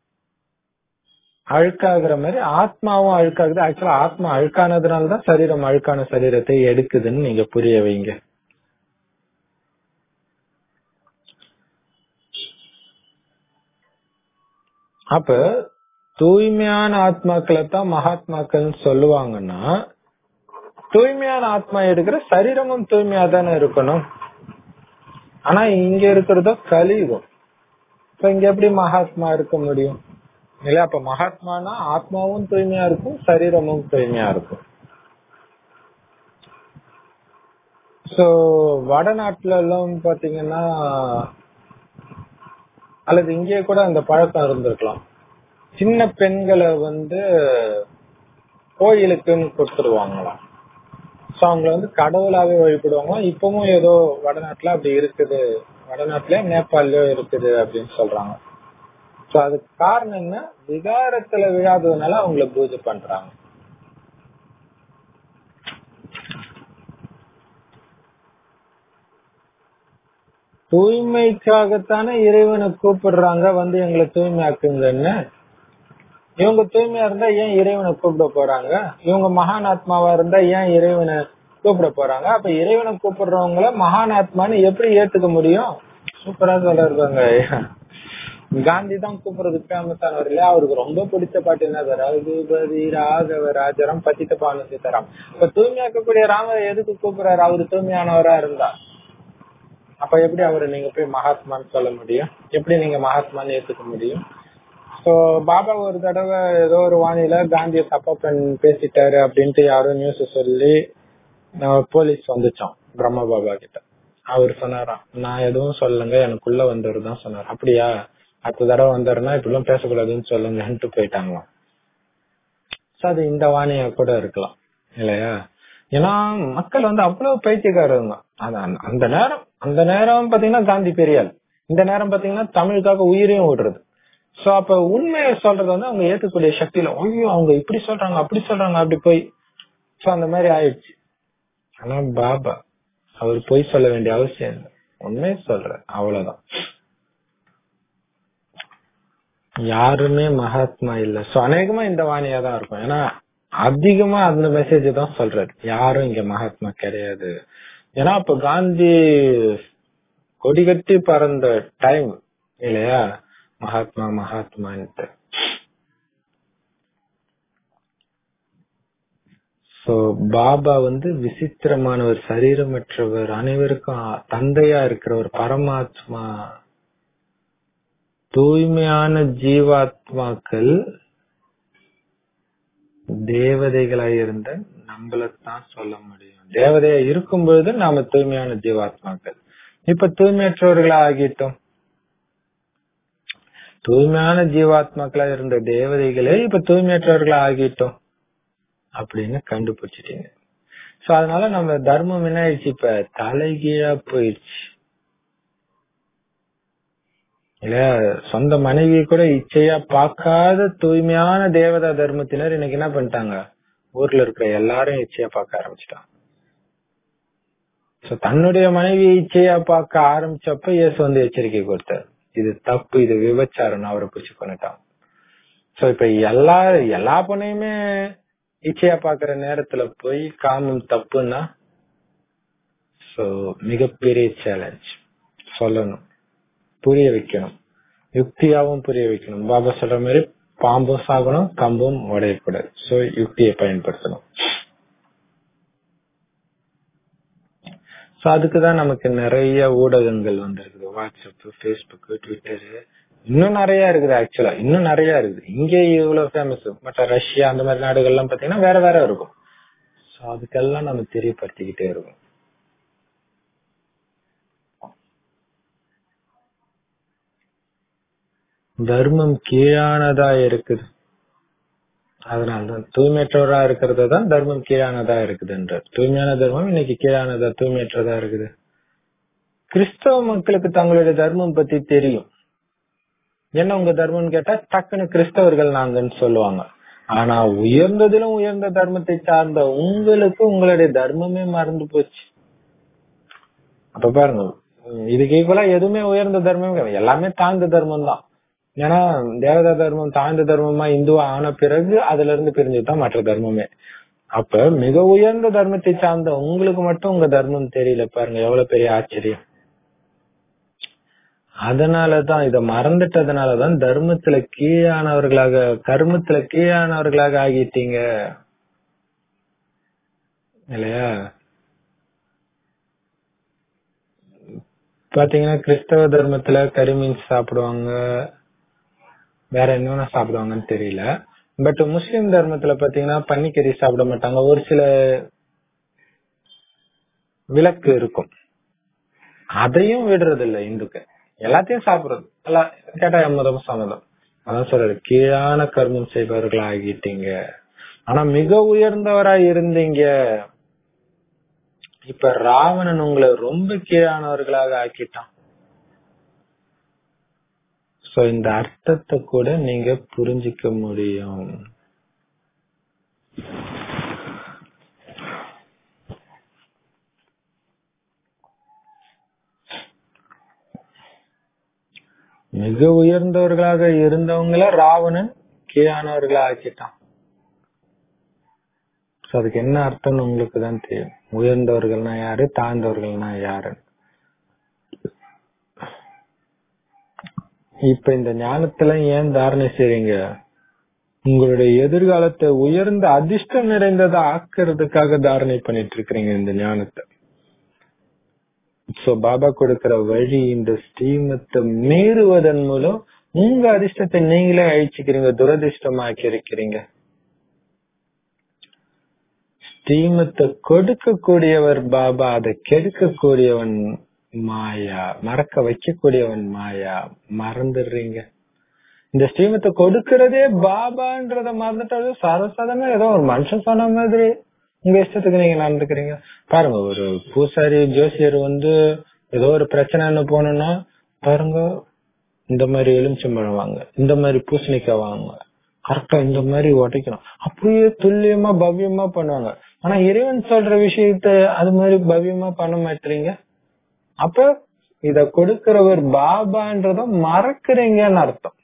அழுக்காகிற மாதிரி ஆத்மாவும் அழுக்காகுது ஆக்சுவலா ஆத்மா அழுக்கானதுனால தான் சரீரம் அழுக்கான சரீரத்தை எடுக்குதுன்னு நீங்க புரிய வைங்க அப்ப தூய்மையான ஆத்மாக்களை தான் மகாத்மாக்கள் சொல்லுவாங்கன்னா தூய்மையான ஆத்மா எடுக்கிற சரீரமும் தூய்மையா தானே இருக்கணும் ஆனா இங்க இருக்கிறதோ கலியுகம் இப்ப இங்க எப்படி மகாத்மா இருக்க முடியும் இல்ல அப்ப மகாத்மானா ஆத்மாவும் தூய்மையா இருக்கும் சரீரமும் தூய்மையா இருக்கும் சோ வடநாட்டுல எல்லாம் பாத்தீங்கன்னா அல்லது இங்கே கூட அந்த பழக்கம் இருந்திருக்கலாம் சின்ன பெண்களை வந்து கோயிலுக்குன்னு கொடுத்துருவாங்களாம் சோ அவங்கள வந்து கடவுளாவே வழிபடுவாங்களாம் இப்பவும் ஏதோ வடநாட்டுல அப்படி இருக்குது வடநாட்டுல நேபாளிலயோ இருக்குது அப்படின்னு சொல்றாங்க சோ அதுக்கு காரணம் என்ன விகாரத்துல விழாததுனால அவங்கள பூஜை பண்றாங்க தூய்மைக்காகத்தானே இறைவனை கூப்பிடுறாங்க வந்து எங்களை தூய்மையாக்குங்கன்னு இவங்க தூய்மையா இருந்தா ஏன் இறைவனை கூப்பிட போறாங்க இவங்க மகான் ஆத்மாவா இருந்தா ஏன் இறைவனை கூப்பிட போறாங்க அப்ப இறைவனை கூப்பிடுறவங்கள மகான் ஆத்மான்னு எப்படி ஏத்துக்க முடியும் சூப்பரா சொல்லிருக்காங்க காந்தி தான் கூப்பிடுறதுக்கு ஃபேமஸ் ஆனவர் இல்லையா அவருக்கு ரொம்ப பிடிச்ச பாட்டு என்ன ரகுபதி ராகவ ராஜரம் பத்தித்த பானு சீதாராம் இப்ப தூய்மையாக்கக்கூடிய ராமர் எதுக்கு கூப்பிடுறாரு அவரு தூய்மையானவரா இருந்தா அப்ப எப்படி அவரை நீங்க போய் மகாத்மான்னு சொல்ல முடியும் எப்படி நீங்க மகாத்மான்னு ஏத்துக்க முடியும் சோ பாபா ஒரு தடவை ஏதோ ஒரு வானில காந்திய தப்பா பெண் பேசிட்டாரு அப்படின்ட்டு யாரோ நியூஸ் சொல்லி அஹ், போலீஸ் வந்துச்சான் பிரம்ம பாபா கிட்ட அவர் சொன்னாராம் நான் எதுவும் சொல்லுங்க எனக்குள்ள வந்தவர் தான் சொன்னார் அப்படியா அடுத்த தடவை வந்தாருன்னா இப்படிலாம் பேசக்கூடாதுன்னு சொல்லுங்கன்ட்டு போயிட்டாங்களாம் சோ அது இந்த வாணியா கூட இருக்கலாம் இல்லையா ஏன்னா மக்கள் வந்து அவ்வளவு பைத்தியக்காரங்க அது அந்த- அந்த நேரம் அந்த நேரம் பாத்தீங்கன்னா காந்தி பெரியாள் இந்த நேரம் பாத்தீங்கன்னா தமிழுக்காக உயிரையும் விடுறது சோ அப்ப உண்மையை சொல்றது வந்து அவங்க ஏத்துக்கூடிய சக்தியில ஐயோ அவங்க இப்படி சொல்றாங்க அப்படி சொல்றாங்க அப்படி போய் சோ அந்த மாதிரி ஆயிடுச்சு ஆனா பாபா அவர் பொய் சொல்ல வேண்டிய அவசியம் இல்லை உண்மையை சொல்ற அவ்வளவுதான் யாருமே மகாத்மா இல்ல சோ அநேகமா இந்த வாணியா தான் இருக்கும் ஏன்னா அதிகமா அந்த மெசேஜ் தான் சொல்றாரு யாரும் இங்க மகாத்மா கிடையாது ஏன்னா அப்ப காந்தி கொடி கட்டி பறந்த டைம் இல்லையா மகாத்மா மகாத்மான்ட்டு சோ பாபா வந்து விசித்திரமானவர் சரீரமற்றவர் அனைவருக்கும் தந்தையா இருக்கிற ஒரு பரமாத்மா தூய்மையான ஜீவாத்மாக்கள் தேவதைகளா இருந்த நம்மளத்தான் சொல்ல முடியும் தேவதையா இருக்கும் பொழுது நாம தூய்மையான ஜீவாத்மாக்கள் இப்ப தூய்மையற்றவர்களா ஆகிட்டோம் தூய்மையான ஜீவாத்மாக்களா இருந்த தேவதைகளே இப்ப தூய்மையற்றவர்களா ஆகிட்டோம் அப்படின்னு கண்டுபிடிச்சிட்டீங்க சோ அதனால நம்ம தர்மம் என்ன ஆயிடுச்சு இப்ப தலைகீழா போயிடுச்சு இல்ல சொந்த மனைவி கூட இச்சையா பார்க்காத தூய்மையான தேவதா தர்மத்தினர் இன்னைக்கு என்ன பண்ணிட்டாங்க ஊர்ல இருக்கிற எல்லாரும் இச்சையா பார்க்க ஆரம்பிச்சிட்டாங்க சோ தன்னுடைய மனைவி இச்சையா பார்க்க ஆரம்பிச்சப்ப இயேசு வந்து எச்சரிக்கை கொடுத்தார் இது தப்பு இது விபச்சாரம் அவரை பிடிச்சு கொண்டுட்டான் சோ இப்ப எல்லா எல்லா பொண்ணையுமே இச்சையா பாக்குற நேரத்துல போய் காமம் தப்புன்னா சோ மிகப்பெரிய சேலஞ்ச் சொல்லணும் புரிய வைக்கணும் யுக்தியாவும் புரிய வைக்கணும் பாபா சொல்ற மாதிரி பாம்பும் சாகணும் கம்பும் உடையக்கூடாது சோ யுக்தியை பயன்படுத்தணும் சோ அதுக்குதான் நமக்கு நிறைய ஊடகங்கள் வந்திருக்குது வாட்ஸ்அப் பேஸ்புக் ட்விட்டர் இன்னும் நிறைய இருக்குது ஆக்சுவலா இன்னும் நிறைய இருக்குது இங்கே இவ்வளவு ஃபேமஸ் மற்ற ரஷ்யா அந்த மாதிரி நாடுகள்லாம் பாத்தீங்கன்னா வேற வேற இருக்கும் சோ அதுக்கெல்லாம் நம்ம தெரியப்படுத்திக்கிட்டே இருக்கும் தர்மம் கீழானதா இருக்குது அதனால்தான் தூய்மையற்றவரா இருக்கிறது தான் தர்மம் கீழானதா இருக்குதுன்றார் தூய்மையான தர்மம் இன்னைக்கு கீழானதா தூய்மையற்றதா இருக்குது கிறிஸ்தவ மக்களுக்கு தங்களுடைய தர்மம் பத்தி தெரியும் என்ன உங்க தர்மம்னு கேட்டா டக்குன்னு கிறிஸ்தவர்கள் நாங்கன்னு சொல்லுவாங்க ஆனா உயர்ந்ததிலும் உயர்ந்த தர்மத்தை சார்ந்த உங்களுக்கு உங்களுடைய தர்மமே மறந்து போச்சு அப்ப பாருங்க இதுக்கு ஈக்குவலா எதுவுமே உயர்ந்த தர்மம் கிடையாது எல்லாமே தாழ்ந்த தர்மம் தான் ஏன்னா தேவதா தர்மம் தாழ்ந்த தர்மமா இந்துவா ஆன பிறகு அதுல இருந்து பிரிஞ்சுதான் மற்ற தர்மமே அப்ப மிக உயர்ந்த தர்மத்தை சார்ந்த உங்களுக்கு மட்டும் உங்க தர்மம் தெரியல பாருங்க எவ்வளவு பெரிய ஆச்சரியம் அதனாலதான் இத மறந்துட்டதுனாலதான் தர்மத்துல கீழானவர்களாக கர்மத்துல கீழானவர்களாக ஆகிட்டீங்க இல்லையா பாத்தீங்கன்னா கிறிஸ்தவ தர்மத்துல கரிமீன் சாப்பிடுவாங்க வேற என்னென்ன சாப்பிடுவாங்கன்னு தெரியல பட் முஸ்லிம் தர்மத்துல பாத்தீங்கன்னா பன்னிக்கறி சாப்பிட மாட்டாங்க ஒரு சில விலக்கு இருக்கும் அதையும் விடுறது இல்ல இந்துக்கள் எல்லாத்தையும் சாப்பிடுறது எல்லாம் கேட்டா எம்மதம் சம்மதம் அதான் சொல்றாரு கீழான கர்மம் செய்பவர்கள் ஆகிட்டீங்க ஆனா மிக உயர்ந்தவரா இருந்தீங்க இப்ப ராவணன் உங்களை ரொம்ப கீழானவர்களாக ஆக்கிட்டான் சோ இந்த அர்த்தத்தை கூட நீங்க புரிஞ்சிக்க முடியும் மிக உயர்ந்தவர்களாக இருந்தவங்கள ராவணன் கீழானவர்களா ஆக்கிட்டான் சோ அதுக்கு என்ன அர்த்தம்னு உங்களுக்கு தான் தெரியும் உயர்ந்தவர்கள்னா யாரு தாழ்ந்தவர்கள்னா யாருன்னு இப்ப இந்த ஞானத்துல ஏன் தாரணை செய்றீங்க உங்களுடைய எதிர்காலத்தை உயர்ந்த அதிர்ஷ்டம் நிறைந்ததா ஆக்குறதுக்காக தாரணை பண்ணிட்டு இருக்கிறீங்க இந்த ஞானத்தை சோ பாபா கொடுக்கிற வழி இந்த ஸ்ரீமத்தை மீறுவதன் மூலம் உங்க அதிர்ஷ்டத்தை நீங்களே அழிச்சுக்கிறீங்க துரதிர்ஷ்டமாக்கி இருக்கிறீங்க ஸ்ரீமத்தை கொடுக்கக்கூடியவர் பாபா அதை கெடுக்கக்கூடியவன் மாயா மறக்க வைக்கக்கூடியவன் மாயா மறந்துடுறீங்க இந்த ஸ்ரீமத்தை கொடுக்கறதே பாபான்றத மறந்துட்டாலும் சரசாதமா ஏதோ ஒரு மனுஷன் சொன்ன மாதிரி உங்க இஷ்டத்துக்கு நீங்க நடந்துக்கிறீங்க பாருங்க ஒரு பூசாரி ஜோசியர் வந்து ஏதோ ஒரு பிரச்சனைன்னு போனோம்னா பாருங்க இந்த மாதிரி எலுமிச்சம்பழம் வாங்க இந்த மாதிரி பூசணிக்காய் வாங்க கரெக்டா இந்த மாதிரி உடைக்கணும் அப்படியே துல்லியமா பவ்யமா பண்ணுவாங்க ஆனா இறைவன் சொல்ற விஷயத்த அது மாதிரி பவ்யமா பண்ண மாட்டீங்க அப்ப இத கொடுக்கிறவர் பாபான்றத மறக்கிறீங்கன்னு அர்த்தம்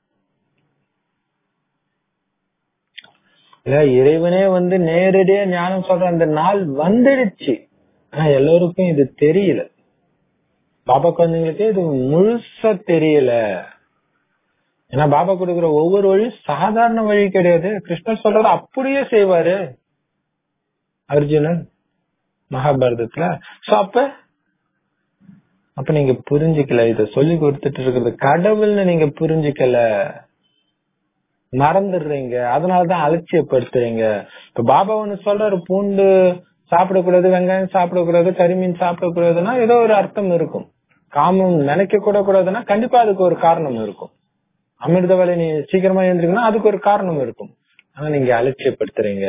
இல்ல இறைவனே வந்து நேரடியா ஞானம் சொல்ற அந்த நாள் வந்துடுச்சு ஆனா எல்லோருக்கும் இது தெரியல பாபா குழந்தைங்களுக்கு இது முழுசா தெரியல ஏன்னா பாபா கொடுக்கிற ஒவ்வொரு வழியும் சாதாரண வழி கிடையாது கிருஷ்ணர் சொல்றது அப்படியே செய்வாரு அர்ஜுனன் மகாபாரதத்துல சோ அப்ப அப்ப நீங்க புரிஞ்சுக்கல இத சொல்லி கொடுத்துட்டு இருக்கிறது கடவுள்னு நீங்க புரிஞ்சுக்கல மறந்துடுறீங்க அதனாலதான் அலட்சியப்படுத்துறீங்க இப்ப பாபா ஒண்ணு சொல்றாரு பூண்டு சாப்பிடக்கூடாது வெங்காயம் சாப்பிடக்கூடாது கரிமீன் சாப்பிடக்கூடாதுன்னா ஏதோ ஒரு அர்த்தம் இருக்கும் காமம் நினைக்க கூட கூடாதுன்னா கண்டிப்பா அதுக்கு ஒரு காரணம் இருக்கும் அமிர்த வேலை நீ சீக்கிரமா எழுந்திருக்கணும் அதுக்கு ஒரு காரணம் இருக்கும் ஆனா நீங்க அலட்சியப்படுத்துறீங்க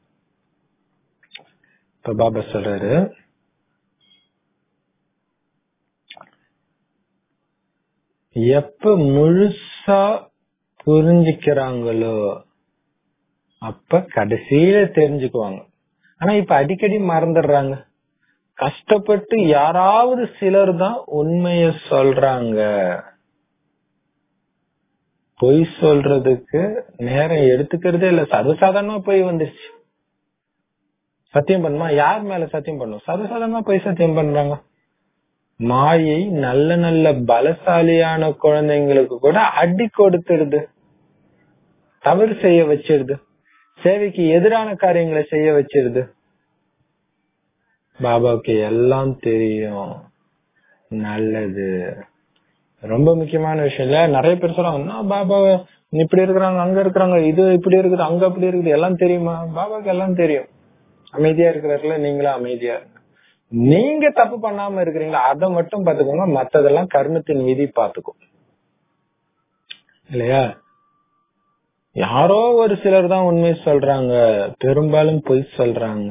இப்ப பாபா சொல்றாரு எப்ப முழுசா புரிஞ்சுக்கிறாங்களோ அப்ப கடைசியில தெரிஞ்சுக்குவாங்க ஆனா இப்ப அடிக்கடி மறந்துடுறாங்க கஷ்டப்பட்டு யாராவது சிலர் தான் உண்மைய சொல்றாங்க பொய் சொல்றதுக்கு நேரம் எடுத்துக்கிறதே இல்ல சர்வசாதாரணமா பொய் வந்துருச்சு சத்தியம் பண்ணுமா யார் மேல சத்தியம் பண்ணும் சர்வசாதாரணமா பொய் சத்தியம் பண்றாங்க மாயை நல்ல நல்ல பலசாலியான குழந்தைங்களுக்கு கூட அடி கொடுத்துருது தவறு செய்ய வச்சிருது சேவைக்கு எதிரான காரியங்களை செய்ய வச்சிருது பாபாவுக்கு எல்லாம் தெரியும் நல்லது ரொம்ப முக்கியமான விஷயம் இல்ல நிறைய பேர் சொல்றாங்க பாபா இப்படி இருக்கிறாங்க அங்க இருக்கிறாங்க இது இப்படி இருக்குது அங்க அப்படி இருக்குது எல்லாம் தெரியுமா பாபாவுக்கு எல்லாம் தெரியும் அமைதியா இருக்கிறாருல நீங்களும் அமைதியா இருங்க நீங்க தப்பு பண்ணாம இருக்கிறீங்களா அதை மட்டும் பாத்துக்கோங்க மத்ததெல்லாம் கர்மத்தின் விதி பாத்துக்கும் இல்லையா யாரோ ஒரு சிலர் தான் உண்மை சொல்றாங்க பெரும்பாலும் பொய் சொல்றாங்க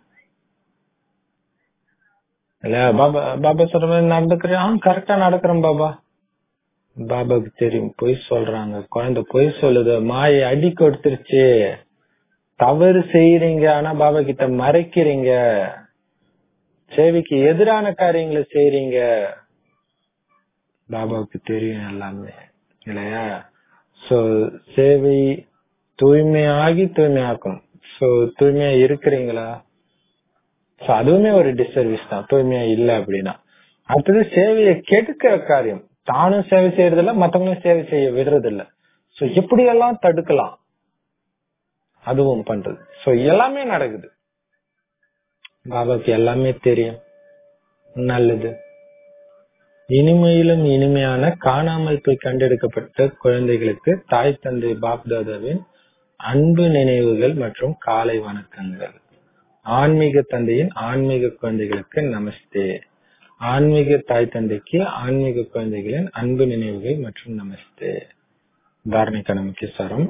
இல்லையா பாபா பாபா சொல்ற மாதிரி நடந்துக்கிறேன் கரெக்டா நடக்கிறேன் பாபா பாபாக்கு தெரியும் பொய் சொல்றாங்க குழந்தை பொய் சொல்லுது மாயை அடி கொடுத்துருச்சு தவறு செய்யறீங்க ஆனா பாபா கிட்ட மறைக்கிறீங்க சேவைக்கு எதிரான காரியங்களை செய்யறீங்க பாபாவுக்கு தெரியும் எல்லாமே இல்லையா சோ சேவை தூய்மையாகி தூய்மையாக்கணும் சோ தூய்மையா இருக்கிறீங்களா சோ அதுவுமே ஒரு டிஸ்சர்வீஸ் தான் தூய்மையா இல்ல அப்படின்னா அடுத்தது சேவையை கெடுக்கிற காரியம் தானும் சேவை செய்யறது இல்ல மத்தவங்களும் சேவை செய்ய விடுறது இல்ல சோ எப்படி எல்லாம் தடுக்கலாம் அதுவும் பண்றது சோ எல்லாமே நடக்குது பாபாக்கு எல்லாமே தெரியும் நல்லது இனிமையிலும் இனிமையான காணாமல் போய் கண்டெடுக்கப்பட்ட குழந்தைகளுக்கு தாய் தந்தை பாப்தாதாவின் அன்பு நினைவுகள் மற்றும் காலை வணக்கங்கள் ஆன்மீக தந்தையின் ஆன்மீக குழந்தைகளுக்கு நமஸ்தே ஆன்மீக தாய் தந்தைக்கு ஆன்மீக குழந்தைகளின் அன்பு நினைவுகள் மற்றும் நமஸ்தே தாரணிக்கான முக்கிய சாரம்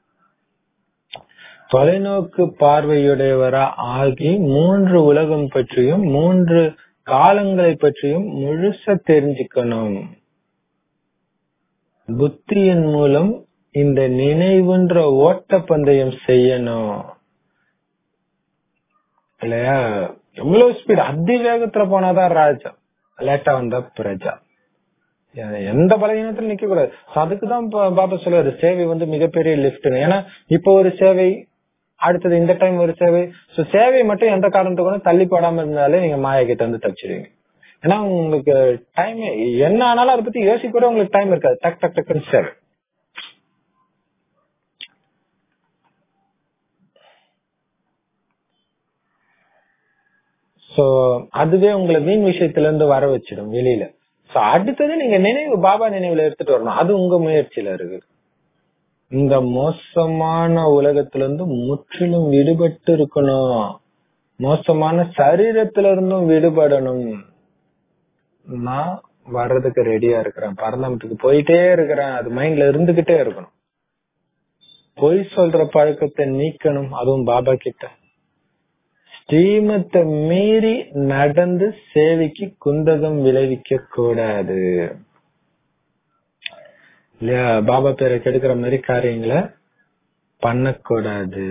தொலைநோக்கு பார்வையுடையவரா ஆகி மூன்று உலகம் பற்றியும் மூன்று காலங்களை பற்றியும் முழுச தெரிஞ்சுக்கணும் புத்தியின் மூலம் இந்த நினைவுன்ற ஓட்ட பந்தயம் செய்யணும் இல்லையா எவ்வளவு ஸ்பீட் அதி வேகத்துல போனாதான் ராஜா லேட்டா வந்தா பிரஜா எந்த பலகீனத்துல நிக்க கூடாது அதுக்குதான் பாபா சொல்லுவாரு சேவை வந்து மிகப்பெரிய லிப்ட் ஏன்னா இப்ப ஒரு சேவை அடுத்தது இந்த டைம் ஒரு சேவை சோ சேவை மட்டும் எந்த காரணத்துக்கு தள்ளி போடாம இருந்தாலே நீங்க மாயா கிட்ட வந்து தப்பிச்சிருவீங்க ஏன்னா உங்களுக்கு டைம் என்ன ஆனாலும் அதை பத்தி யோசிக்க கூட உங்களுக்கு டைம் இருக்காது டக் டக் டக்குன்னு சேவை சோ அதுவே உங்களை வீண் விஷயத்துல இருந்து வர வச்சிடும் வெளியில சோ அடுத்தது நீங்க நினைவு பாபா நினைவுல எடுத்துட்டு வரணும் அது உங்க முயற்சியில இருக்கு இந்த மோசமான உலகத்துல இருந்து முற்றிலும் விடுபட்டு இருக்கணும் மோசமான சரீரத்துல இருந்தும் விடுபடணும் நான் வர்றதுக்கு ரெடியா இருக்கிறேன் பரந்தமத்துக்கு போயிட்டே இருக்கிறேன் அது மைண்ட்ல இருந்துகிட்டே இருக்கணும் பொய் சொல்ற பழக்கத்தை நீக்கணும் அதுவும் பாபா கிட்ட ஸ்ரீமத்தை மீறி நடந்து சேவைக்கு குந்தகம் விளைவிக்க கூடாது இல்லையா பாபா பேரை கெடுக்கிற மாதிரி காரியங்களை பண்ணக்கூடாது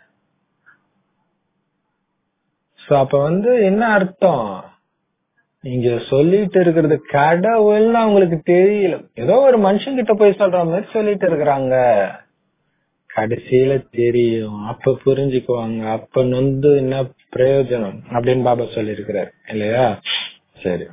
சோ அப்ப வந்து என்ன அர்த்தம் நீங்க சொல்லிட்டு இருக்கிறது கடவுள்னு அவங்களுக்கு தெரியல ஏதோ ஒரு மனுஷன் கிட்ட போய் சொல்ற மாதிரி சொல்லிட்டு இருக்கிறாங்க கடைசியில தெரியும் அப்ப புரிஞ்சுக்குவாங்க அப்ப நொந்து என்ன பிரயோஜனம் அப்படின்னு பாபா சொல்லி இருக்கிறார் இல்லையா சரி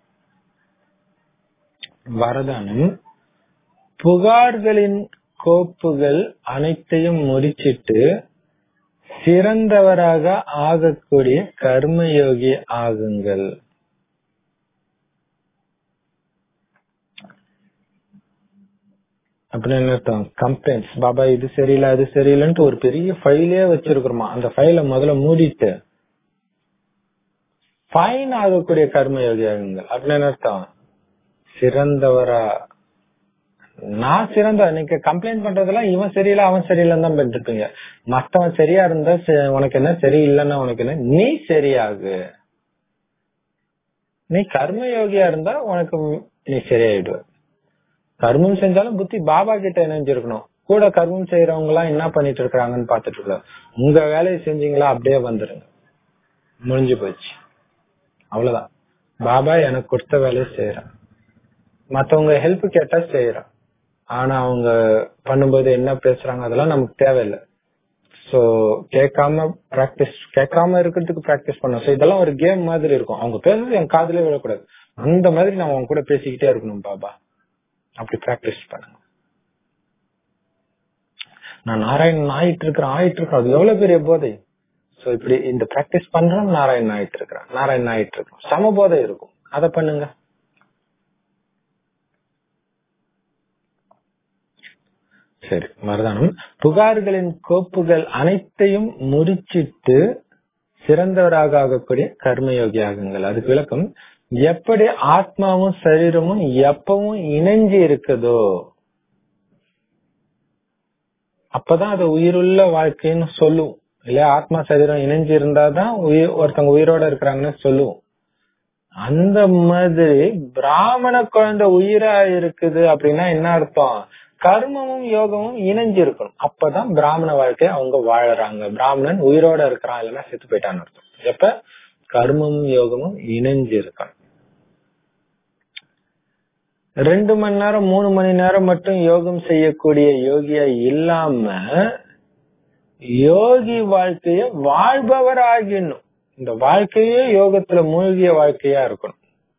வரதானம் புகார்களின் கோப்புகள் அனைத்தையும் முடிச்சிட்டு சிறந்தவராக ஆகக்கூடிய கர்மயோகி ஆகுங்கள் அப்ப அப்படின்னு என்ன அர்த்தம் கம்ப்ளைண்ட்ஸ் பாபா இது சரியில்லை அது சரியில்லைன்ட்டு ஒரு பெரிய ஃபைலே வச்சிருக்கிறோமா அந்த ஃபைலை முதல்ல மூடிட்டு ஃபைன் ஆகக்கூடிய கர்ம யோகியாகுங்கள் அப்படின்னு என்ன அர்த்தம் சிறந்தவரா நான் சிறந்த நீங்க கம்ப்ளைண்ட் பண்றதெல்லாம் இவன் சரியில்லை அவன் சரியில்லைன்னு தான் பண்ணிருப்பீங்க மத்தவன் சரியா இருந்தா சரி- உனக்கு என்ன சரியில்லைன்னா உனக்கு என்ன நீ சரியாகு நீ கர்ம யோகியா இருந்தா உனக்கு நீ சரியாயிடுவ கர்மம் செஞ்சாலும் புத்தி பாபா கிட்ட இணைஞ்சிருக்கணும் கூட கர்மம் செய்யறவங்க எல்லாம் என்ன பண்ணிட்டு இருக்காங்கன்னு பாத்துட்டு இருக்க உங்க வேலையை செஞ்சீங்களா அப்படியே வந்துருங்க முடிஞ்சு போச்சு அவ்வளவுதான் பாபா எனக்கு கொடுத்த வேலையை செய்யறேன் மத்தவங்க ஹெல்ப் கேட்டா செய்யறேன் ஆனா அவங்க பண்ணும்போது என்ன பேசுறாங்க அதெல்லாம் நமக்கு தேவையில்லை சோ கேட்காம பிராக்டிஸ் கேட்காம இருக்கிறதுக்கு பிராக்டிஸ் பண்ணணும் சோ இதெல்லாம் ஒரு கேம் மாதிரி இருக்கும் அவங்க பேசுறது என் காதுலயே விழக்கூடாது அந்த மாதிரி நான் அவங்க கூட பேசிக்கிட்டே இருக்கணும் பாபா அப்படி பிராக்டிஸ் பண்ணுங்க நான் நாராயணன் ஆயிட்டு இருக்கிறேன் ஆயிட்டு இருக்கிறேன் அது எவ்வளவு பெரிய போதை சோ இப்படி இந்த பிராக்டிஸ் பண்றோம் நாராயணன் ஆயிட்டு இருக்கிறேன் நாராயணன் ஆயிட்டு இருக்கோம் சம போதை இருக்கும் அதை பண்ணுங்க சரி மருதானம் புகார்களின் கோப்புகள் அனைத்தையும் முறிச்சிட்டு சிறந்தவராக ஆகக்கூடிய கர்மயோகி ஆகுங்கள் அதுக்கு விளக்கம் எப்படி ஆத்மாவும் சரீரமும் எப்பவும் இணைஞ்சு இருக்குதோ அப்பதான் அது உயிருள்ள வாழ்க்கைன்னு சொல்லுவோம் இல்லையா ஆத்மா சரீரம் இணைஞ்சு இருந்தாதான் உயிர் ஒருத்தவங்க உயிரோட இருக்கிறாங்கன்னு சொல்லுவோம் அந்த மாதிரி பிராமண குழந்தை உயிரா இருக்குது அப்படின்னா என்ன அர்த்தம் கர்மமும் யோகமும் இணைஞ்சு இருக்கணும் அப்பதான் பிராமண வாழ்க்கை அவங்க வாழறாங்க பிராமணன் உயிரோட இருக்கிறான் இல்லைன்னா செத்து போயிட்டான்னு அர்த்தம் எப்ப கர்மமும் யோகமும் இணைஞ்சு இருக்கணும் ரெண்டு மணி நேரம் மூணு மணி நேரம் மட்டும் யோகம் செய்யக்கூடிய யோகியா இல்லாம யோகி வாழ்க்கைய வாழ்பவர் ஆகிடணும் இந்த வாழ்க்கையே யோகத்துல மூழ்கிய வாழ்க்கையா இருக்கணும்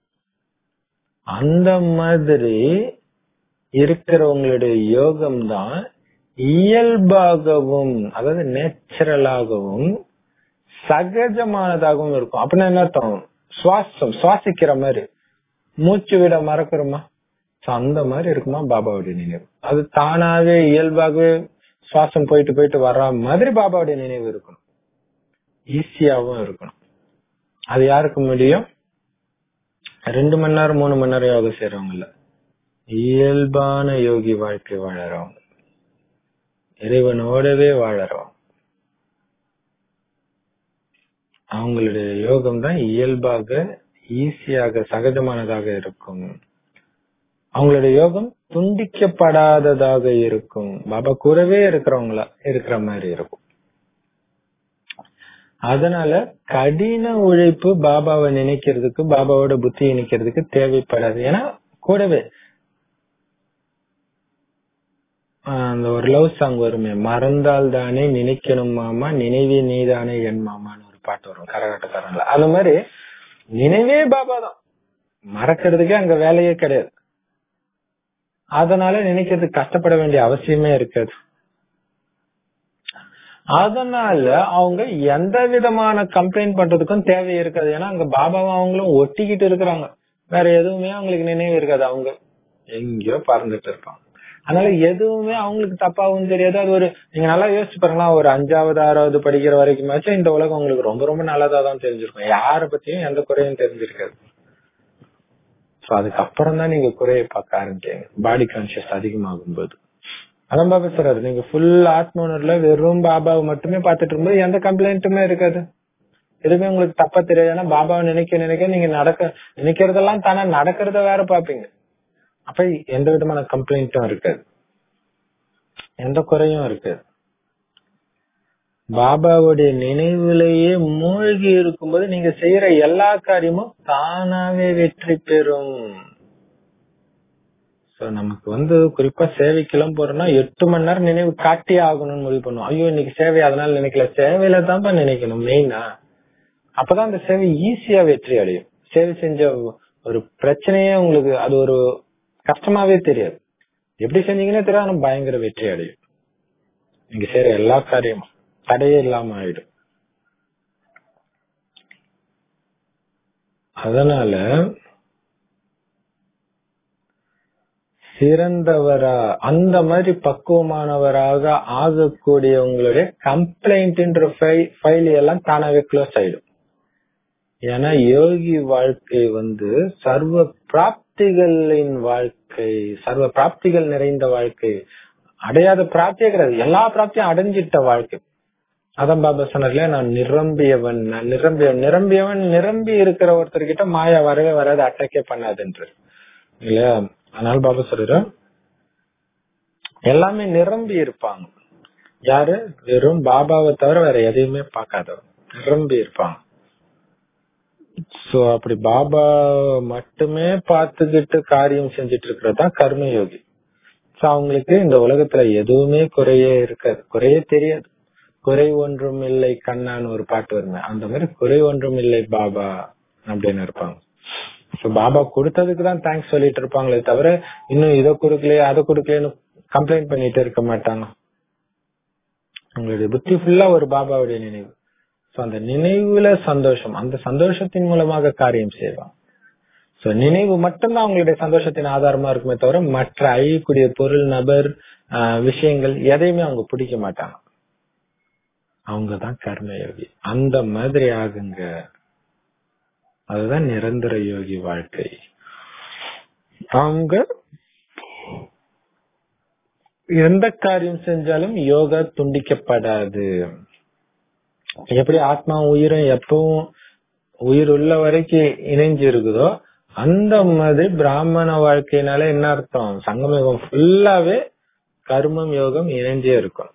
அந்த மாதிரி இருக்கிறவங்களுடைய யோகம் தான் இயல்பாகவும் அதாவது நேச்சுரலாகவும் சகஜமானதாகவும் இருக்கும் அப்படின்னா என்ன அர்த்தம் சுவாசம் சுவாசிக்கிற மாதிரி மூச்சு விட மறக்கிறோமா So, அந்த மாதிரி இருக்குமா பாபாவுடைய நினைவு அது தானாவே இயல்பாகவே சுவாசம் போயிட்டு போயிட்டு வர்ற மாதிரி பாபாவுடைய நினைவு இருக்கணும் ஈஸியாவும் இருக்கணும் அது யாருக்கு முடியும் ரெண்டு மணி நேரம் மூணு மணி நேரம் யோகம் செய்யறவங்க இல்ல இயல்பான யோகி வாழ்க்கை வாழறவங்க இறைவனோடவே வாழறவங்க அவங்களுடைய யோகம் தான் இயல்பாக ஈஸியாக சகஜமானதாக இருக்கும் அவங்களுடைய யோகம் துண்டிக்கப்படாததாக இருக்கும் பாபா கூடவே இருக்கிறவங்களா இருக்கிற மாதிரி இருக்கும் அதனால கடின உழைப்பு பாபாவை நினைக்கிறதுக்கு பாபாவோட புத்தி நினைக்கிறதுக்கு தேவைப்படாது ஏன்னா கூடவே ஆஹ் அந்த ஒரு லவ் சாங் வருமே மறந்தால் தானே நினைக்கணும் மாமா நினைவே நீதானே என் மாமான்னு ஒரு பாட்டு வரும் கரகாட்டக்காரன்ல அது மாதிரி நினைவே பாபா தான் மறக்கிறதுக்கே அங்க வேலையே கிடையாது அதனால நினைக்கிறதுக்கு கஷ்டப்பட வேண்டிய அவசியமே இருக்காது அதனால அவங்க எந்த விதமான கம்ப்ளைண்ட் பண்றதுக்கும் தேவை இருக்காது ஏன்னா அங்க பாபாவும் அவங்களும் ஒட்டிக்கிட்டு இருக்கிறாங்க வேற எதுவுமே அவங்களுக்கு நினைவு இருக்காது அவங்க எங்கேயோ பறந்துட்டு இருப்பாங்க அதனால எதுவுமே அவங்களுக்கு தப்பாவும் தெரியாது அது ஒரு நீங்க நல்லா யோசிச்சு பாருங்களா ஒரு அஞ்சாவது ஆறாவது படிக்கிற வரைக்குமாச்சும் இந்த உலகம் உங்களுக்கு ரொம்ப ரொம்ப நல்லதா தான் தெரிஞ்சிருக்கும் யார பத்தியும் எந்த குறையும் தெரிஞ்சிருக்காது சோ அதுக்கப்புறம் தான் நீங்க குறைய பார்க்க ஆரம்பிச்சீங்க பாடி கான்சியஸ் அதிகமாகும் போது அதான் பாபா சொல்றாரு நீங்க ஃபுல் ஆத்ம உணர்வுல வெறும் பாபாவை மட்டுமே பார்த்துட்டு இருக்கும்போது எந்த கம்ப்ளைண்ட்டுமே இருக்காது எதுவுமே உங்களுக்கு தப்பா தெரியாது ஏன்னா பாபாவை நினைக்க நினைக்க நீங்க நடக்க நினைக்கிறதெல்லாம் தானே நடக்கிறத வேற பாப்பீங்க அப்ப எந்த விதமான கம்ப்ளைண்ட்டும் இருக்காது எந்த குறையும் இருக்காது பாபாவுடைய நினைவிலேயே மூழ்கி இருக்கும்போது நீங்க செய்யற எல்லா காரியமும் தானாவே வெற்றி பெறும் சோ நமக்கு வந்து குறிப்பா சேவைக்கெல்லாம் போறோம்னா எட்டு மணி நேரம் நினைவு காட்டியே ஆகணும்னு முடிவு பண்ணுவோம் ஐயோ இன்னைக்கு சேவை அதனால நினைக்கல சேவையில தான்ப்பா நினைக்கணும் மெயினா அப்பதான் அந்த சேவை ஈஸியா வெற்றி அடையும் சேவை செஞ்ச ஒரு பிரச்சனையே உங்களுக்கு அது ஒரு கஷ்டமாவே தெரியாது எப்படி செஞ்சீங்கன்னே தெரியாது ஆனா பயங்கர வெற்றி அடையும் நீங்க செய்யற எல்லா காரியமும் தடையே இல்லாம ஆயிடும் அதனால சிறந்தவரா அந்த மாதிரி பக்குவமானவராக ஆகக்கூடிய உங்களுடைய கம்ப்ளைண்ட்ன்ற ஃபைல் எல்லாம் தானாவே க்ளோஸ் ஆயிடும் ஏன்னா யோகி வாழ்க்கை வந்து சர்வ பிராப்திகளின் வாழ்க்கை சர்வ பிராப்திகள் நிறைந்த வாழ்க்கை அடையாத பிராப்தியே கிடையாது எல்லா பிராப்தியும் அடைஞ்சிட்ட வாழ்க்கை அதான் பாபா சொன்னார்ல நான் நிரம்பியவன் நான் நிரம்பியவன் நிரம்பியவன் நிரம்பி இருக்கிற ஒருத்தர்கிட்ட மாயா வரவே வராது அட்டக்கே பண்ணாதுன்ற இல்லையா அதனால பாபா சொல்ற எல்லாமே நிரம்பி இருப்பாங்க யாரு வெறும் பாபாவை தவிர வேற எதையுமே பார்க்காதவங்க நிரம்பி இருப்பாங்க சோ அப்படி பாபா மட்டுமே பார்த்துக்கிட்டு காரியம் செஞ்சுட்டு இருக்கிறதா கர்மயோகி சோ அவங்களுக்கு இந்த உலகத்துல எதுவுமே குறையே இருக்காது குறையே தெரியாது குறை ஒன்றும் இல்லை கண்ணான்னு ஒரு பாட்டு வருமே அந்த மாதிரி குறை ஒன்றும் இல்லை பாபா அப்படின்னு இருப்பாங்க சோ பாபா கொடுத்ததுக்கு தான் தேங்க்ஸ் சொல்லிட்டு இருப்பாங்களே தவிர இன்னும் இதை கொடுக்கலையே அதை கொடுக்கலையேன்னு கம்ப்ளைண்ட் பண்ணிட்டு இருக்க மாட்டாங்க உங்களுடைய புத்தி ஃபுல்லா ஒரு பாபாவுடைய நினைவு சோ அந்த நினைவுல சந்தோஷம் அந்த சந்தோஷத்தின் மூலமாக காரியம் செய்வாங்க சோ நினைவு மட்டும்தான் அவங்களுடைய சந்தோஷத்தின் ஆதாரமா இருக்குமே தவிர மற்ற அழியக்கூடிய பொருள் நபர் ஆஹ், விஷயங்கள் எதையுமே அவங்க பிடிக்க மாட்டாங்க அவங்கதான் கர்மயோகி அந்த மாதிரி ஆகுங்க அதுதான் நிரந்தர யோகி வாழ்க்கை அவங்க எந்த காரியம் செஞ்சாலும் யோகா துண்டிக்கப்படாது எப்படி ஆத்மா உயிரும் எப்பவும் உயிர் உள்ள வரைக்கும் இணைஞ்சு இருக்குதோ அந்த மாதிரி பிராமண வாழ்க்கையினால என்ன அர்த்தம் சங்கம யோகம் ஃபுல்லாவே கர்மம் யோகம் இணைஞ்சே இருக்கும்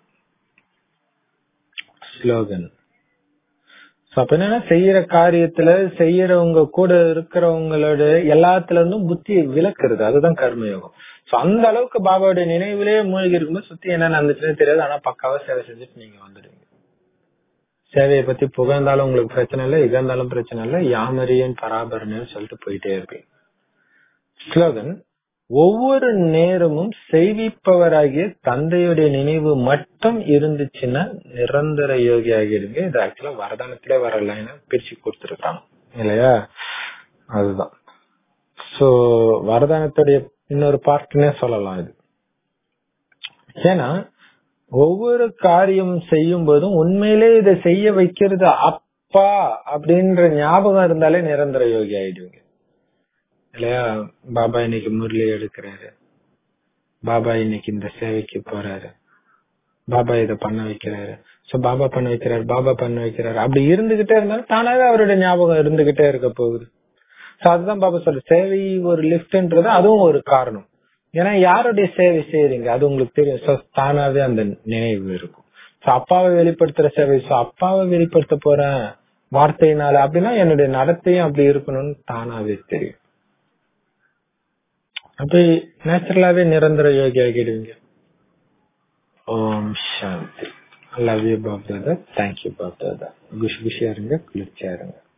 ஸ்லோகன் So, அப்ப என்னன்னா செய்யற காரியத்துல செய்யறவங்க கூட இருக்கிறவங்களோட எல்லாத்துல இருந்தும் புத்தியை விலக்குறது அதுதான் கர்மயோகம் சோ அந்த அளவுக்கு பாபாவுடைய நினைவிலேயே மூழ்கி இருக்கும்போது சுத்தி என்ன நடந்துச்சுன்னு தெரியாது ஆனா பக்காவா சேவை செஞ்சுட்டு நீங்க வந்துடுவீங்க சேவையை பத்தி புகழ்ந்தாலும் உங்களுக்கு பிரச்சனை இல்லை இகழ்ந்தாலும் பிரச்சனை இல்லை யாமரியன் பராபரன்னு சொல்லிட்டு போயிட்டே இருப்பீங்க ஸ்லோகன் ஒவ்வொரு நேரமும் செய்விப்பவராகிய தந்தையுடைய நினைவு மட்டும் இருந்துச்சுன்னா நிரந்தர யோகி ஆகிடுங்க இது ஆக்சுவலா வரதானத்திலே வர லைனை பிரிச்சு கொடுத்துருக்காங்க இல்லையா அதுதான் சோ வரதானத்துடைய இன்னொரு பார்ட்னே சொல்லலாம் இது ஏன்னா ஒவ்வொரு காரியம் செய்யும் போதும் உண்மையிலே இதை செய்ய வைக்கிறது அப்பா அப்படின்ற ஞாபகம் இருந்தாலே நிரந்தர யோகி ஆயிடுவீங்க இல்லையா பாபா இன்னைக்கு முரளி எடுக்கிறாரு பாபா இன்னைக்கு இந்த சேவைக்கு போறாரு பாபா இத பண்ண வைக்கிறாரு சோ பாபா பண்ண வைக்கிறாரு பாபா பண்ண வைக்கிறாரு அப்படி இருந்துகிட்டே இருந்தாலும் தானாவே அவருடைய ஞாபகம் இருந்துகிட்டே இருக்க போகுது சோ அதுதான் பாபா சொல்ற சேவை ஒரு லிஃப்ட்ன்றது அதுவும் ஒரு காரணம் ஏன்னா யாருடைய சேவை செய்யறீங்க அது உங்களுக்கு தெரியும் சோ தானாவே அந்த நினைவு இருக்கும் சோ அப்பாவை வெளிப்படுத்துற சேவை சோ அப்பாவை வெளிப்படுத்த போறேன் வார்த்தையினால அப்படின்னா என்னுடைய நடத்தையும் அப்படி இருக்கணும்னு தானாவே தெரியும் அப்படி நேச்சுரலாவே நிரந்தர யோகி ஆகிடுவீங்க ஓம் சாந்தி love you Bap Dada thank you Bap Dada குஷி குஷியா இருங்க குளிர்ச்சியா இருங்க